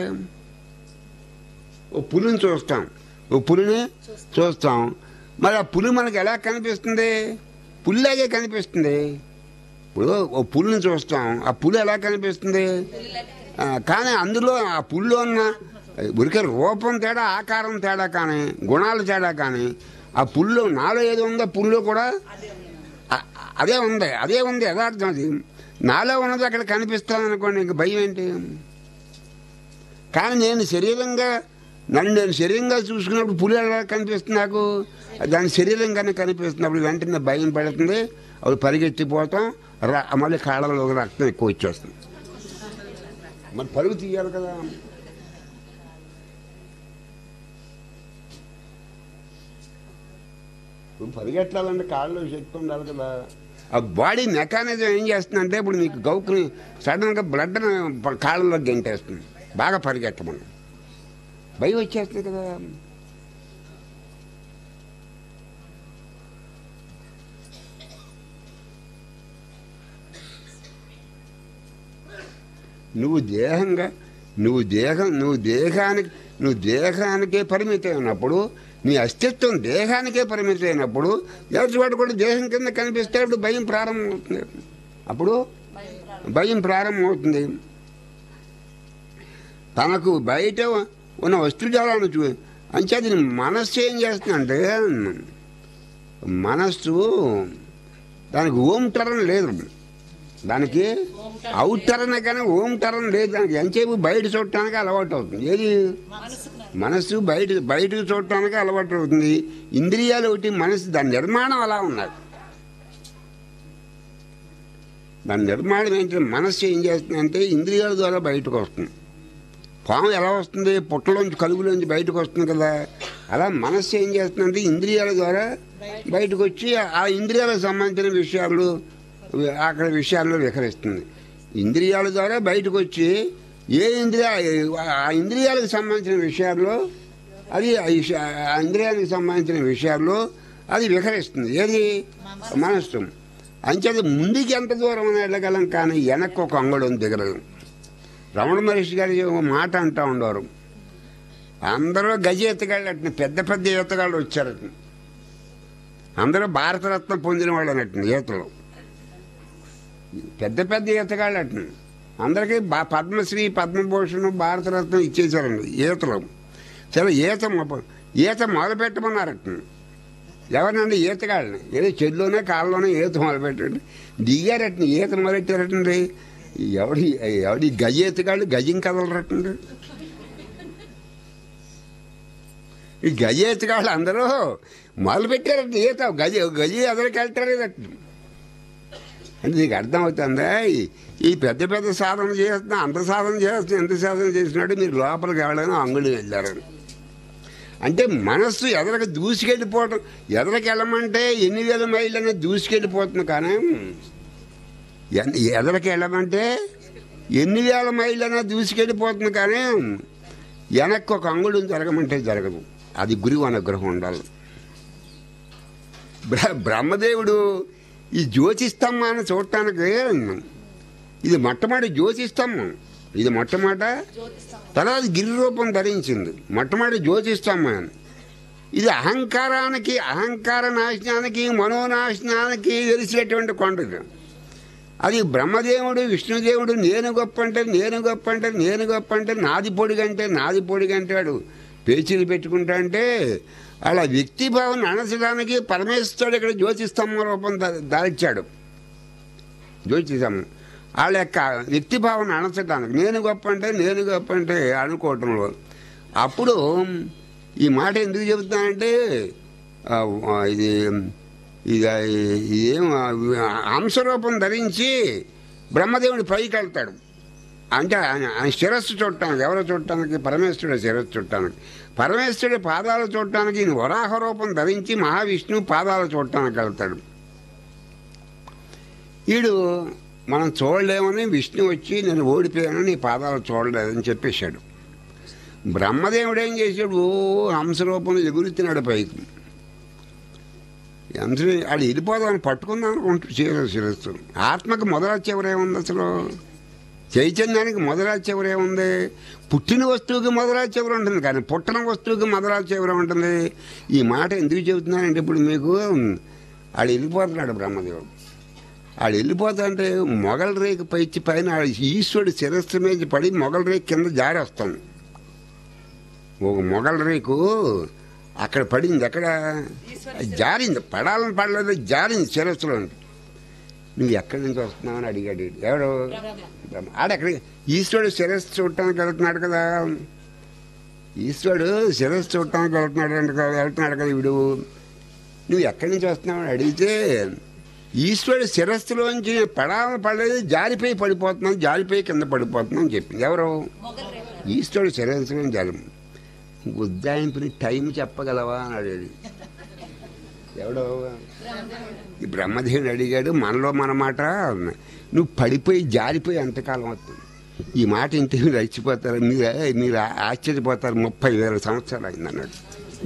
ఓ పులిని చూస్తాం ఓ పులిని చూస్తాం మరి ఆ పులి మనకి ఎలా కనిపిస్తుంది పులిలాగే కనిపిస్తుంది ఇప్పుడు ఓ పులిని చూస్తాం ఆ పులి ఎలా కనిపిస్తుంది ఆ, కానీ అందులో ఆ పులిలో ఉన్న ఉరికే రూపం తేడా ఆకారం తేడా కానీ గుణాలు తేడా కానీ ఆ పుల్లో నాలో ఏది ఉందో పుల్లో కూడా అ- అదే ఉంది అదే ఉంది యథార్థం అది నాలో ఉన్నది అక్కడ కనిపిస్తాను అనుకోండి ఇంక భయం ఏంటి కానీ నేను శరీరంగా నన్ను నేను శరీరంగా చూసుకున్నప్పుడు పులి ఎలా కనిపిస్తుంది నాకు దాని శరీరంగానే కనిపిస్తున్నప్పుడు వెంటనే భయం పడుతుంది అవి పరిగెత్తిపోతాం రా మళ్ళీ కాళ్ళలో రక్తం ఎక్కువ వచ్చేస్తుంది మరి పరుగు తీయాలి కదా ఇప్పుడు పరిగెట్టాలంటే కాళ్ళలో శక్తి ఉండాలి కదా ఆ బాడీ మెకానిజం ఏం చేస్తుందంటే ఇప్పుడు నీకు గౌకుని సడన్గా బ్లడ్ కాళ్ళలో గెంటేస్తుంది బాగా పరిగెట్టమని భయం వచ్చేస్తుంది కదా నువ్వు దేహంగా నువ్వు దేహం నువ్వు దేహానికి నువ్వు దేహానికే పరిమితమైనప్పుడు నీ అస్తిత్వం దేహానికే పరిమితమైనప్పుడు ఎదుటివాడు కూడా దేహం కింద కనిపిస్తే అప్పుడు భయం ప్రారంభమవుతుంది అప్పుడు భయం ప్రారంభమవుతుంది తనకు బయట ఉన్న వస్తుజాలను చూ అంచేది మనస్సు ఏం చేస్తుందంటే మనస్సు దానికి ఓంటరం లేదు దానికి అవుటరణ కానీ ఓంటరం లేదు దానికి ఎంతసేపు బయట చూడటానికి అలవాటు అవుతుంది ఏది మనస్సు బయట బయటకు చూడటానికి అలవాటు అవుతుంది ఇంద్రియాలు ఒకటి మనసు దాని నిర్మాణం అలా ఉన్నది దాని నిర్మాణం ఏంటంటే మనస్సు ఏం చేస్తుందంటే ఇంద్రియాల ద్వారా బయటకు వస్తుంది పాము ఎలా వస్తుంది పుట్టలోంచి కలుగులోంచి బయటకు వస్తుంది కదా అలా మనస్సు ఏం చేస్తుందంటే ఇంద్రియాల ద్వారా బయటకు వచ్చి ఆ ఇంద్రియాలకు సంబంధించిన విషయాలు అక్కడ విషయాల్లో విహరిస్తుంది ఇంద్రియాల ద్వారా బయటకు వచ్చి ఏ ఇంద్రియ ఆ ఇంద్రియాలకు సంబంధించిన విషయాల్లో అది ఆ విష- ఆ ఇంద్రియానికి సంబంధించిన విషయాల్లో అది విహరిస్తుంది ఏది మనస్సు అంచేది ముందుకి ఎంత దూరం అని వెళ్ళగలం కానీ వెనక్కి ఒక అంగడం దిగలేదు రమణ మహర్షి గారి ఒక మాట అంటూ ఉండేవారు అందరూ గజ ఎత్తగాళ్ళు అట్టిన పెద్ద పెద్ద ఈతగాళ్ళు వచ్చారట అందరూ భారతరత్న పొందిన వాళ్ళు అన్నట్టు ఈతలు పెద్ద పెద్ద ఈతగాళ్ళు అట్టిన అందరికీ బా- పద్మశ్రీ పద్మభూషణ్ భారతరత్నం ఇచ్చేసారండి ఈతలు సరే ఈత మొ- ఈత మొదలు పెట్టమన్నారట ఎవరినండి ఈతగాళ్ళని ఏదో చెల్లోనే కాళ్ళలోనే ఈత మొదలుపెట్టండి దిగారట ఈత మొదలెట్టారటండి ఎవడి ఎవడి గజ ఈతగాళ్ళు గజం కదలరటండి ఈ గజ ఈతగాళ్ళు అందరూ మొదలు పెట్టారట ఈత గజ గజ ఎదరికి వెళ్తారేదట అంటే నీకు అర్థమవుతుందా ఈ- ఈ పెద్ద పెద్ద సాధన చేస్తున్నా అంత సాధన చేస్తున్నా ఎంత సాధన చేసినట్టు మీరు లోపలికి వెళ్ళని అంగుళి వెళ్ళారని అంటే మనస్సు ఎదరికి దూసుకెళ్ళిపోవటం ఎదరికి వెళ్ళమంటే ఎన్ని వేల మైళ్ళు అనేది దూసుకెళ్ళిపోతుంది కానీ ఎన్- ఎదరికి వెళ్ళమంటే ఎన్ని వేల మైళ్ళు అనేది దూసుకెళ్ళిపోతుంది కానీ వెనక్కి ఒక అంగుళం జరగమంటే జరగదు అది గురువు అనుగ్రహం ఉండాలి బ్ర- బ్రహ్మదేవుడు ఈ జ్యోతిస్తంభాన్ని చూడటానికి ఇది మొట్టమొదటి జ్యోతిస్తంభం ఇది మొట్టమొదట తర్వాత గిరి రూపం ధరించింది మొట్టమొదటి జ్యోతిస్తంభం ఇది అహంకారానికి అహంకార నాశనానికి మనోనాశనానికి వెలిసేటువంటి కొండ ఇది. అది బ్రహ్మదేవుడు విష్ణుదేవుడు నేను గొప్ప అంటే నేను గొప్ప అంటే నేను గొప్ప అంటే నాది పొడిగంటే నాది పొడిగంటాడు పేచీలు పెట్టుకుంటా అంటే అలా వ్యక్తి భావన అణచడానికి పరమేశ్వరుడు ఇక్కడ జ్యోతిస్తంభ రూపం దా- దాల్చాడు జ్యోతిస్తంభం వాళ్ళ యొక్క వ్యక్తి భావన అణచడానికి నేను గొప్ప అంటే నేను గొప్ప అంటే అనుకోవటంలో అప్పుడు ఈ మాట ఎందుకు చెబుతానంటే ఆ, ఆ, ఇది ఇది ఇదేం హంసరూపం ధరించి బ్రహ్మదేవుడి పైకి వెళ్తాడు అంటే ఆయన ఆయన శిరస్సు చూడటానికి ఎవరు చూడటానికి పరమేశ్వరుడు శిరస్సు చూడటానికి పరమేశ్వరుడి పాదాలు చూడటానికి ఈయన వరాహ రూపం ధరించి మహావిష్ణువు పాదాలు చూడటానికి వెళ్తాడు వీడు మనం చూడలేమని విష్ణు వచ్చి నేను ఓడిపోయాను నీ పాదాలు చూడలేదని చెప్పేశాడు బ్రహ్మదేవుడు ఏం చేశాడు ఓ హంసరూపంలో ఎగురుతున్నాడు పైకి హంస అది వెళ్ళిపోదామని పట్టుకుందాం అనుకుంటూ శిరస్సు శిరస్సు ఆత్మకు మొదలచ్చి ఎవరేముంది అసలు చైతన్యానికి మొదలచ్చి ఎవరేముంది పుట్టిన వస్తువుకి మొదలచ్చి ఎవరు ఉంటుంది కానీ పుట్టిన వస్తువుకి మొదలచ్చి ఎవరు ఉంటుంది ఈ మాట ఎందుకు చెబుతున్నానంటే ఇప్పుడు మీకు ఆడు వెళ్ళిపోతున్నాడు బ్రహ్మదేవుడు ఆడు వెళ్ళిపోతుంటే మొగల రేకు పైచి పైన ఆడు ఈశ్వరుడు శిరస్సు మీద పడి మొగల రేకు కింద జారి వస్తుంది ఒక మొగల రేకు అక్కడ పడింది ఎక్కడ జారింది పడాలని పడలేదు జారింది శిరస్సులో నువ్వు ఎక్కడి నుంచి వస్తున్నావు అని అడిగాడు వీడు. ఎవడు బ్రహ్మ. ఆడెక్కడ ఈశ్వరుడు శిరస్సు చూడటానికి వెళ్తున్నాడు కదా ఈశ్వరుడు శిరస్సు చూడటానికి వెళ్తున్నాడు అంట కదా వెళ్తున్నాడు కదా వీడు నువ్వు ఎక్కడి నుంచి వస్తున్నావు అని అడిగితే ఈశ్వరుడు శిరస్సులోంచి పడాలని పడలేదు జారిపోయి పడిపోతున్నాను జారిపోయి కింద పడిపోతున్నాను అని చెప్పింది ఎవరు ఈశ్వరుడు శిరస్సులో జారి ఉద్దాయింపుని టైం చెప్పగలవా అని అడిగాడు ఎవడో ఈ బ్రహ్మదేవుని అడిగాడు మనలో మన మాట నువ్వు పడిపోయి జారిపోయి ఎంతకాలం అవుతుంది ఈ మాట ఇంటి మీరు రచ్చిపోతారు మీరు మీరు ఆశ్చర్యపోతారు ముప్పై వేల సంవత్సరాలు అయింది అన్నాడు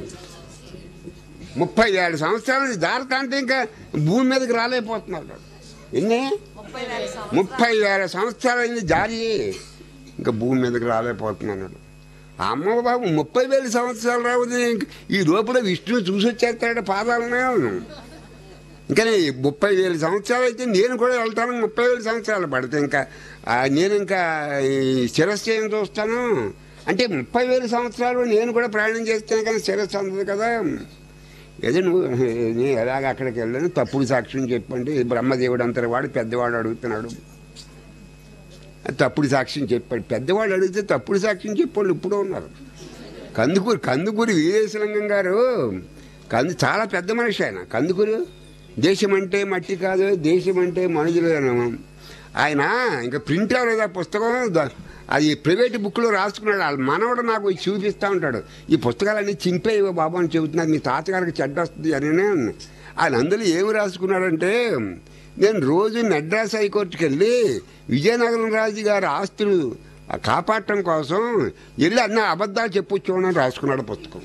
ముప్పై ఏడు సంవత్సరాలు దారకంటే ఇంకా భూమి మీదకి రాలేకపోతున్నాడు ఎన్ని ముప్పై వేల సంవత్సరాలు అయింది జారి ఇంకా భూమి మీదకి రాలేకపోతున్నాడు అమ్మ బాబు ముప్పై వేల సంవత్సరాలు రావద్దు ఈ లోపల విష్ణువు చూసి వచ్చేస్తాడు పాదాలనే ఇంకా నే- ముప్పై వేల సంవత్సరాలు అయితే నేను కూడా వెళ్తాను ముప్పై వేల సంవత్సరాలు పడితే ఇంకా ఆ, నేను ఇంకా ఈ శిరస్సు ఏం చూస్తాను అంటే ముప్పై వేల సంవత్సరాలు నేను కూడా ప్రయాణం చేస్తాను కానీ శిరస్సు అందదు కదా ఏదో నువ్వు నేను ఎలాగ అక్కడికి వెళ్ళాను తప్పుడు సాక్ష్యం చెప్పండి బ్రహ్మదేవుడు అంతటి వాడు పెద్దవాడు అడుగుతున్నాడు తప్పుడు సాక్ష్యం చెప్పాడు పెద్దవాళ్ళు అడిగితే తప్పుడు సాక్ష్యం చెప్పాళ్ళు ఇప్పుడు ఉన్నారు కందుకూరి కందుకూరి వీరేశలింగం గారు కందు చాలా పెద్ద మనిషి ఆయన కందుకూరు దేశం అంటే మట్టి కాదు దేశం అంటే మనుషులు ఆయన ఇంకా ప్రింట్ అవ్వలేదు ఆ పుస్తకం ద- అది ప్రైవేట్ బుక్లో రాసుకున్నాడు వాళ్ళ మనవడు నాకు వచ్చి చూపిస్తూ ఉంటాడు ఈ పుస్తకాలన్నీ చింపేయో బాబు అని చెబుతున్నారు మీ తాతగారికి చెడ్డ వస్తుంది అని ఆయన అందులో ఏమి రాసుకున్నాడంటే నేను రోజు మెడ్రాస్ హైకోర్టుకి వెళ్ళి విజయనగరం రాజు గారి ఆస్తులు కాపాడటం కోసం వెళ్ళి అన్న అబద్ధాలు చెప్పొచ్చామని రాసుకున్నాడు పుస్తకం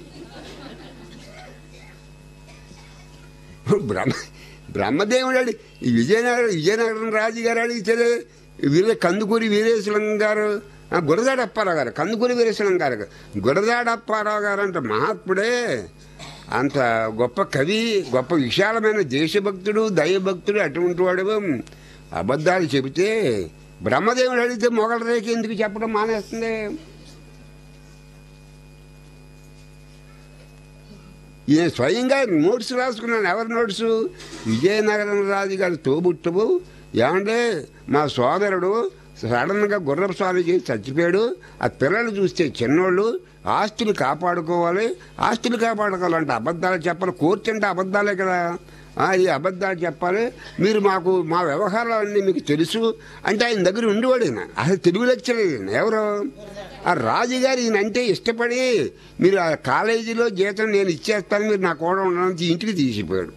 బ్రహ్మ బ్రహ్మదేవుడు అడి ఈ విజయనగరం విజయనగరం రాజు గారు అడిగితే వీరే కందుకూరి వీరేశ్వరం గారు ఆ, గురదాడ అప్పారావు గారు కందుకూరి వీరేశ్వరం గారు గురదాడ అప్పారావు గారు అంటే మహాత్ముడే అంత గొప్ప కవి గొప్ప విశాలమైన దేశభక్తుడు దైవభక్తుడు అటువంటి వాడు అబద్ధాలు చెబితే బ్రహ్మదేవుడు అడిగితే మొగల రేఖ ఎందుకు చెప్పడం మానేస్తుంది ఈయన స్వయంగా నోట్స్ రాసుకున్నాను ఎవరి నోట్స్ విజయనగరం రాజు గారి తోబుట్టువు ఏమంటే మా సోదరుడు సడన్గా గుర్రపు స్వామి చేసి చచ్చిపోయాడు ఆ పిల్లలు చూస్తే చిన్నోళ్ళు ఆస్తులు కాపాడుకోవాలి ఆస్తులు కాపాడుకోవాలంటే అబద్ధాలు చెప్పాలి కోర్టు అంటే అబద్ధాలే కదా ఆ, ఈ అబద్ధాలు చెప్పాలి మీరు మాకు మా వ్యవహారాలన్నీ మీకు తెలుసు అంటే ఆయన దగ్గర ఉండేవాడు ఈయన అసలు తెలుగు లెక్చర్ ఈయన ఎవరు ఆ రాజుగారు ఈయన అంటే ఇష్టపడి మీరు ఆ కాలేజీలో జీతం నేను ఇచ్చేస్తాను మీరు నా కూడా ఉండడానికి ఇంటికి తీసిపోయాడు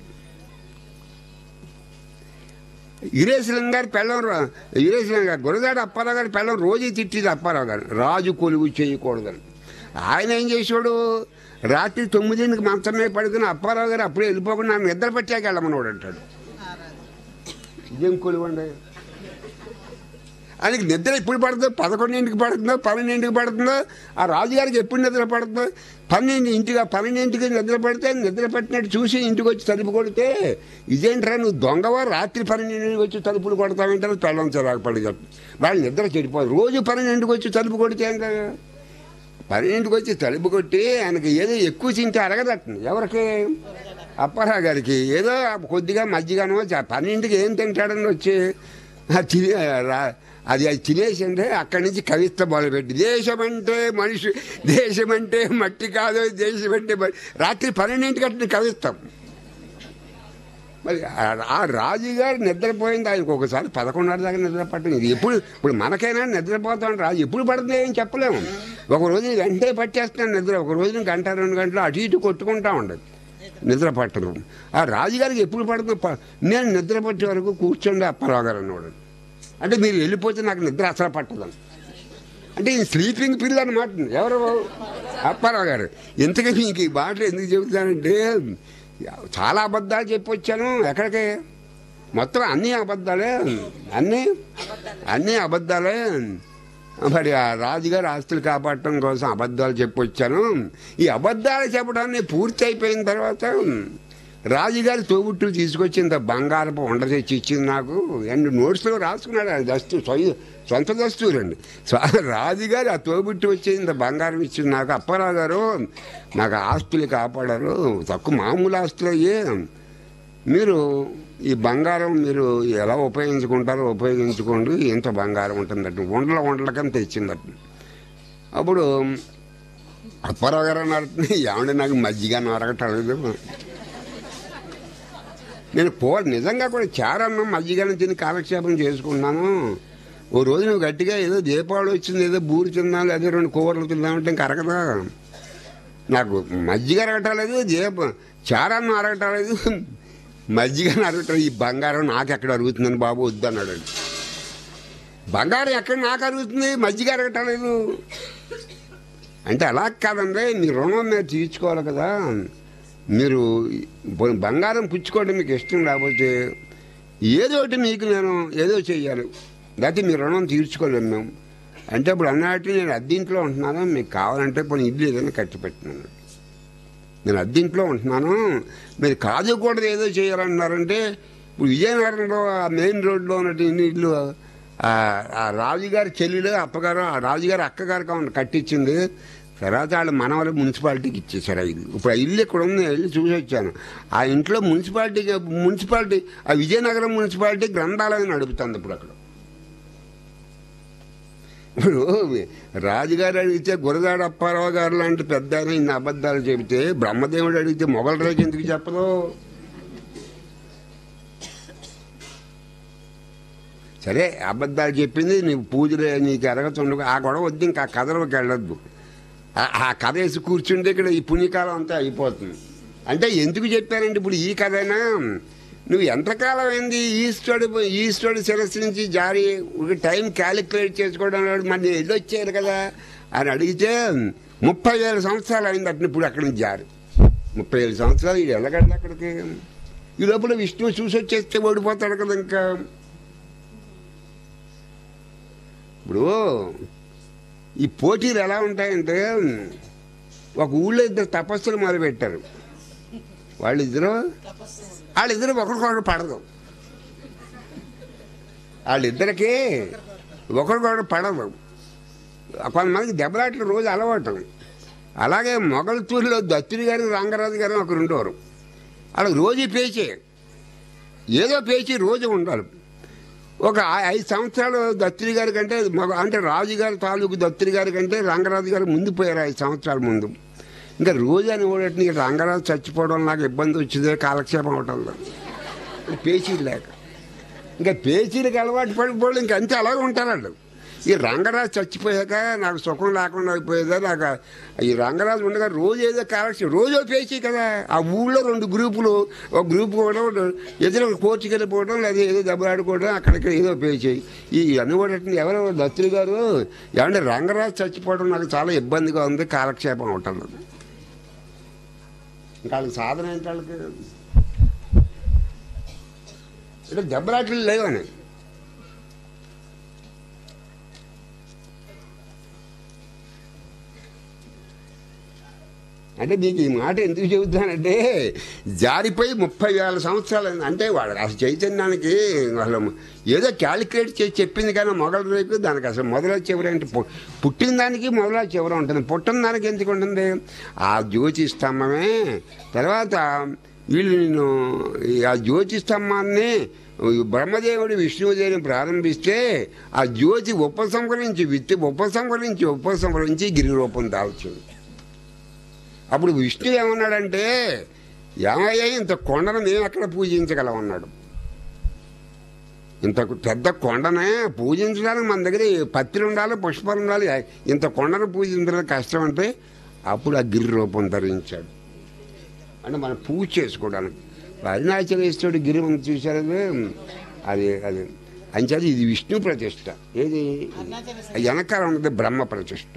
ఈరేశ్వరం గారి పెళ్ళం రా- ఈరేశ్వరం గారు గురదాడ అప్పారావు గారి పెళ్ళం రోజు తిట్టిది అప్పారావు గారు రాజు కొలువు చేయకూడదని ఆయన ఏం చేసాడు రాత్రి తొమ్మిదింటికి మంచం మీద పడుకుని అప్పారావు గారు అప్పుడే వెళ్ళిపోకుండా నన్ను నిద్ర పట్టాక వెళ్ళమన్నాడు అంటాడు ఇదేం కొలువండి ఆయనకి నిద్ర ఎప్పుడు పడుతుందో పదకొండింటికి పడుతుందో పన్నెండింటికి పడుతుందో ఆ రాజుగారికి ఎప్పుడు నిద్ర పడుతుందో పన్నెండు ఇంటికి పన్నెండింటికి నిద్ర పడితే నిద్ర పట్టినట్టు చూసి ఇంటికి వచ్చి తలుపు కొడితే ఇదేంట్రా నువ్వు దొంగవా రాత్రి పన్నెండింటికి వచ్చి తలుపులు కొడతావంటారు పెళ్ళం చిరాకుపడి చెప్పి వాళ్ళు నిద్ర చెడిపోదు రోజు పన్నెండింటికి వచ్చి తలుపు కొడితే ఏం కదా పన్నెండింటికి వచ్చి తలుపు కొట్టి ఆయనకి ఏదో ఎక్కువ తింటే అరగదట్టండి ఎవరికి అప్పారావు గారికి ఏదో కొద్దిగా మజ్జిగానో చ- పన్నెండింటికి ఏం తింటాడని వచ్చి ఆ తినే రా- అది అది తినేసిందే అక్కడి నుంచి కవిత్వ మొదలుపెట్టి దేశం అంటే మనిషి దేశం అంటే మట్టి కాదు దేశం అంటే మ- రాత్రి పన్నెండింటికి అట్లా కవిత్వం మరి ఆ- ఆ రాజుగారు నిద్రపోయింది ఆయనకు ఒకసారి పదకొండున్నర దాకా నిద్ర పట్టింది ఇది ఎప్పుడు ఇప్పుడు మనకైనా నిద్రపోతాం రాజు ఎప్పుడు పడుతుంది ఏం చెప్పలేము ఒక రోజు వెంటనే పట్టేస్తున్నాను నిద్ర ఒక రోజు గంట రెండు గంటలు అటు ఇటు కొట్టుకుంటా ఉండదు నిద్ర పట్టదు ఆ రాజుగారికి ఎప్పుడు పడుతుందో ప- నేను నిద్ర పట్టే వరకు కూర్చోండి అప్పారావు గారు అన్నాడు అంటే మీరు వెళ్ళిపోతే నాకు నిద్ర అసలు పట్టదని అంటే ఈ స్లీపింగ్ పిల్ అనమాట ఎవరు అప్పారావు గారు ఇంతకీ మీకు ఈ మాటలు ఎందుకు చెబుతానంటే చాలా అబద్ధాలు చెప్పొచ్చాను ఎక్కడికి మొత్తం అన్నీ అబద్ధాలే అన్నీ అన్నీ అబద్ధాలే మరి ఆ రాజుగారు ఆస్తులు కాపాడటం కోసం అబద్ధాలు చెప్పొచ్చాను ఈ అబద్ధాలు చెప్పడాన్ని పూర్తి అయిపోయిన తర్వాత రాజుగారి తోబుట్టులు తీసుకొచ్చింత బంగారపు ఉండ తెచ్చి ఇచ్చింది నాకు రెండు నోట్స్లో రాసుకున్నాడు అది దస్తు స్వయ సొంత దస్తూరండి సో రాజుగారు ఆ తోబుట్టు వచ్చి ఇంత బంగారం ఇచ్చింది నాకు అప్పారావు గారు నాకు ఆస్తులు కాపాడారు తక్కువ మామూలు ఆస్తులు అయ్యే మీరు ఈ బంగారం మీరు ఎలా ఉపయోగించుకుంటారో ఉపయోగించుకోండి ఇంత బంగారం ఉంటుందట వండల వండలకని తెచ్చిందట అప్పుడు అప్పారావు గారు అన్నారు ఏమంటే నాకు మజ్జిగ నరగటలేదు నేను పో నిజంగా కూడా చారన్నం మజ్జిగను తిని కాలక్షేపం చేసుకున్నాను ఓ రోజు నువ్వు గట్టిగా ఏదో దీపావళి వచ్చింది ఏదో బూరి తిందాం లేదా రెండు కూరలు తిందామంటే ఇంక అరగదా నాకు మజ్జిగ అరగటలేదు దీప చారన్నం అరగటలేదు మజ్జిగ అరగటం ఈ బంగారం నాకు ఎక్కడ అరుగుతుందని బాబు వద్దన్నాడు బంగారం ఎక్కడ నాకు అరుగుతుంది మజ్జిగ అరగటలేదు అంటే అలా కాదండి మీ రుణం మీరు తీర్చుకోవాలి కదా మీరు పోనీ బంగారం పుచ్చుకోవడం మీకు ఇష్టం లేకపోతే ఏదో ఒకటి మీకు నేను ఏదో చెయ్యాలి లేకపోతే మీ రుణం తీర్చుకోలేము మేము అంటే ఇప్పుడు అన్నట్టు నేను అద్దీంట్లో ఉంటున్నాను మీకు కావాలంటే పోనీ ఇల్లు ఏదైనా కట్టి పెట్టినాను నేను అద్దీంట్లో ఉంటున్నాను మీరు కాదు కూడా ఏదో చేయాలన్నారంటే ఇప్పుడు విజయనగరంలో ఆ మెయిన్ రోడ్లో ఉన్నటువంటి ఇల్లు ఆ ఆ రాజుగారి చెల్లెలు అప్పగారు ఆ రాజుగారి అక్కగారు కావాలి కట్టించింది తర్వాత వాళ్ళు మనవలు మున్సిపాలిటీకి ఇచ్చేసారు ఆ ఇల్లు ఇప్పుడు ఆ ఇల్లు ఇక్కడ ఉంది వెళ్ళి చూసి వచ్చాను ఆ ఇంట్లో మున్సిపాలిటీకి మున్సిపాలిటీ ఆ విజయనగరం మున్సిపాలిటీ గ్రంథాలయం నడుపుతుంది ఇప్పుడు అక్కడ ఇప్పుడు రాజుగారు అడిగితే గురదాడ అప్పారావు గారు లాంటి పెద్ద ఆయన ఇన్ని అబద్ధాలు చెబితే బ్రహ్మదేవుడు అడిగితే మొగల రాజు ఎందుకు చెప్పదు సరే అబద్ధాలు చెప్పింది నీకు పూజలే నీకు ఎరగతుండదు ఆ గొడవ వద్దు ఇంకా ఆ కథలోకి వెళ్ళొద్దు ఆ- ఆ కథ వేసి కూర్చుంటే ఇక్కడ ఈ పుణ్యకాలం అంతా అయిపోతుంది అంటే ఎందుకు చెప్పానంటే ఇప్పుడు ఈ కథైనా నువ్వు ఎంతకాలం అయింది ఈస్టోడు ఈస్టోడు శిరస్సు నుంచి జారి ఒక టైం క్యాలిక్యులేట్ చేసుకోవడం అన్నాడు, మరి నేను వెళ్ళి వచ్చాను కదా అని అడిగితే ముప్పై వేల సంవత్సరాలు అయింది అట్లా ఇప్పుడు అక్కడి నుంచి జారి ముప్పై ఏడు సంవత్సరాలు ఇది వెళ్ళగండి అక్కడికి ఈ లోపల విష్ణువు చూసి వచ్చేస్తే ఓడిపోతాడు కదా ఇంకా ఇప్పుడు ఈ పోటీలు ఎలా ఉంటాయంటే ఒక ఊళ్ళో ఇద్దరు తపస్సులు మొదలుపెట్టారు వాళ్ళిద్దరు వాళ్ళిద్దరు ఒకరికొకరు పడదు వాళ్ళిద్దరికి ఒకరికొకరు పడదు కొంతమందికి దెబ్బలాట్లు రోజు అలవాటు అలాగే మొగల్తూరులో దత్తుడి గారు రంగరాజు గారు ఒకరు ఉండేవారు వాళ్ళకి రోజు పేచే ఏదో పేచి రోజు ఉండాలి ఒక ఐ- ఐదు సంవత్సరాలు దత్తుడి గారి కంటే మగ అంటే రాజుగారి తాలూకు దత్తుడి గారి కంటే రంగరాజు గారు ముందు పోయారు ఐదు సంవత్సరాల ముందు ఇంకా రోజు అని ఓడటి నీకు రంగరాజు చచ్చిపోవడం నాకు ఇబ్బంది వచ్చిందే కాలక్షేపం అవటం లేదు పేచీలు లేక ఇంకా పేచీలకు అలవాటు పడిపోవడం ఇంకా అంతే అలాగే ఉంటారు వాళ్ళు ఈ రంగరాజు చచ్చిపోయాక నాకు సుఖం లేకుండా అయిపోయేదా నాకు ఆ- ఈ రంగరాజు ఉండగా రోజు ఏదో కాలక్షేపం రోజు పేచి కదా ఆ ఊళ్ళో రెండు గ్రూపులు ఒక గ్రూప్ కూడా ఎదురు కోర్టుకి వెళ్ళిపోవడం లేదా ఏదో దెబ్బలాడుకోవడం అక్కడికి ఏదో పేచి ఈ అనుకోవటం ఎవరో దత్తులు గారు ఏమంటే రంగరాజు చచ్చిపోవడం నాకు చాలా ఇబ్బందిగా ఉంది కాలక్షేపం ఉంటుంది ఇంకా వాళ్ళకి సాధన ఏంటి వాళ్ళకి అంటే దెబ్బలాటలు లేవని అంటే మీకు ఈ మాట ఎందుకు చెబుతానంటే జారిపోయి ముప్పై వేల సంవత్సరాలు అయింది. అంటే వాడు అసలు చైతన్యానికి అసలు ఏదో క్యాలిక్యులేట్ చేసి చెప్పింది కానీ మొగల రేపు దానికి అసలు మొదల చివరి అంటే పు- పుట్టిన దానికి మొదల చివర ఉంటుంది పుట్టిన దానికి ఎందుకు ఉంటుంది ఆ జ్యోతి స్తంభమే తర్వాత వీళ్ళు నిన్ను ఈ ఆ జ్యోతి స్తంభాన్ని ఈ బ్రహ్మదేవుడు విష్ణుదేవిని ప్రారంభిస్తే ఆ జ్యోతి ఉపసంహరించి విత్తి ఉపసంహరించి ఉపసంహరించి గిరి రూపం దాల్చింది అప్పుడు విష్ణు ఏమన్నాడంటే ఏమయ్యా ఇంత కొండను మేము ఎక్కడ పూజించగలం అన్నాడు ఇంత పెద్ద కొండనే పూజించడానికి మన దగ్గర పత్రి ఉండాలి పుష్పాలు ఉండాలి ఇంత కొండను పూజించడం కష్టం అంటే అప్పుడు ఆ గిరి రూపం ధరించాడు అంటే మనం పూజ చేసుకోవడానికి అరుణాచలేశ్వరుడు గిరి ఉంది చూశారు అది అది అంచేది ఇది విష్ణు ప్రతిష్ట ఏది వెనకాల ఉన్నది బ్రహ్మ ప్రతిష్ట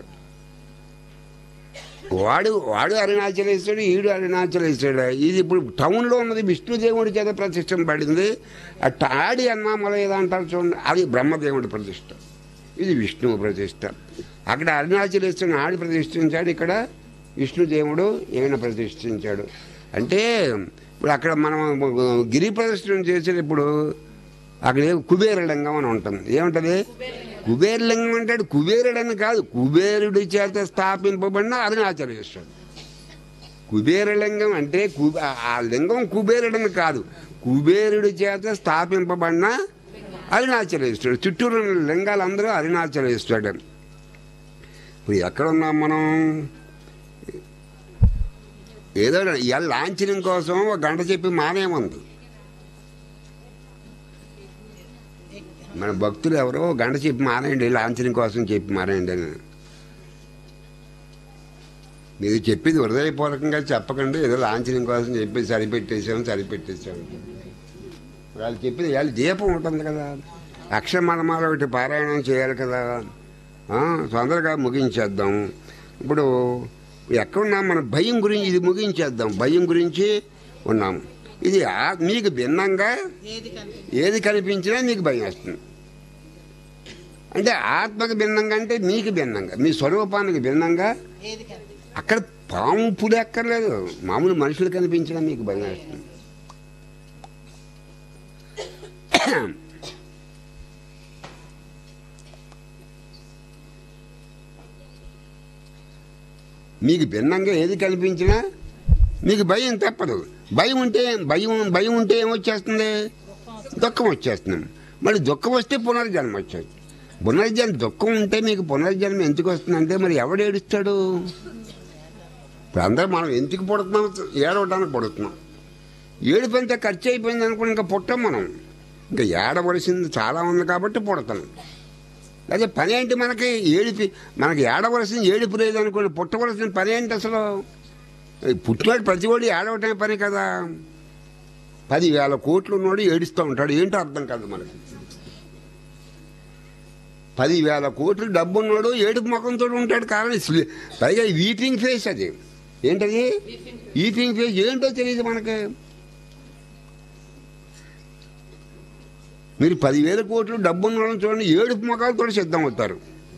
వాడు వాడు అరుణాచలేశ్వరుడు ఈడు అరుణాచలేశ్వరుడు ఇది ఇప్పుడు టౌన్లో ఉన్నది విష్ణుదేవుడి చేత ప్రతిష్ఠింపబడింది ఆ టాడి అన్నామల ఏదో అంటారు చూడండి అది బ్రహ్మదేవుడి ప్రతిష్ట ఇది విష్ణువు ప్రతిష్ట అక్కడ అరుణాచలేశ్వరుని ఆడి ప్రతిష్ఠించాడు ఇక్కడ విష్ణుదేవుడు ఈయన ప్రతిష్ఠించాడు అంటే ఇప్పుడు అక్కడ మనం గిరి ప్రదర్శన చేసేటప్పుడు అక్కడ ఏం కుబేరలింగం అని ఉంటుంది ఏముంటది కుబేరలింగం అంటాడు కుబేరుడని కాదు కుబేరుడి చేత స్థాపింపబడిన అరుణాచలేశ్వరుడు కుబేరలింగం అంటే కుబే ఆ లింగం కుబేరుడని కాదు కుబేరుడి చేత స్థాపింపబడిన అరుణాచలేశ్వరుడు చుట్టూరు ఉన్న లింగాలందరూ అరుణాచలేశ్వరుడు ఇప్పుడు ఎక్కడ ఉన్నాం మనం ఏదో ఇవాళ లాంఛనం కోసం ఒక గంట చెప్పి మానేముంది మన భక్తులు ఎవరో ఒక గంట చెప్పి మానేయండి లాంఛనం కోసం చెప్పి మానేయండి అని మీరు చెప్పింది హృదయపూర్వకంగా చెప్పకండి ఏదో లాంఛనం కోసం చెప్పి సరిపెట్టేసాం సరిపెట్టేసాం వాళ్ళు చెప్పింది వాళ్ళు దీపం ఉంటుంది కదా అక్షరమలమాల ఒకటి పారాయణం చేయాలి కదా ఆ, తొందరగా ముగించేద్దాం ఇప్పుడు ఎక్కడున్నాం మన భయం గురించి ఇది ముగించేద్దాం భయం గురించి ఉన్నాం ఇది ఆ- మీకు భిన్నంగా ఏది కనిపి ఏది కనిపించినా మీకు భయం వస్తుంది అంటే ఆత్మకు భిన్నంగా అంటే మీకు భిన్నంగా మీ స్వరూపానికి భిన్నంగా ఏది కనిపి అక్కడ పాము పులి ఎక్కర్లేదు మామూలు మనుషులు కనిపించినా మీకు భయం వేస్తుంది మీకు భిన్నంగా ఏది కనిపించినా మీకు భయం తప్పదు భయం ఉంటే భయం భయం ఉంటే ఏమొచ్చేస్తుంది దుఃఖం వచ్చేస్తుంది మరి దుఃఖం వస్తే పునర్జన్మ వచ్చేది పునర్జన్మ దుఃఖం ఉంటే మీకు పునర్జన్మ ఎందుకు వస్తుందంటే మరి ఎవడు ఏడుస్తాడు ఇప్పుడు అందరూ మనం ఎందుకు పుడుతున్నాం ఏడవడానికి పుడుతున్నాం ఏడుపు అంతా ఖర్చు అయిపోయింది అనుకుని ఇంకా పుట్టాం మనం ఇంకా ఏడవలసింది చాలా ఉంది కాబట్టి పుడతాం అదే పని ఏంటి మనకి ఏడిపి మనకి ఏడవలసింది ఏడుపు లేదు అనుకోండి పుట్టవలసిన పని ఏంటి అసలు ఈ పుట్టినాడు ప్రతివాడు ఏడవటమే పని కదా పదివేల కోట్లు ఉన్నోడు ఏడుస్తూ ఉంటాడు ఏంటో అర్థం కాదు మనకి పదివేల కోట్లు డబ్బు ఉన్నాడు ఏడుపు ముఖంతో ఉంటాడు కారణం స్లి- పైగా వీపింగ్ ఫేస్ అది ఏంటది వీపింగ్ ఫేస్ ఏంటో తెలియదు మనకి మీరు పదివేల కోట్లు డబ్బు ఉన్న వాళ్ళని చూడండి ఏడుపు ముఖాలతో సిద్ధం అవుతారు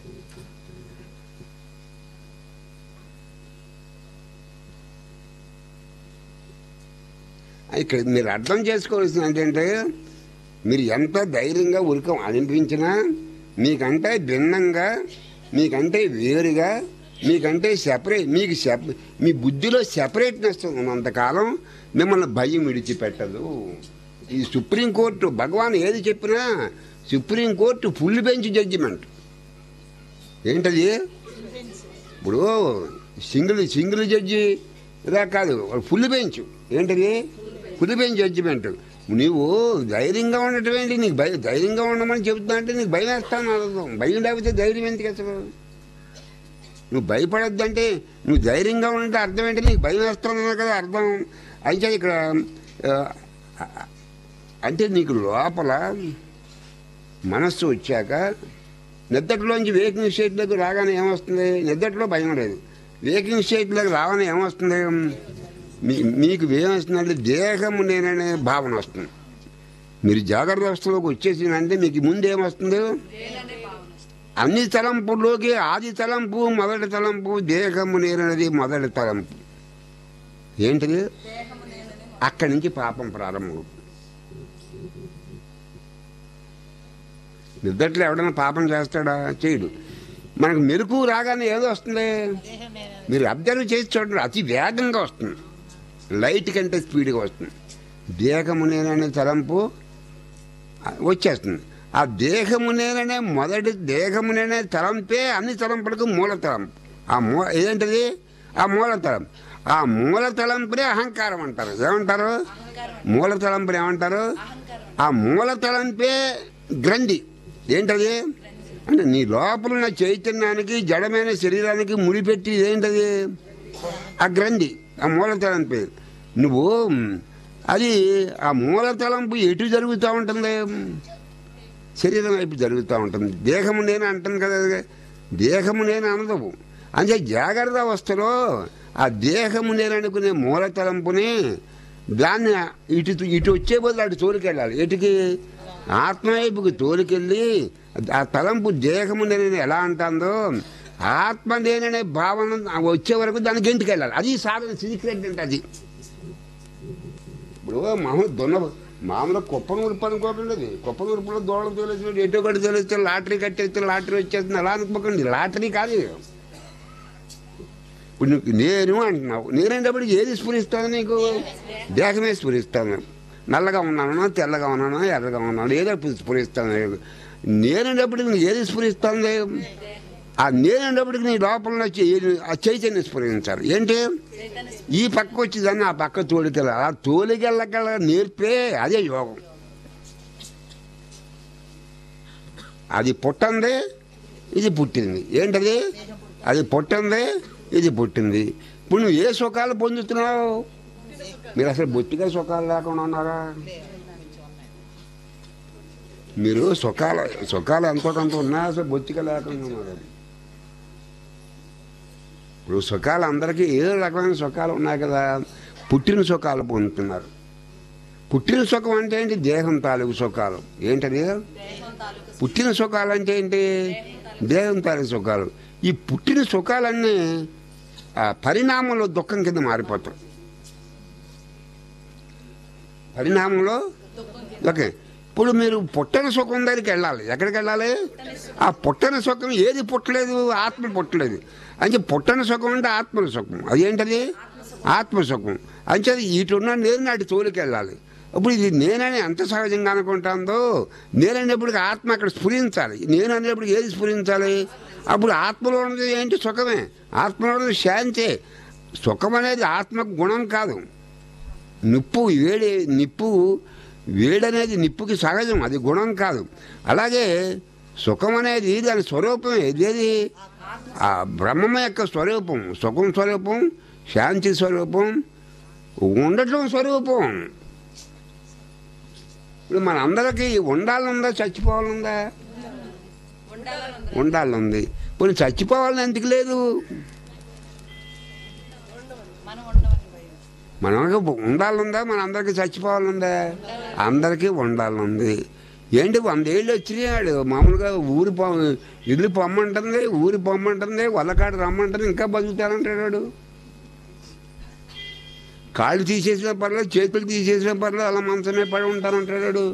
ఇక్కడ మీరు అర్థం చేసుకోవాల్సింది ఏంటంటే మీరు ఎంత ధైర్యంగా ఉరికం అనిపించినా మీకంటే భిన్నంగా మీకంటే వేరుగా మీకంటే సెపరేట్ మీకు సెప మీ బుద్ధిలో సెపరేట్నెస్ ఉన్నంతకాలం మిమ్మల్ని భయం విడిచిపెట్టదు ఈ సుప్రీంకోర్టు భగవాన్ ఏది చెప్పినా సుప్రీంకోర్టు ఫుల్ బెంచ్ జడ్జిమెంట్ ఏంటది ఇప్పుడు సింగిల్ సింగిల్ జడ్జి ఇలా కాదు ఫుల్ బెంచ్ ఏంటది ఫుల్ బెంచ్ జడ్జిమెంట్ నీవు ధైర్యంగా ఉండటం ఏంటి నీకు భయం ధైర్యంగా ఉండమని చెబుతున్నా అంటే నీకు భయం వేస్తాను అర్థం భయం లేకపోతే ధైర్యం ఎందుకు అసలు నువ్వు భయపడొద్దంటే నువ్వు ధైర్యంగా ఉంటే అర్థం ఏంటి నీకు భయం వేస్తానన్నా కదా అర్థం అయితే ఇక్కడ ఆ, అంటే నీకు లోపల మనస్సు వచ్చాక నిద్దట్లోంచి వేకింగ్ స్టేట్లోకి రాగానే ఏమొస్తుంది నిద్దట్లో భయం లేదు వేకింగ్ స్టేట్లోకి రాగానే ఏమొస్తుంది మీ మీకు ఏమొస్తుందంటే దేహము నేననే భావన వస్తుంది మీరు జాగ్రత్త అవస్థలోకి వచ్చేసిందంటే మీకు ముందు ఏమొస్తుంది అన్ని తలంపుల్లోకి ఆది తలంపు మొదటి తలంపు దేహము నేననేది మొదటి తలంపు ఏంటిది అక్కడి నుంచి పాపం ప్రారంభం నిద్దట్లో ఎవడైనా పాపం చేస్తాడా చేయడు మనకు మెరుపు రాగానే ఏదో వస్తుంది దేహం నేను మీరు అబ్జర్వ్ చేసి చూడండి అతి వేగంగా వస్తుంది లైట్ కంటే స్పీడ్గా వస్తుంది దేహము నేననే తలంపు ఆ, వచ్చేస్తుంది ఆ దేహము నేననే మొదటి దేహము నేనే తలంపే అన్ని తలంపులకు మూల తలంపు ఆ మూ ఏంటిది ఆ మూల తలంపు ఆ మూల తలంపునే అహంకారం అంటారు ఏమంటారు మూల తలంపుని ఏమంటారు ఆ మూల తలంపే గ్రంథి ఏంటది అంటే నీ లోపల ఉన్న చైతన్యానికి జడమైన శరీరానికి ముడిపెట్టి ఏంటది ఆ గ్రంథి ఆ మూల తలంపు నువ్వు అది ఆ మూల తలంపు ఎటు జరుగుతూ ఉంటుంది శరీరం వైపు జరుగుతూ ఉంటుంది దేహము నేను అంటాను కదా దేహము నేను అనదవు అంటే జాగ్రత్త అవస్థలో ఆ దేహము నేను అనుకునే మూల తలంపుని దాన్ని ఇటు ఇటు వచ్చే బదులు అటు తోలికెళ్ళాలి ఎటుకి ఆత్మవైపుకి తోలికెళ్ళి ఆ తలంపు దేహము నేను ఎలా అంటుందో ఆత్మ నేననే భావన వచ్చే వరకు దానికి ఇంటికి వెళ్ళాలి అది సాధన సీక్రెట్ అంటే అది ఇప్పుడు మామూలు దొన్న మామూలుగా కుప్ప నూరుపు అనుకోకండి అది కుప్ప నూరుపులో దోళం తోలేసినట్టు ఎటో ఒకటి తోలేస్తే లాటరీ కట్టేస్తే లాటరీ వచ్చేస్తుంది అలా అనుకోకండి లాటరీ కాదు ఇది. ఇప్పుడు నువ్వు నేను అంటున్నావు నేనేటప్పుడు ఏది స్ఫురిస్తాను నీకు దేహమే స్ఫురిస్తాను నల్లగా ఉన్నాను తెల్లగా ఉన్నాను ఎర్రగా ఉన్నాను ఏదో స్ఫురిస్తాను నేనేటప్పుడు నీకు ఏది స్ఫురిస్తుంది ఆ నేనేటప్పటికి నీ లోపల ఉన్న చే- ఆ చైతన్యం స్ఫురించాలి ఏంటి ఈ పక్క వచ్చి దాన్ని ఆ పక్క తోలికెళ్ళ ఆ తోలికెళ్ళగల నేర్పే అదే యోగం అది పుట్టింది ఇది పుట్టింది ఏంటది అది పుట్టింది ఇది పుట్టింది ఇప్పుడు నువ్వు ఏ సుఖాలు పొందుతున్నావు మీరు అసలు బొత్తిగా సుఖాలు లేకుండా ఉన్నారా మీరు సుఖాలు సుఖాలు ఎంతో కొంత ఉన్నా అసలు బొత్తిగా లేకుండా ఉన్నారు ఇప్పుడు సుఖాలు అందరికీ ఏదో రకమైన సుఖాలు ఉన్నాయి కదా పుట్టిన సుఖాలు పొందుతున్నారు పుట్టిన సుఖం అంటే ఏంటి దేహం తాలూకు సుఖాలు ఏంటది పుట్టిన సుఖాలు అంటే ఏంటి దేహం తాలూకు సుఖాలు ఈ పుట్టిన సుఖాలన్నీ ఆ పరిణామంలో దుఃఖం కింద మారిపోతాయి పరిణామంలో ఓకే ఇప్పుడు మీరు పుట్టని సుఖం దగ్గరికి వెళ్ళాలి ఎక్కడికి వెళ్ళాలి ఆ పుట్టని సుఖం ఏది పుట్టలేదు ఆత్మ పుట్టలేదు అంటే పుట్టని సుఖం అంటే ఆత్మ సుఖం అదేంటది ఆత్మ సుఖం అంటే ఇటున్న నేను అటు తోలికి వెళ్ళాలి ఇప్పుడు ఇది నేనని ఎంత సహజంగా అనుకుంటుందో నేననేప్పటికి ఆత్మ అక్కడ స్ఫురించాలి నేను అనేప్పటికి ఏది స్ఫురించాలి అప్పుడు ఆత్మలో ఉన్నది ఏంటి సుఖమే ఆత్మలో ఉన్నది శాంతే సుఖం అనేది ఆత్మ గుణం కాదు నిప్పు వేడి నిప్పు వేడనేది నిప్పుకి సహజం అది గుణం కాదు అలాగే సుఖం అనేది దాని స్వరూపమే ఇదేది ఆ బ్రహ్మం యొక్క స్వరూపం సుఖం స్వరూపం శాంతి స్వరూపం ఉండటం స్వరూపం ఇప్పుడు మన అందరికీ ఉండాలనుందా చచ్చిపోవాలనుందా ఉండాలనుంది ఇప్పుడు చచ్చిపోవాలని ఎందుకు లేదు మనం ఉండమని భయం మనకి ఉండాలందా మన అందరికీ చచ్చిపోవాలందా అందరికీ ఉండాలంది ఏంటి వందేళ్ళు వచ్చినాడు మామూలుగా ఊరి పొ ఇల్లు పొమ్మంటుంది ఊరి పొమ్మంటుంది వల్లకాడు రమ్మంటుంది ఇంకా బతుకుతానంటాడు వాడు. కాళ్ళు తీసేసిన పర్లేదు చేతులు తీసేసిన పర్లేదు అలా మంచమే పడి ఉంటానంటాడు వాడు.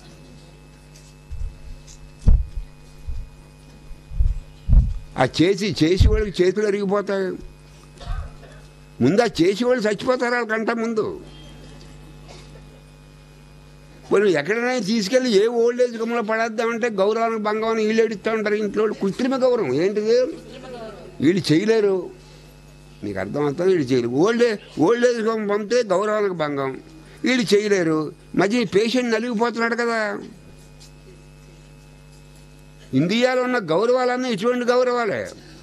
ఆ చేసి చేసి వాళ్ళకి చేతులు అరిగిపోతాయి ముందు ఆ చేసేవాళ్ళు చచ్చిపోతారు వాళ్ళకంట ముందు మనం ఎక్కడైనా తీసుకెళ్ళి ఏ ఓల్డ్ ఏజ్ గమ్ములో పడేద్దామంటే గౌరవానికి భంగం అని వీళ్ళు ఏడుస్తూ ఉంటారు ఇంట్లో వాళ్ళు. కృత్రిమ గౌరవం ఏంటిది వీళ్ళు చేయలేరు మీకు అర్థమవుతుంది వీళ్ళు చేయలేరు ఓల్డ్ ఏ- ఓల్డ్ ఏజ్ గమ్ పంపితే గౌరవానికి భంగం వీళ్ళు చేయలేరు మధ్య పేషెంట్ నలిగిపోతున్నాడు కదా ఇండియాలో ఉన్న గౌరవాలన్నీ ఇటువంటి గౌరవాలే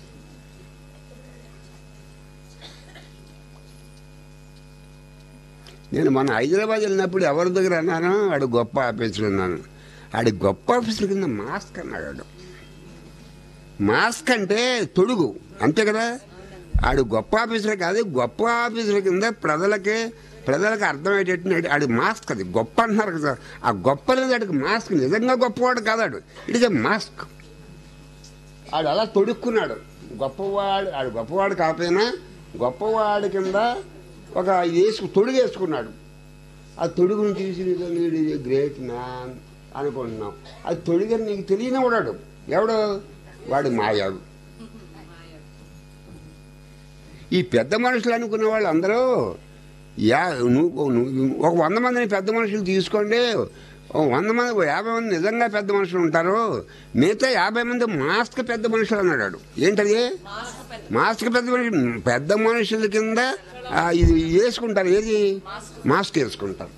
నేను మన హైదరాబాద్ వెళ్ళినప్పుడు ఎవరి దగ్గర అన్నాను ఆడు గొప్ప ఆఫీసర్ అన్నాను ఆడి గొప్ప ఆఫీసర్ కింద మాస్క్ అన్నాడు ఆడు మాస్క్ అంటే తొడుగు అంతే కదా ఆడు గొప్ప ఆఫీసర్ కాదు గొప్ప ఆఫీసర్ కింద ప్రజలకి ప్రజలకు అర్థమయ్యేటట్టు ఆడి- ఆడి మాస్క్ అది గొప్ప అంటున్నారు కదా ఆ గొప్ప అనేది ఆడికి మాస్క్ నిజంగా గొప్పవాడు కాదు ఆడు ఇట్ ఇస్ ఎ మాస్క్ ఆడు అలా తొడుక్కున్నాడు గొప్పవాడు ఆడు గొప్పవాడు కాకపోయినా గొప్పవాడి కింద ఒక ఇది వేసుకు తొడుగు వేసుకున్నాడు ఆ తొడుగును తీసి వీడు గ్రేట్ మ్యాన్ అనుకుంటున్నాం అది తొడుగని నీకు తెలియని వాడాడు ఎవడు వాడు మాయాడు ఈ పెద్ద మనుషులు అనుకున్న వాళ్ళు అందరూ యా నువ్వు నువ్వు ఒక వంద మందిని పెద్ద మనుషులు తీసుకోండి ఓ వంద మంది ఓ యాభై మంది నిజంగా పెద్ద మనుషులు ఉంటారు మిగతా యాభై మంది మాస్క్ పెద్ద మనుషులు అన్నాడు వాడు. ఏంటది మాస్క్ పెద్ద మనుషులు పెద్ద మనుషుల కింద ఆ, ఇది వేసుకుంటారు ఏది మాస్క్ వేసుకుంటారు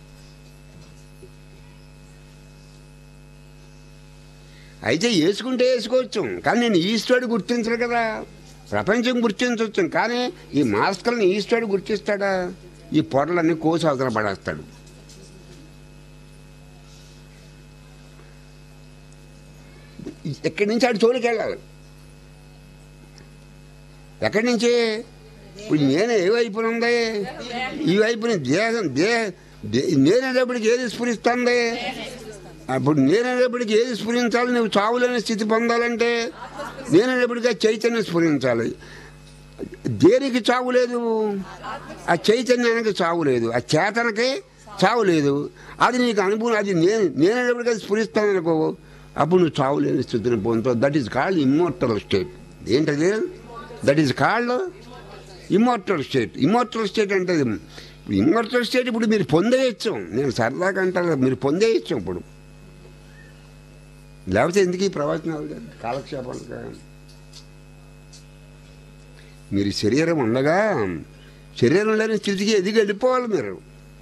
అయితే వేసుకుంటే వేసుకోవచ్చు కానీ నేను ఈస్టోడు గుర్తించడు కదా ప్రపంచం గుర్తించవచ్చు కానీ ఈ మాస్కులను ఈస్టోడు గుర్తిస్తాడా ఈ పొరలన్నీ కోసి అవతల పడేస్తాడు ఎక్కడి నుంచి ఆడు తోలికి వెళ్ళాలి ఎక్కడి నుంచి ఇప్పుడు నేను ఏ వైపున ఉంది ఈ వైపున దేహం దే దే- నేనేటప్పటికి ఏది స్ఫురిస్తుంది అప్పుడు నేనేటప్పటికి ఏది స్ఫురించాలి నువ్వు చావులేని స్థితి పొందాలంటే నేనేటప్పటికి చైతన్యం స్ఫురించాలి దేనికి చావు లేదు ఆ చైతన్యానికి చావు లేదు ఆ చేతనకి చావు లేదు అది నీకు అనుభవం అది నేను నేనేటప్పటికి అది స్ఫురిస్తాను అనుకో అప్పుడు నువ్వు చావు లేని స్థితిని పొందుతావు that is called immortal state ఏంటది that is called immortal state immortal state అంటే ఇమ్మోర్టల్ స్టేట్ ఇప్పుడు మీరు పొందేయచ్చు నేను సరదాగా అంటాను మీరు పొందేయచ్చు ఇప్పుడు లేకపోతే ఎందుకు ఈ ప్రవచనాలు కాలక్షేపాలు మీరు శరీరం ఉండగా శరీరం లేని స్థితికి ఎదిగి వెళ్ళిపోవాలి మీరు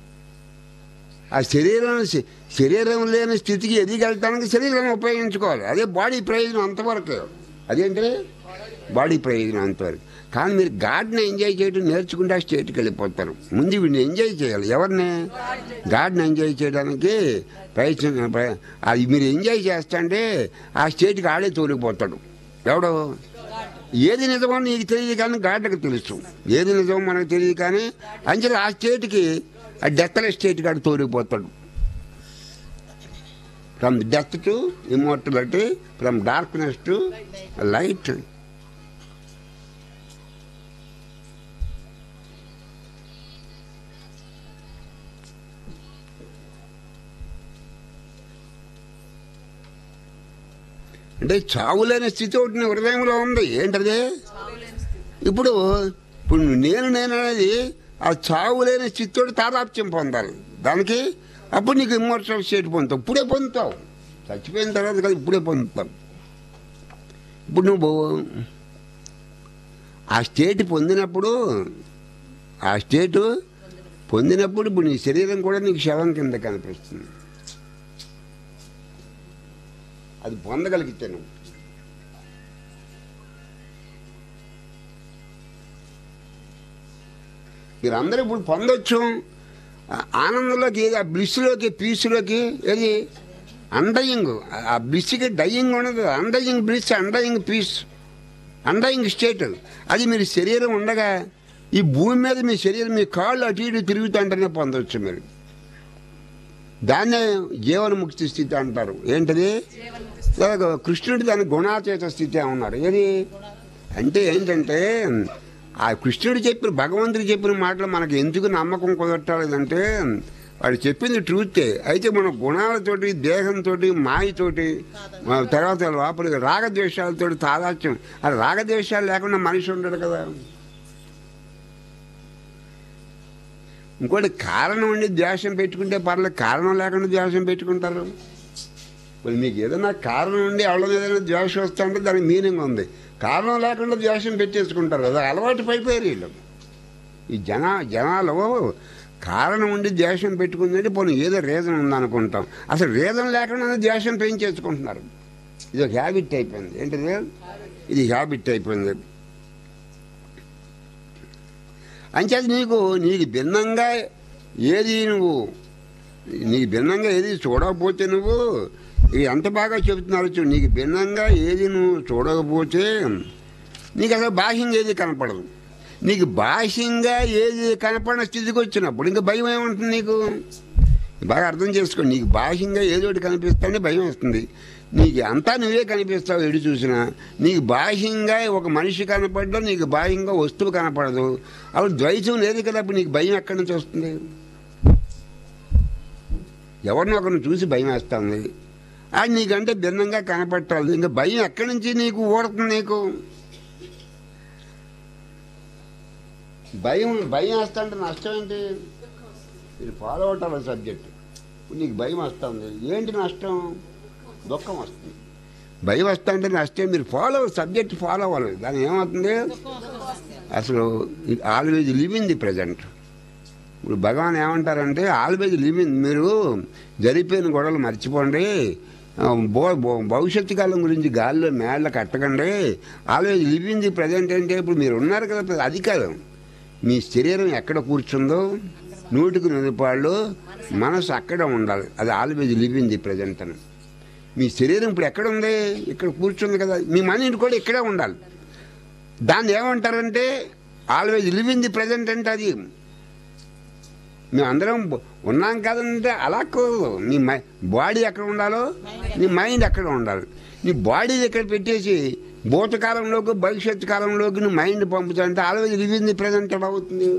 ఆ శరీరం శరీరం లేని స్థితికి ఎదిగి వెళ్తానికి శరీరాన్ని ఉపయోగించుకోవాలి అదే బాడీ ప్రయోజనం అంతవరకు అదేంటి బాడీ ప్రయోజనం అంతవరకు కానీ మీరు గాడ్ని ఎంజాయ్ చేయడం నేర్చుకుంటే ఆ స్టేట్కి వెళ్ళిపోతారు ముందు వీడిని ఎంజాయ్ చేయాలి ఎవరిని గాడ్ని ఎంజాయ్ చేయడానికి ప్రయత్నం ప్ర- అది మీరు ఎంజాయ్ చేస్తుంటే ఆ స్టేట్కి ఆడే తోలిపోతాడు ఎవడు ఏది నిజమో నీకు తెలియదు కానీ గాడ్లకు తెలుసు ఏది నిజమో మనకు తెలియదు కానీ అంచెలు ఆ స్టేట్కి ఆ డెత్తల స్టేట్ కాడు తోలిపోతాడు from death to immortality from darkness to light అంటే చావులేని స్థితి ఒకటి నీ హృదయంలో ఉంది ఏంటది ఇప్పుడు ఇప్పుడు నేను నేను అనేది ఆ చావు లేని స్థితితోటి తాదాప్యం పొందాలి దానికి అప్పుడు నీకు ఇమ్మోర్టల్ స్టేట్ పొందుతావు ఇప్పుడే పొందుతావు చచ్చిపోయిన తర్వాత కదా ఇప్పుడే పొందుతావు ఇప్పుడు నువ్వు ఆ స్టేట్ పొందినప్పుడు ఆ స్టేటు పొందినప్పుడు ఇప్పుడు నీ శరీరం కూడా నీకు శవం కింద కనిపిస్తుంది అది పొందగలిగితే నువ్వు మీరందరూ ఇప్పుడు పొందొచ్చు ఆ ఆనందంలోకి ఏది ఆ బ్లిస్లోకి పీస్లోకి ఏది అండయింగ్ ఆ బ్లిస్కి డయింగ్ ఉండదు undying bliss undying peace undying state అది మీరు శరీరం ఉండగా ఈ భూమి మీద మీ శరీరం మీ కాళ్ళు అటు ఇటు తిరుగుతుంటేనే పొందవచ్చు మీరు దాన్నే జీవన్ముక్తి స్థితి అంటారు ఏంటది అలాగే కృష్ణుడు దాని గుణాతీత స్థితి ఉన్నారు ఏది అంటే ఏంటంటే ఆ కృష్ణుడు చెప్పిన భగవంతుడు చెప్పిన మాటలు మనకు ఎందుకు నమ్మకం కుదరట్లేదంటే వాడు చెప్పింది ట్రూతే అయితే మన గుణాలతోటి దేహంతో మాయతోటి ఆ తర్వాత లోపలికి రాగద్వేషాలతో తాదాత్యం ఆ రాగద్వేషాలు లేకుండా మనిషి ఉండడు కదా ఇంకోటి కారణం ఉండి ద్వేషం పెట్టుకుంటే పర్లేదు కారణం లేకుండా ద్వేషం పెట్టుకుంటారు మరి మీకు ఏదైనా కారణం ఉండి ఎవరి ఏదైనా ద్వేషం వస్తుంటే దానికి మీనింగ్ ఉంది కారణం లేకుండా ద్వేషం పెట్టేసుకుంటారు కదా అలవాటు పడిపోయారు వీళ్ళు ఈ జన జనాలు కారణం ఉండి ద్వేషం పెట్టుకుందంటే పోనీ ఏదో రీజన్ ఉందనుకుంటాం అసలు రీజన్ లేకుండా ద్వేషం పెంచేసుకుంటున్నారు ఇది ఒక హ్యాబిట్ అయిపోయింది ఏంటిది ఇది హ్యాబిట్ అయిపోయింది అంచేది నీకు నీకు భిన్నంగా ఏది నువ్వు నీకు భిన్నంగా ఏది చూడకపోతే నువ్వు ఇది ఎంత బాగా చెబుతున్నారు చూడు నీకు భిన్నంగా ఏది నువ్వు చూడకపోతే నీకు అసలు బాహ్యంగా ఏది కనపడదు నీకు బాహ్యంగా ఏది కనపడిన స్థితికి వచ్చినప్పుడు ఇంకా భయం ఏముంటుంది నీకు బాగా అర్థం చేసుకో నీకు బాహ్యంగా ఏదో ఒకటి కనిపిస్తానే భయం వస్తుంది నీకు అంతా నువ్వే కనిపిస్తావు ఎడు చూసినా నీకు బాహ్యంగా ఒక మనిషి కనపడడం నీకు బాహ్యంగా వస్తువు కనపడదు అప్పుడు ద్వైతం లేదు కదా అప్పుడు నీకు భయం ఎక్కడి నుంచి వస్తుంది ఎవరిని ఒకరిని చూసి భయం వేస్తుంది అది నీకంటే భిన్నంగా కనపట్టాలి ఇంకా భయం ఎక్కడి నుంచి నీకు ఊడుతుంది నీకు భయం భయం వేస్తుంటే నష్టం ఏంటి ఇది ఫాలో అవటం సబ్జెక్ట్ నీకు భయం వస్తుంది ఏంటి నష్టం దుఃఖం వస్తుంది భయం వస్తుంటే నష్టం మీరు ఫాలో సబ్జెక్ట్ ఫాలో అవ్వాలి దాని ఏమవుతుంది అసలు always live in the present ఇప్పుడు భగవాన్ ఏమంటారంటే ఆల్వేజ్ లివ్ ఇన్ మీరు జరిపోయిన గొడవలు మర్చిపోండి ఆ, బో బో- భవిష్యత్తు కాలం గురించి గాల్లో మేళ్ళ కట్టకండి always live in the present అంటే ఇప్పుడు మీరు ఉన్నారు కదా అది కాదు మీ శరీరం ఎక్కడ కూర్చుందో నూటికి నిలపాళ్ళు మనసు అక్కడ ఉండాలి అది always live in the present అని మీ శరీరం ఇప్పుడు ఎక్కడ ఉంది ఇక్కడ కూర్చుంది కదా మీ మైండ్ కూడా ఇక్కడే ఉండాలి దాన్ని ఏమంటారంటే always live in the present అంటే అది మేమందరం బ- ఉన్నాం కదంటే అలా కాదు నీ మై బాడీ ఎక్కడ ఉండాలో నీ మైండ్ ఎక్కడ ఉండాలి నీ బాడీ ఎక్కడ పెట్టేసి భూతకాలంలోకి భవిష్యత్తు కాలంలోకి నీ మైండ్ పంపుతాంటే always live in the present ఎలా అవుతుంది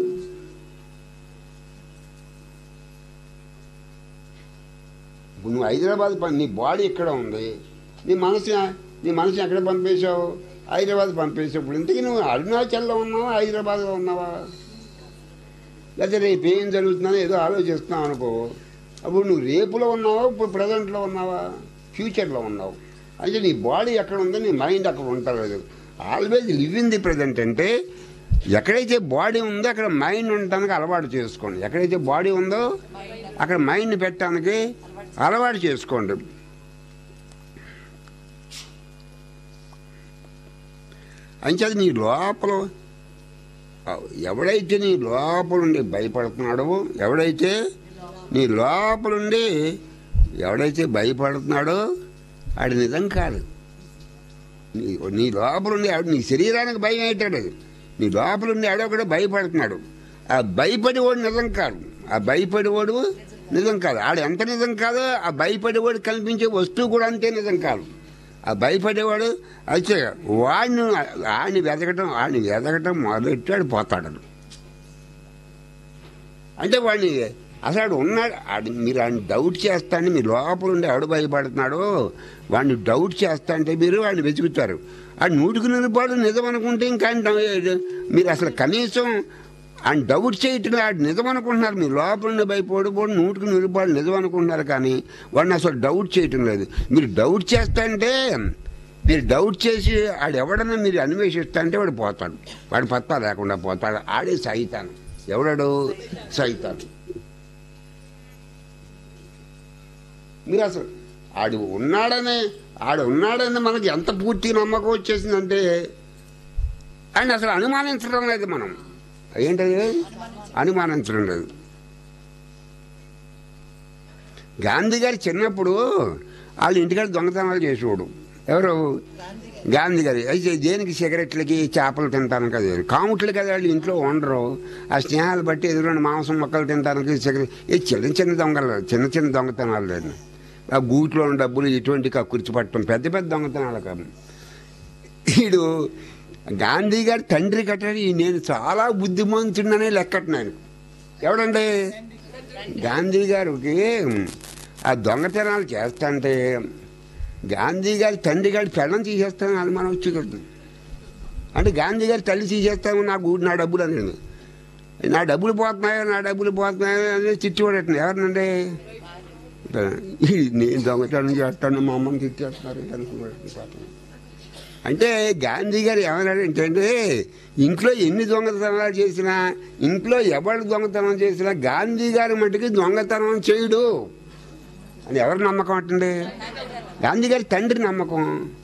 ఇప్పుడు నువ్వు హైదరాబాద్ పని నీ బాడీ ఎక్కడ ఉంది నీ మనసు నీ మనసు ఎక్కడ పంపేశావు హైదరాబాద్ పంపేసావు ఇప్పుడు ఇంతకీ నువ్వు అరుణాచల్లో ఉన్నావా హైదరాబాద్లో ఉన్నావా లేకపోతే రేపు ఏం జరుగుతుందని ఏదో ఆలోచిస్తున్నావు అనుకో అప్పుడు నువ్వు రేపులో ఉన్నావా ఇప్పుడు ప్రజెంట్లో ఉన్నావా ఫ్యూచర్లో ఉన్నావు అంటే నీ బాడీ ఎక్కడ ఉందో నీ మైండ్ అక్కడ ఉండలేదు always live in the present అంటే ఎక్కడైతే బాడీ ఉందో అక్కడ మైండ్ ఉండటానికి అలవాటు చేసుకోండి ఎక్కడైతే బాడీ ఉందో అక్కడ మైండ్ పెట్టడానికి అలవాటు చేసుకోండి అంచేది నీ లోపల ఎవడైతే నీ లోపలుండి భయపడుతున్నాడో ఎవడైతే నీ లోపలుండి ఎవడైతే భయపడుతున్నాడో ఆడు నిజం కాదు నీ నీ లోపలుండి ఆవిడ నీ శరీరానికి భయం అవుతాడు నీ లోపలుండి ఆడొకడు భయపడుతున్నాడు ఆ భయపడేవాడు నిజం కాదు ఆ భయపడేవాడు నిజం కాదు ఆడు ఎంత నిజం కాదో ఆ భయపడేవాడు కనిపించే వస్తువు కూడా అంతే నిజం కాదు ఆ భయపడేవాడు అయితే వాడిని ఆడిని వెతకటం ఆడిని వెతకటం మొదలెట్టాడు పోతాడు అంటే వాడిని అసలు ఆడు ఉన్నాడు ఆడి మీరు ఆయన డౌట్ చేస్తాంటే మీ లోపల ఉండి ఆడు భయపడుతున్నాడు వాడిని డౌట్ చేస్తా అంటే మీరు వాడిని వెతుకుతారు ఆ నూటికి నిలబడు నిజం అనుకుంటే ఇంకా ఆయన డౌ- మీరు అసలు కనీసం ఆయన డౌట్ చేయటం ఆడు నిజం అనుకుంటున్నారు మీ లోపల ఉండి భయపడు పోడు నూటికి నిలబడి నిజం అనుకుంటున్నారు కానీ వాడిని అసలు డౌట్ చేయటం లేదు మీరు డౌట్ చేస్తంటే మీరు డౌట్ చేసి ఆడు ఎవడన్నా మీరు అన్వేషిస్తా అంటే వాడు పోతాడు వాడు పత్తా లేకుండా పోతాడు ఆడే సైతాను ఎవడాడు సైతాను మీరు అసలు ఆడు ఉన్నాడనే ఆడు ఉన్నాడని మనకి ఎంత పూర్తి నమ్మకం వచ్చేసిందంటే ఆయన అసలు అనుమానించడం లేదు మనం ఏంటది అనుమానించడం లేదు గాంధీ గారు చిన్నప్పుడు వాళ్ళ ఇంటికాడ దొంగతనాలు చేసేవాడు ఎవరు గాంధీ గారు అయితే దేనికి సిగరెట్లకి చేపలు తింటాను కదా కాముట్లు కదా వాళ్ళు ఇంట్లో ఉండరు ఆ స్నేహాలు బట్టి ఎదురున్న మాంసం మొక్కలు తింటానికి సిగరెట్ ఇది చిన్న చిన్న దొంగలు చిన్న చిన్న దొంగతనాలు లేదు ఆ గూట్లో ఉన్న డబ్బులు ఇటువంటి కక్కుర్చి పట్టడం పెద్ద పెద్ద దొంగతనాలు కాదు వీడు గాంధీ గారి తండ్రి కట్టాడు ఈ నేను చాలా బుద్ధిమంతుడనే లెక్కట్నాను ఎవడండి గాంధీ గారికి ఆ దొంగతనాలు చేస్తాంటే గాంధీ గారి తండ్రి గారి పెళ్ళం తీసేస్తానని అనుమానం వచ్చి కడుతుంది అంటే గాంధీ గారి తల్లి తీసేస్తాము నాకు నా డబ్బులు అనేది నా డబ్బులు పోతున్నాయో నా డబ్బులు పోతున్నాయో అని తిట్టివాడటండి ఎవరినండి ఈ నేను దొంగతనం చేస్తాను మా అమ్మని తిట్టేస్తున్నారు అనుకున్నాడు పాపం అంటే గాంధీ గారు ఏమన్నాడంటే అంటే ఇంట్లో ఎన్ని దొంగతనాలు చేసినా ఇంట్లో ఎవరు దొంగతనం చేసినా గాంధీ గారి మటుకి దొంగతనం చేయడు అని ఎవరి నమ్మకం అంటండి గాంధీ గారి తండ్రి నమ్మకం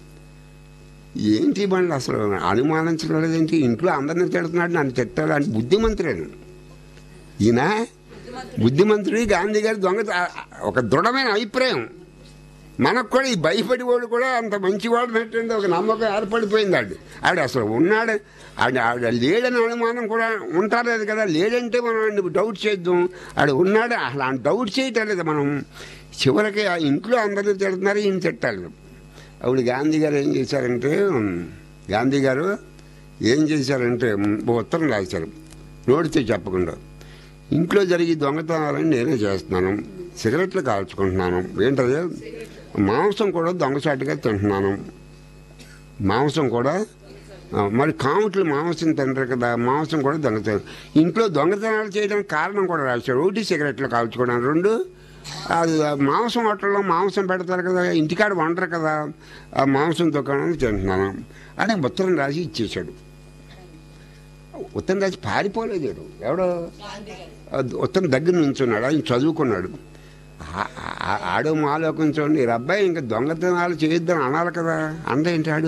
ఏంటి బండి అసలు అనుమానించడం లేదేంటి ఇంట్లో అందరిని తిడుతున్నాడు నన్ను తిట్టాడు అంటే బుద్ధిమంతుడేను ఈయన బుద్ధిమంతుడి గాంధీ గారి దొంగ ఒక దృఢమైన అభిప్రాయం మనకు కూడా ఈ భయపడేవాడు కూడా అంత మంచివాడు నట్టుంది ఒక నమ్మకం ఏర్పడిపోయింది ఆడు ఆడు అసలు ఉన్నాడు ఆడు ఆవిడ లేడని అనుమానం కూడా ఉంటారు కదా లేడంటే మనం ఆడిని డౌట్ చేద్దాం ఆడు ఉన్నాడు అసలు ఆ డౌట్ చేయటం లేదు మనం చివరికి ఆ ఇంట్లో అందరూ తిడుతున్నారు ఈయన తిట్టాలి అప్పుడు గాంధీ గారు ఏం చేశారంటే గాంధీ గారు ఏం చేశారంటే ఓ ఉత్తరం రాశారు నోటితో చెప్పకుండా ఇంట్లో జరిగే దొంగతనాలని నేనే చేస్తున్నాను సిగరెట్లు కాల్చుకుంటున్నాను ఏంటది మాంసం కూడా దొంగసాటుగా తింటున్నాను మాంసం కూడా ఆ, మరి కాముట్లు మాంసం తింటారు కదా మాంసం కూడా దొంగతనం ఇంట్లో దొంగతనాలు చేయడానికి కారణం కూడా రాశాడు ఒకటి సిగరెట్లు కాల్చుకోవడం రెండు అది ఆ మాంసం హోటల్లో మాంసం పెడతారు కదా ఇంటికాడ వండరు కదా ఆ మాంసం దుకాణం తింటున్నాను అని ఉత్తరం రాసి ఇచ్చేశాడు ఉత్తరం రాసి పారిపోలేదు వీడు. ఎవడో ఆ ఉత్తరం దగ్గర నుంచున్నాడు ఆయన చదువుకున్నాడు ఆ- ఆ- ఆడో మాలోకం చూడండి ఈ అబ్బాయి ఇంకా దొంగతనాలు చేయొద్దని అనాలి కదా అందేంటి ఆడు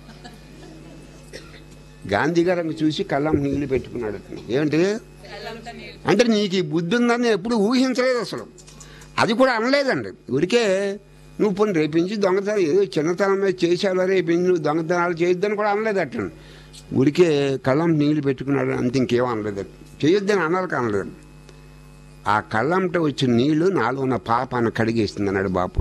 గాంధీ గారు అంక చూసి కళ్ళం నీళ్లు పెట్టుకున్నాడు అతను. ఏంటి అంటే నీకు ఈ బుద్ధి ఉందని ఎప్పుడు ఊహించలేదు అసలు అది కూడా అనలేదండి ఊరికే నువ్వు పోనీ రేపించి దొంగతనం ఏదో చిన్నతనం మీద చేసావు రేపించి నువ్వు దొంగతనాలు చేయొద్దని కూడా అనలేదు అట్లా ఊరికే కళ్ళం నీళ్లు పెట్టుకున్నాడు అంత ఇంకేం అనలేదు చేయొద్దని అనాలి అనలేదు ఆ కళ్ళంట వచ్చిన నీళ్లు నాలో ఉన్న పాపాన్ని కడిగేస్తుంది అన్నాడు బాపు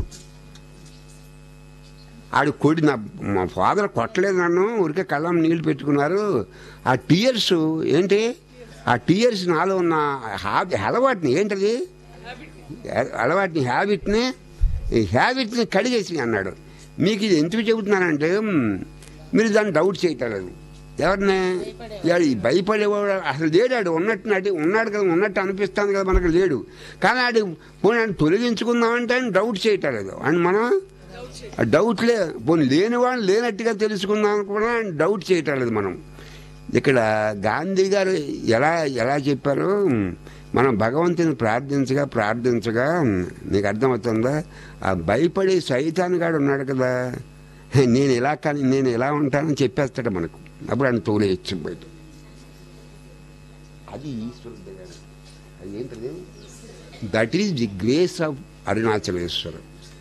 ఆడు కొడి నా మా ఫాదర్ కొట్టలేదు నన్ను ఊరికే కళ్ళం నీళ్లు పెట్టుకున్నారు ఆ టీయర్స్ ఏంటి ఆ టీయర్స్ నాలో ఉన్న హాబి అలవాటుని ఏంటది అలవాటుని హ్యాబిట్ని ఈ హ్యాబిట్ని కడిగేసి అన్నాడు మీకు ఇది ఎందుకు చెబుతున్నానంటే మ్, మీరు దాన్ని డౌట్ చేయటలేదు ఎవరిని ఇవాడు ఈ భయపడేవాడు అసలు లేడు ఆడు ఉన్నట్టు నటి ఉన్నాడు కదా ఉన్నట్టు అనిపిస్తుంది కదా మనకు లేడు కానీ ఆడు పోనీ ఆయన తొలగించుకుందామంటే ఆయన డౌట్ చేయటలేదు అని మనం ఆ డౌట్లే పోనీ లేని వాళ్ళు లేనట్టుగా తెలుసుకుందాం కూడా ఆయన డౌట్ చేయటలేదు మనం ఇక్కడ గాంధీ గారు ఎలా ఎలా చెప్పారు మనం భగవంతుని ప్రార్థించగా ప్రార్థించగా నీకు అర్థమవుతుందా ఆ భయపడే సైతాన్ గాడు ఉన్నాడు కదా నేను ఇలా కానీ నేను ఎలా ఉంటానని చెప్పేస్తాడు మనకు అప్పుడు ఆయన తోలేయచ్చు బయట అది ఈశ్వరుడు దగ్గర అది ఏంటది that is the grace of Arunachaleswaram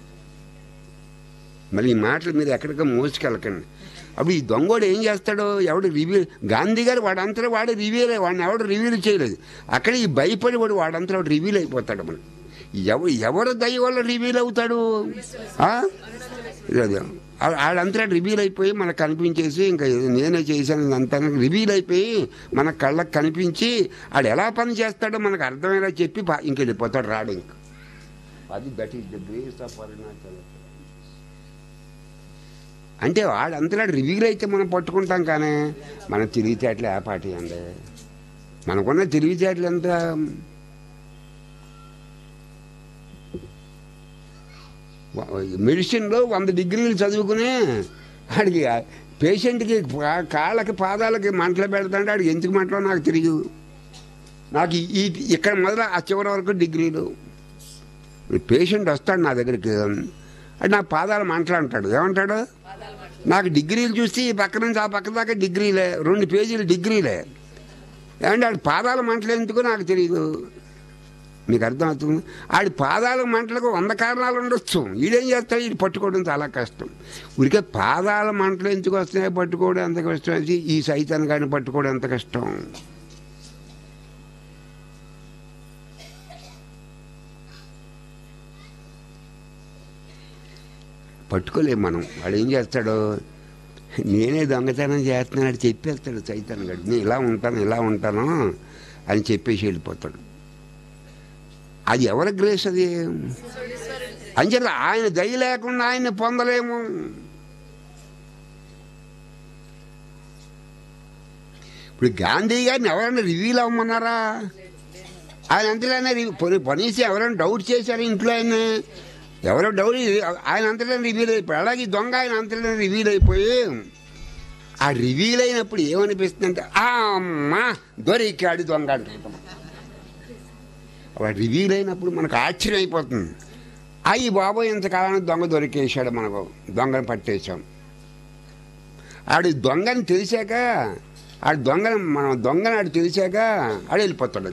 మళ్ళీ ఈ మాటలు మీరు ఎక్కడికో మోసుకెళ్ళకండి అప్పుడు ఈ దొంగోడు ఏం చేస్తాడో ఎవడు రివ్యూ గాంధీ గారు వాడంతా వాడు రివ్యూల్ వాడిని ఎవడు రివ్యూలు చేయలేదు అక్కడ ఈ భయపడి వాడు వాడంతా వాడు రివ్యూల్ అయిపోతాడు మనం ఎవరు ఎవరు దయ వల్ల రివ్యూల్ అవుతాడు ఆ? అదే. ఆ- ఆడంతా రివ్యూల్ అయిపోయి మనకు కనిపించేసి ఇంకా ఇది నేనే చేశాను అంతా రివ్యూల్ అయిపోయి మన కళ్ళకు కనిపించి ఆడు ఎలా పని చేస్తాడో మనకు అర్థమయ్యేలా చెప్పి పా- ఇంక వెళ్ళిపోతాడు రాడు ఇంక అది that is the grace of Arunachal అంటే వాడు అంతలా రివ్యూలు అయితే మనం పట్టుకుంటాం కానీ మన తెలివితేటలు ఏ పాటి అండి మనకున్న తెలివితేటలు ఎంత మెడిసిన్లో వంద డిగ్రీలు చదువుకుని ఆడికి పేషెంట్కి కా- కాళ్ళకి పాదాలకి మంటలు పెడతాంటే ఆడికి ఎందుకు మంటలో నాకు తెలియదు నాకు ఈ- ఈ ఇక్కడ మొదలు ఆ చివరి వరకు డిగ్రీలు పేషెంట్ వస్తాడు నా దగ్గరికి అంటే నా పాదాలు మంటలు అంటాడు ఏమంటాడు నాకు డిగ్రీలు చూస్తే ఈ పక్క నుంచి ఆ పక్క దాకా డిగ్రీలే రెండు పేజీలు డిగ్రీలే ఏమంటే ఆడి పాదాల మంటలు ఎందుకు నాకు తెలియదు మీకు అర్థమవుతుంది ఆడి పాదాల మంటలకు వంద కారణాలు ఉండొచ్చు ఈడేం చేస్తాడు ఇది పట్టుకోవడం చాలా కష్టం ఊరికే పాదాల మంటలు ఎందుకు వస్తున్నాయి పట్టుకోవడం ఎంత కష్టం అయితే ఈ సైతాన్ని కానీ పట్టుకోవడం ఎంత కష్టం పట్టుకోలేము మనం వాడు ఏం చేస్తాడు నేనే దొంగతనం చేస్తున్నాడు చెప్పేస్తాడు చైతన్ గడు నేను ఇలా ఉంటాను ఇలా ఉంటాను అని చెప్పేసి వెళ్ళిపోతాడు అది ఎవరి గ్రేస్ అది అంచేత ఆయన దయ లేకుండా ఆయన్ని పొందలేము ఇప్పుడు గాంధీ గారిని ఎవరైనా రివ్యూలు అవ్వమన్నారా ఆయన అంతలోనే పనీసి ఎవరైనా డౌట్ చేశారు ఇంట్లో ఆయన ఎవరో డౌట్ ఆయన అంతలోనే రివ్యూల్ అయిపోయి అలాగే ఈ దొంగ ఆయన అంతలోనే రివ్యూల్ అయిపోయి ఆ రివీల్ అయినప్పుడు ఏమనిపిస్తుందంటే ఆ అమ్మా దొరికాడు దొంగ అంటాం వాడు రివీల్ అయినప్పుడు మనకు ఆశ్చర్యం అయిపోతుంది అయ్యి బాబోయ్ ఇంతకాలానికి దొంగ దొరికేశాడు మనకు దొంగను పట్టేశాం ఆడు దొంగని తెలిసాక ఆడు దొంగని మనం దొంగని ఆడు తెలిసాక ఆడు వెళ్ళిపోతాడు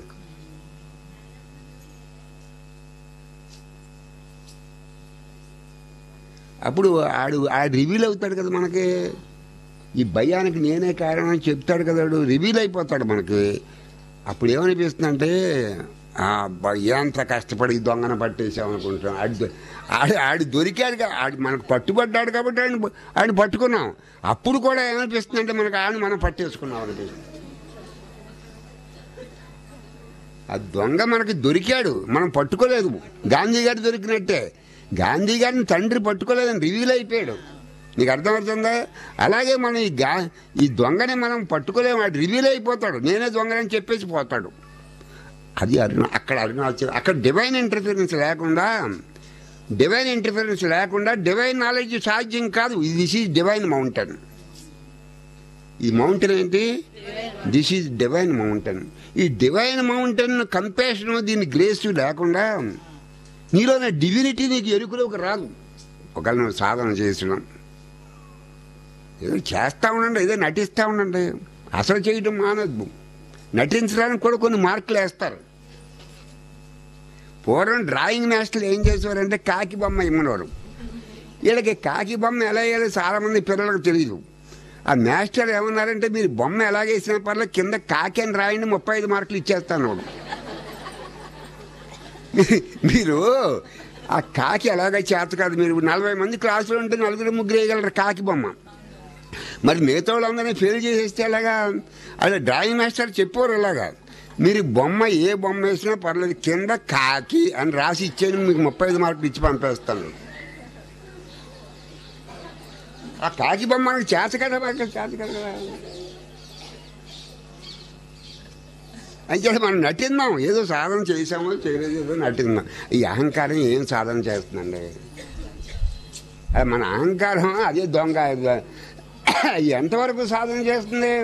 అప్పుడు ఆడు ఆడు రివీల్ అవుతాడు కదా మనకి ఈ భయానికి నేనే కారణం అని చెప్తాడు కదా వాడు రివీల్ అయిపోతాడు మనకి అప్పుడు ఏమనిపిస్తుందంటే ఆ అబ్బా, ఎంత కష్టపడి ఈ దొంగను పట్టేసాం అనుకుంటాం ఆడు ఆడు ఆడు దొరికాడు కా- ఆడు మనకు పట్టుబడ్డాడు కాబట్టి ఆయన ఆయన పట్టుకున్నాం అప్పుడు కూడా ఏమనిపిస్తుందంటే మనకు ఆయన మనం పట్టేసుకున్నాం అనిపిస్తుంది ఆ దొంగ మనకి దొరికాడు మనం పట్టుకోలేదు గాంధీ గారు దొరికినట్టే గాంధీ గారిని తండ్రి పట్టుకోలేదని రివీల్ అయిపోయాడు నీకు అర్థమవుతుందా అలాగే మనం ఈ గా ఈ దొంగని మనం పట్టుకోలేము వాడు రివీల్ అయిపోతాడు నేనే దొంగనని చెప్పేసి పోతాడు అది అరుణ అక్కడ అరుణాచల్ అక్కడ డివైన్ ఇంటర్ఫిరెన్స్ లేకుండా డివైన్ ఇంటర్ఫిరెన్స్ లేకుండా డివైన్ నాలెడ్జ్ సాధ్యం కాదు దిస్ ఈజ్ డివైన్ మౌంటైన్ ఈ మౌంటైన్ ఏంటి దిస్ ఈజ్ డివైన్ మౌంటైన్ ఈ డివైన్ మౌంటైన్ కంపేషన్ దీని గ్రేస్ లేకుండా నీలోని డివినిటీ నీకు ఎరుకులోకి రాదు ఒకవేళ నువ్వు సాధన చేసినాం ఏదో చేస్తూ ఉండండి ఏదో నటిస్తూ ఉండండి అసలు చేయటం మానద్దు నటించడానికి కూడా కొన్ని మార్కులు వేస్తారు పూర్వం డ్రాయింగ్ మాస్టర్లు ఏం చేసేవారంటే కాకి బొమ్మ ఇమ్మనేవారు వీళ్ళకి కాకి బొమ్మ ఎలా వేయాలో చాలామంది పిల్లలకు తెలియదు ఆ మాస్టర్ ఏమన్నారంటే మీరు బొమ్మ ఎలాగేసిన పర్లేదు కింద కాకి అని రాయండి ముప్పై ఐదు మార్కులు ఇచ్చేస్తాను వాడు మీరు ఆ కాకి ఎలాగ చేత కాదు మీరు నలభై మంది క్లాసులో ఉంటే నలుగురు ముగ్గురు వేయగలరు కాకి బొమ్మ మరి మిగతా వాళ్ళందరినీ ఫెయిల్ చేసేస్తే ఎలాగా అదే డ్రాయింగ్ మాస్టర్ చెప్పారు ఇలాగా మీరు బొమ్మ ఏ బొమ్మ వేసినా పర్లేదు కింద కాకి అని రాసి ఇచ్చేది మీకు ముప్పై ఐదు మార్కులు ఇచ్చి పంపేస్తాను ఆ కాకి బొమ్మ మనకు చేత కదా మనకు చేత కదా అంటే మనం నటిందాం ఏదో సాధన చేసామో చేయలేదు ఏదో నటిందాం ఈ అహంకారం ఏం సాధన చేస్తుందండి అది మన అహంకారం అదే దొంగ ఎంతవరకు సాధన చేస్తుంది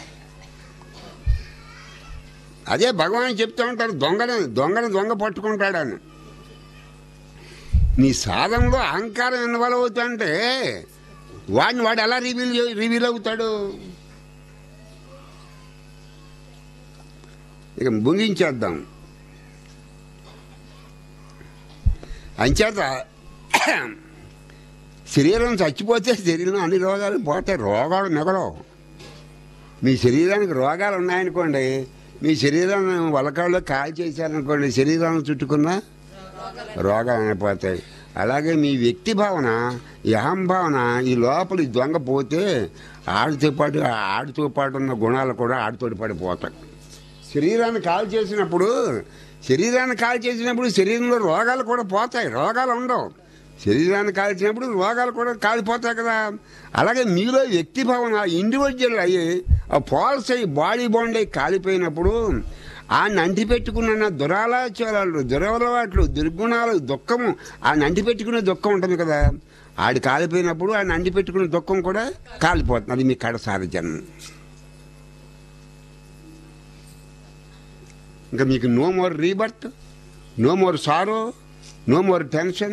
అదే భగవాన్ చెప్తూ ఉంటారు దొంగను దొంగను దొంగ పట్టుకుంటాడని నీ సాధనలో అహంకారం ఇన్వాల్వ్ అవుతుంటే వాడిని వాడు ఎలా రివీల్ రివీల్ అవుతాడు ఇక ముగించేద్దాం అంచేత శరీరం చచ్చిపోతే శరీరం అన్ని రోగాలు పోతాయి రోగాలు మిగలవు మీ శరీరానికి రోగాలు ఉన్నాయనుకోండి మీ శరీరాన్ని వలకాళ్ళు కాల్ చేశారనుకోండి శరీరాన్ని చుట్టుకున్న రోగాలు అయిపోతాయి అలాగే మీ వ్యక్తి భావన ఈ అహం భావన ఈ లోపల ఈ దొంగ పోతే ఆడితో పాటు ఆడితో పాటు ఉన్న గుణాలు కూడా ఆడితోటి పడిపోతాయి శరీరాన్ని కాల్ చేసినప్పుడు శరీరాన్ని కాల్ చేసినప్పుడు శరీరంలో రోగాలు కూడా పోతాయి రోగాలు ఉండవు శరీరాన్ని కాల్చినప్పుడు రోగాలు కూడా కాలిపోతాయి కదా అలాగే మీలో వ్యక్తి భావన ఇండివిజువల్ అయ్యి ఆ ఫాల్స్ అయ్యి బాడీ బాండ్ అయ్యి కాలిపోయినప్పుడు ఆ నంటి పెట్టుకున్న దురాలోచనాలు దురలవాట్లు దుర్గుణాలు దుఃఖము ఆ నంటి పెట్టుకునే దుఃఖం ఉంటుంది కదా ఆడి కాలిపోయినప్పుడు ఆ నంటి పెట్టుకునే దుఃఖం కూడా కాలిపోతుంది అది మీ కడసారి జన్మ ఇంకా మీకు no more rebirth no more sorrow no more tension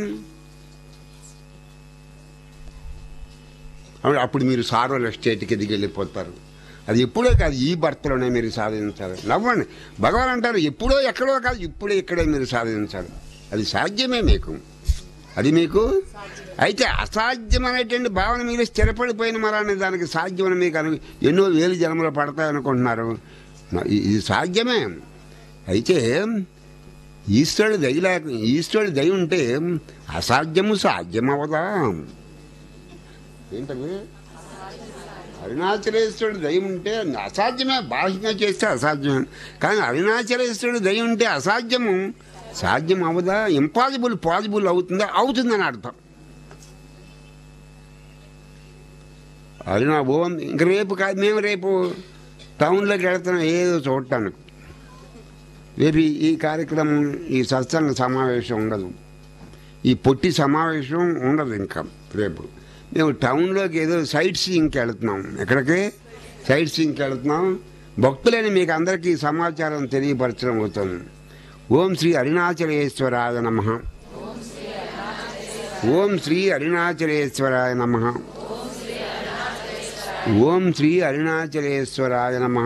అప్పుడు మీరు సారోల స్టేట్కి ఎదిగి వెళ్ళిపోతారు అది ఎప్పుడో కాదు ఈ భర్తలోనే మీరు సాధించాలి నవ్వండి భగవాన్ అంటారు ఎప్పుడో ఎక్కడో కాదు ఇప్పుడే ఇక్కడే మీరు సాధించాలి అది సాధ్యమే మీకు అది మీకు అయితే అసాధ్యమైనటువంటి భావన మీరు స్థిరపడిపోయిన మరాన్ని దానికి సాధ్యమని మీకు అను ఎన్నో వేలు జన్మలు పడతాయనుకుంటున్నారు ఇది ఇది సాధ్యమే అయితే ఈశ్వరుడు దయ లేక ఈశ్వరుడు దయ ఉంటే అసాధ్యము సాధ్యమవదా ఏంటది అరుణాచలేశ్వరుడు దయ ఉంటే అసాధ్యమే బాహ్యంగా చేస్తే అసాధ్యమే కానీ అరుణాచలేశ్వరుడు దయ ఉంటే అసాధ్యము సాధ్యం అవదా ఇంపాసిబుల్ పాసిబుల్ అవుతుందా అవుతుందని అర్థం అరుణా ఓం ఇంక రేపు కాదు మేము రేపు టౌన్లోకి వెళ్తున్నాం ఏదో చూడటానికి రేపు ఈ- ఈ కార్యక్రమం ఈ సత్సంగ సమావేశం ఉండదు ఈ పొట్టి సమావేశం ఉండదు ఇంకా రేపు మేము టౌన్లోకి ఏదో సైట్ సీయింగ్కి వెళుతున్నాం ఎక్కడికి సైట్ సీయింగ్కి వెళుతున్నాం భక్తులని మీకు అందరికీ సమాచారం తెలియపరచడం అవుతుంది ఓం శ్రీ అరుణాచలేశ్వరాయ నమ ఓం శ్రీ అరుణాచలేశ్వరాయ నమ ఓం శ్రీ అరుణాచలేశ్వరాయ నమ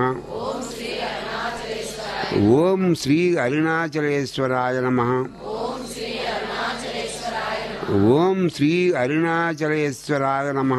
ఓం శ్రీ అరుణాచలేశ్వరాయ నమ ఓం శ్రీ అరుణాచలేశ్వరాయ నమ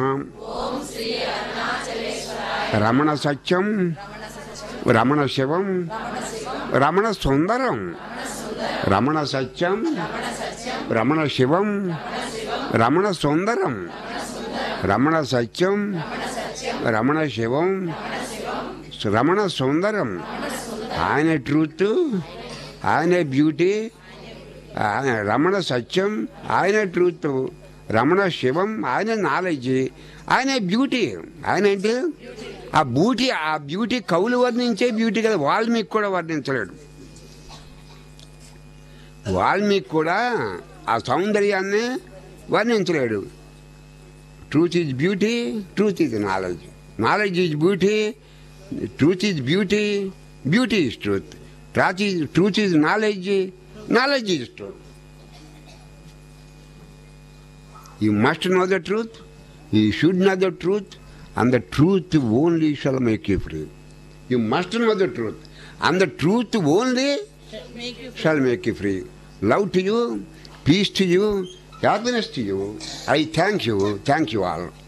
రమణ సత్యం రమణ శివం రమణ సుందరం రమణ సత్యం రమణ శివం రమణ సుందరం రమణ సత్యం రమణ శివం రమణ సుందరం ఆయన ట్రూత్ ఆయన బ్యూటీ ఆయన రమణ సత్యం ఆయన ట్రూత్ రమణ శివం ఆయన నాలెడ్జ్ ఆయన బ్యూటీ ఆయన ఏంటి ఆ బ్యూటీ ఆ బ్యూటీ కవులు వర్ణించే బ్యూటీ కదా వాల్మీకి కూడా వర్ణించలేడు వాల్మీకి కూడా ఆ సౌందర్యాన్ని వర్ణించలేడు truth is beauty truth is knowledge knowledge is beauty truth is beauty beauty is truth truth is truth is knowledge knowledge is truth you must know the truth you should know the truth and the truth only shall make you free you must know the truth and the truth only Make you shall make you free. Love to you, peace to you, happiness to you. I thank you, thank you all.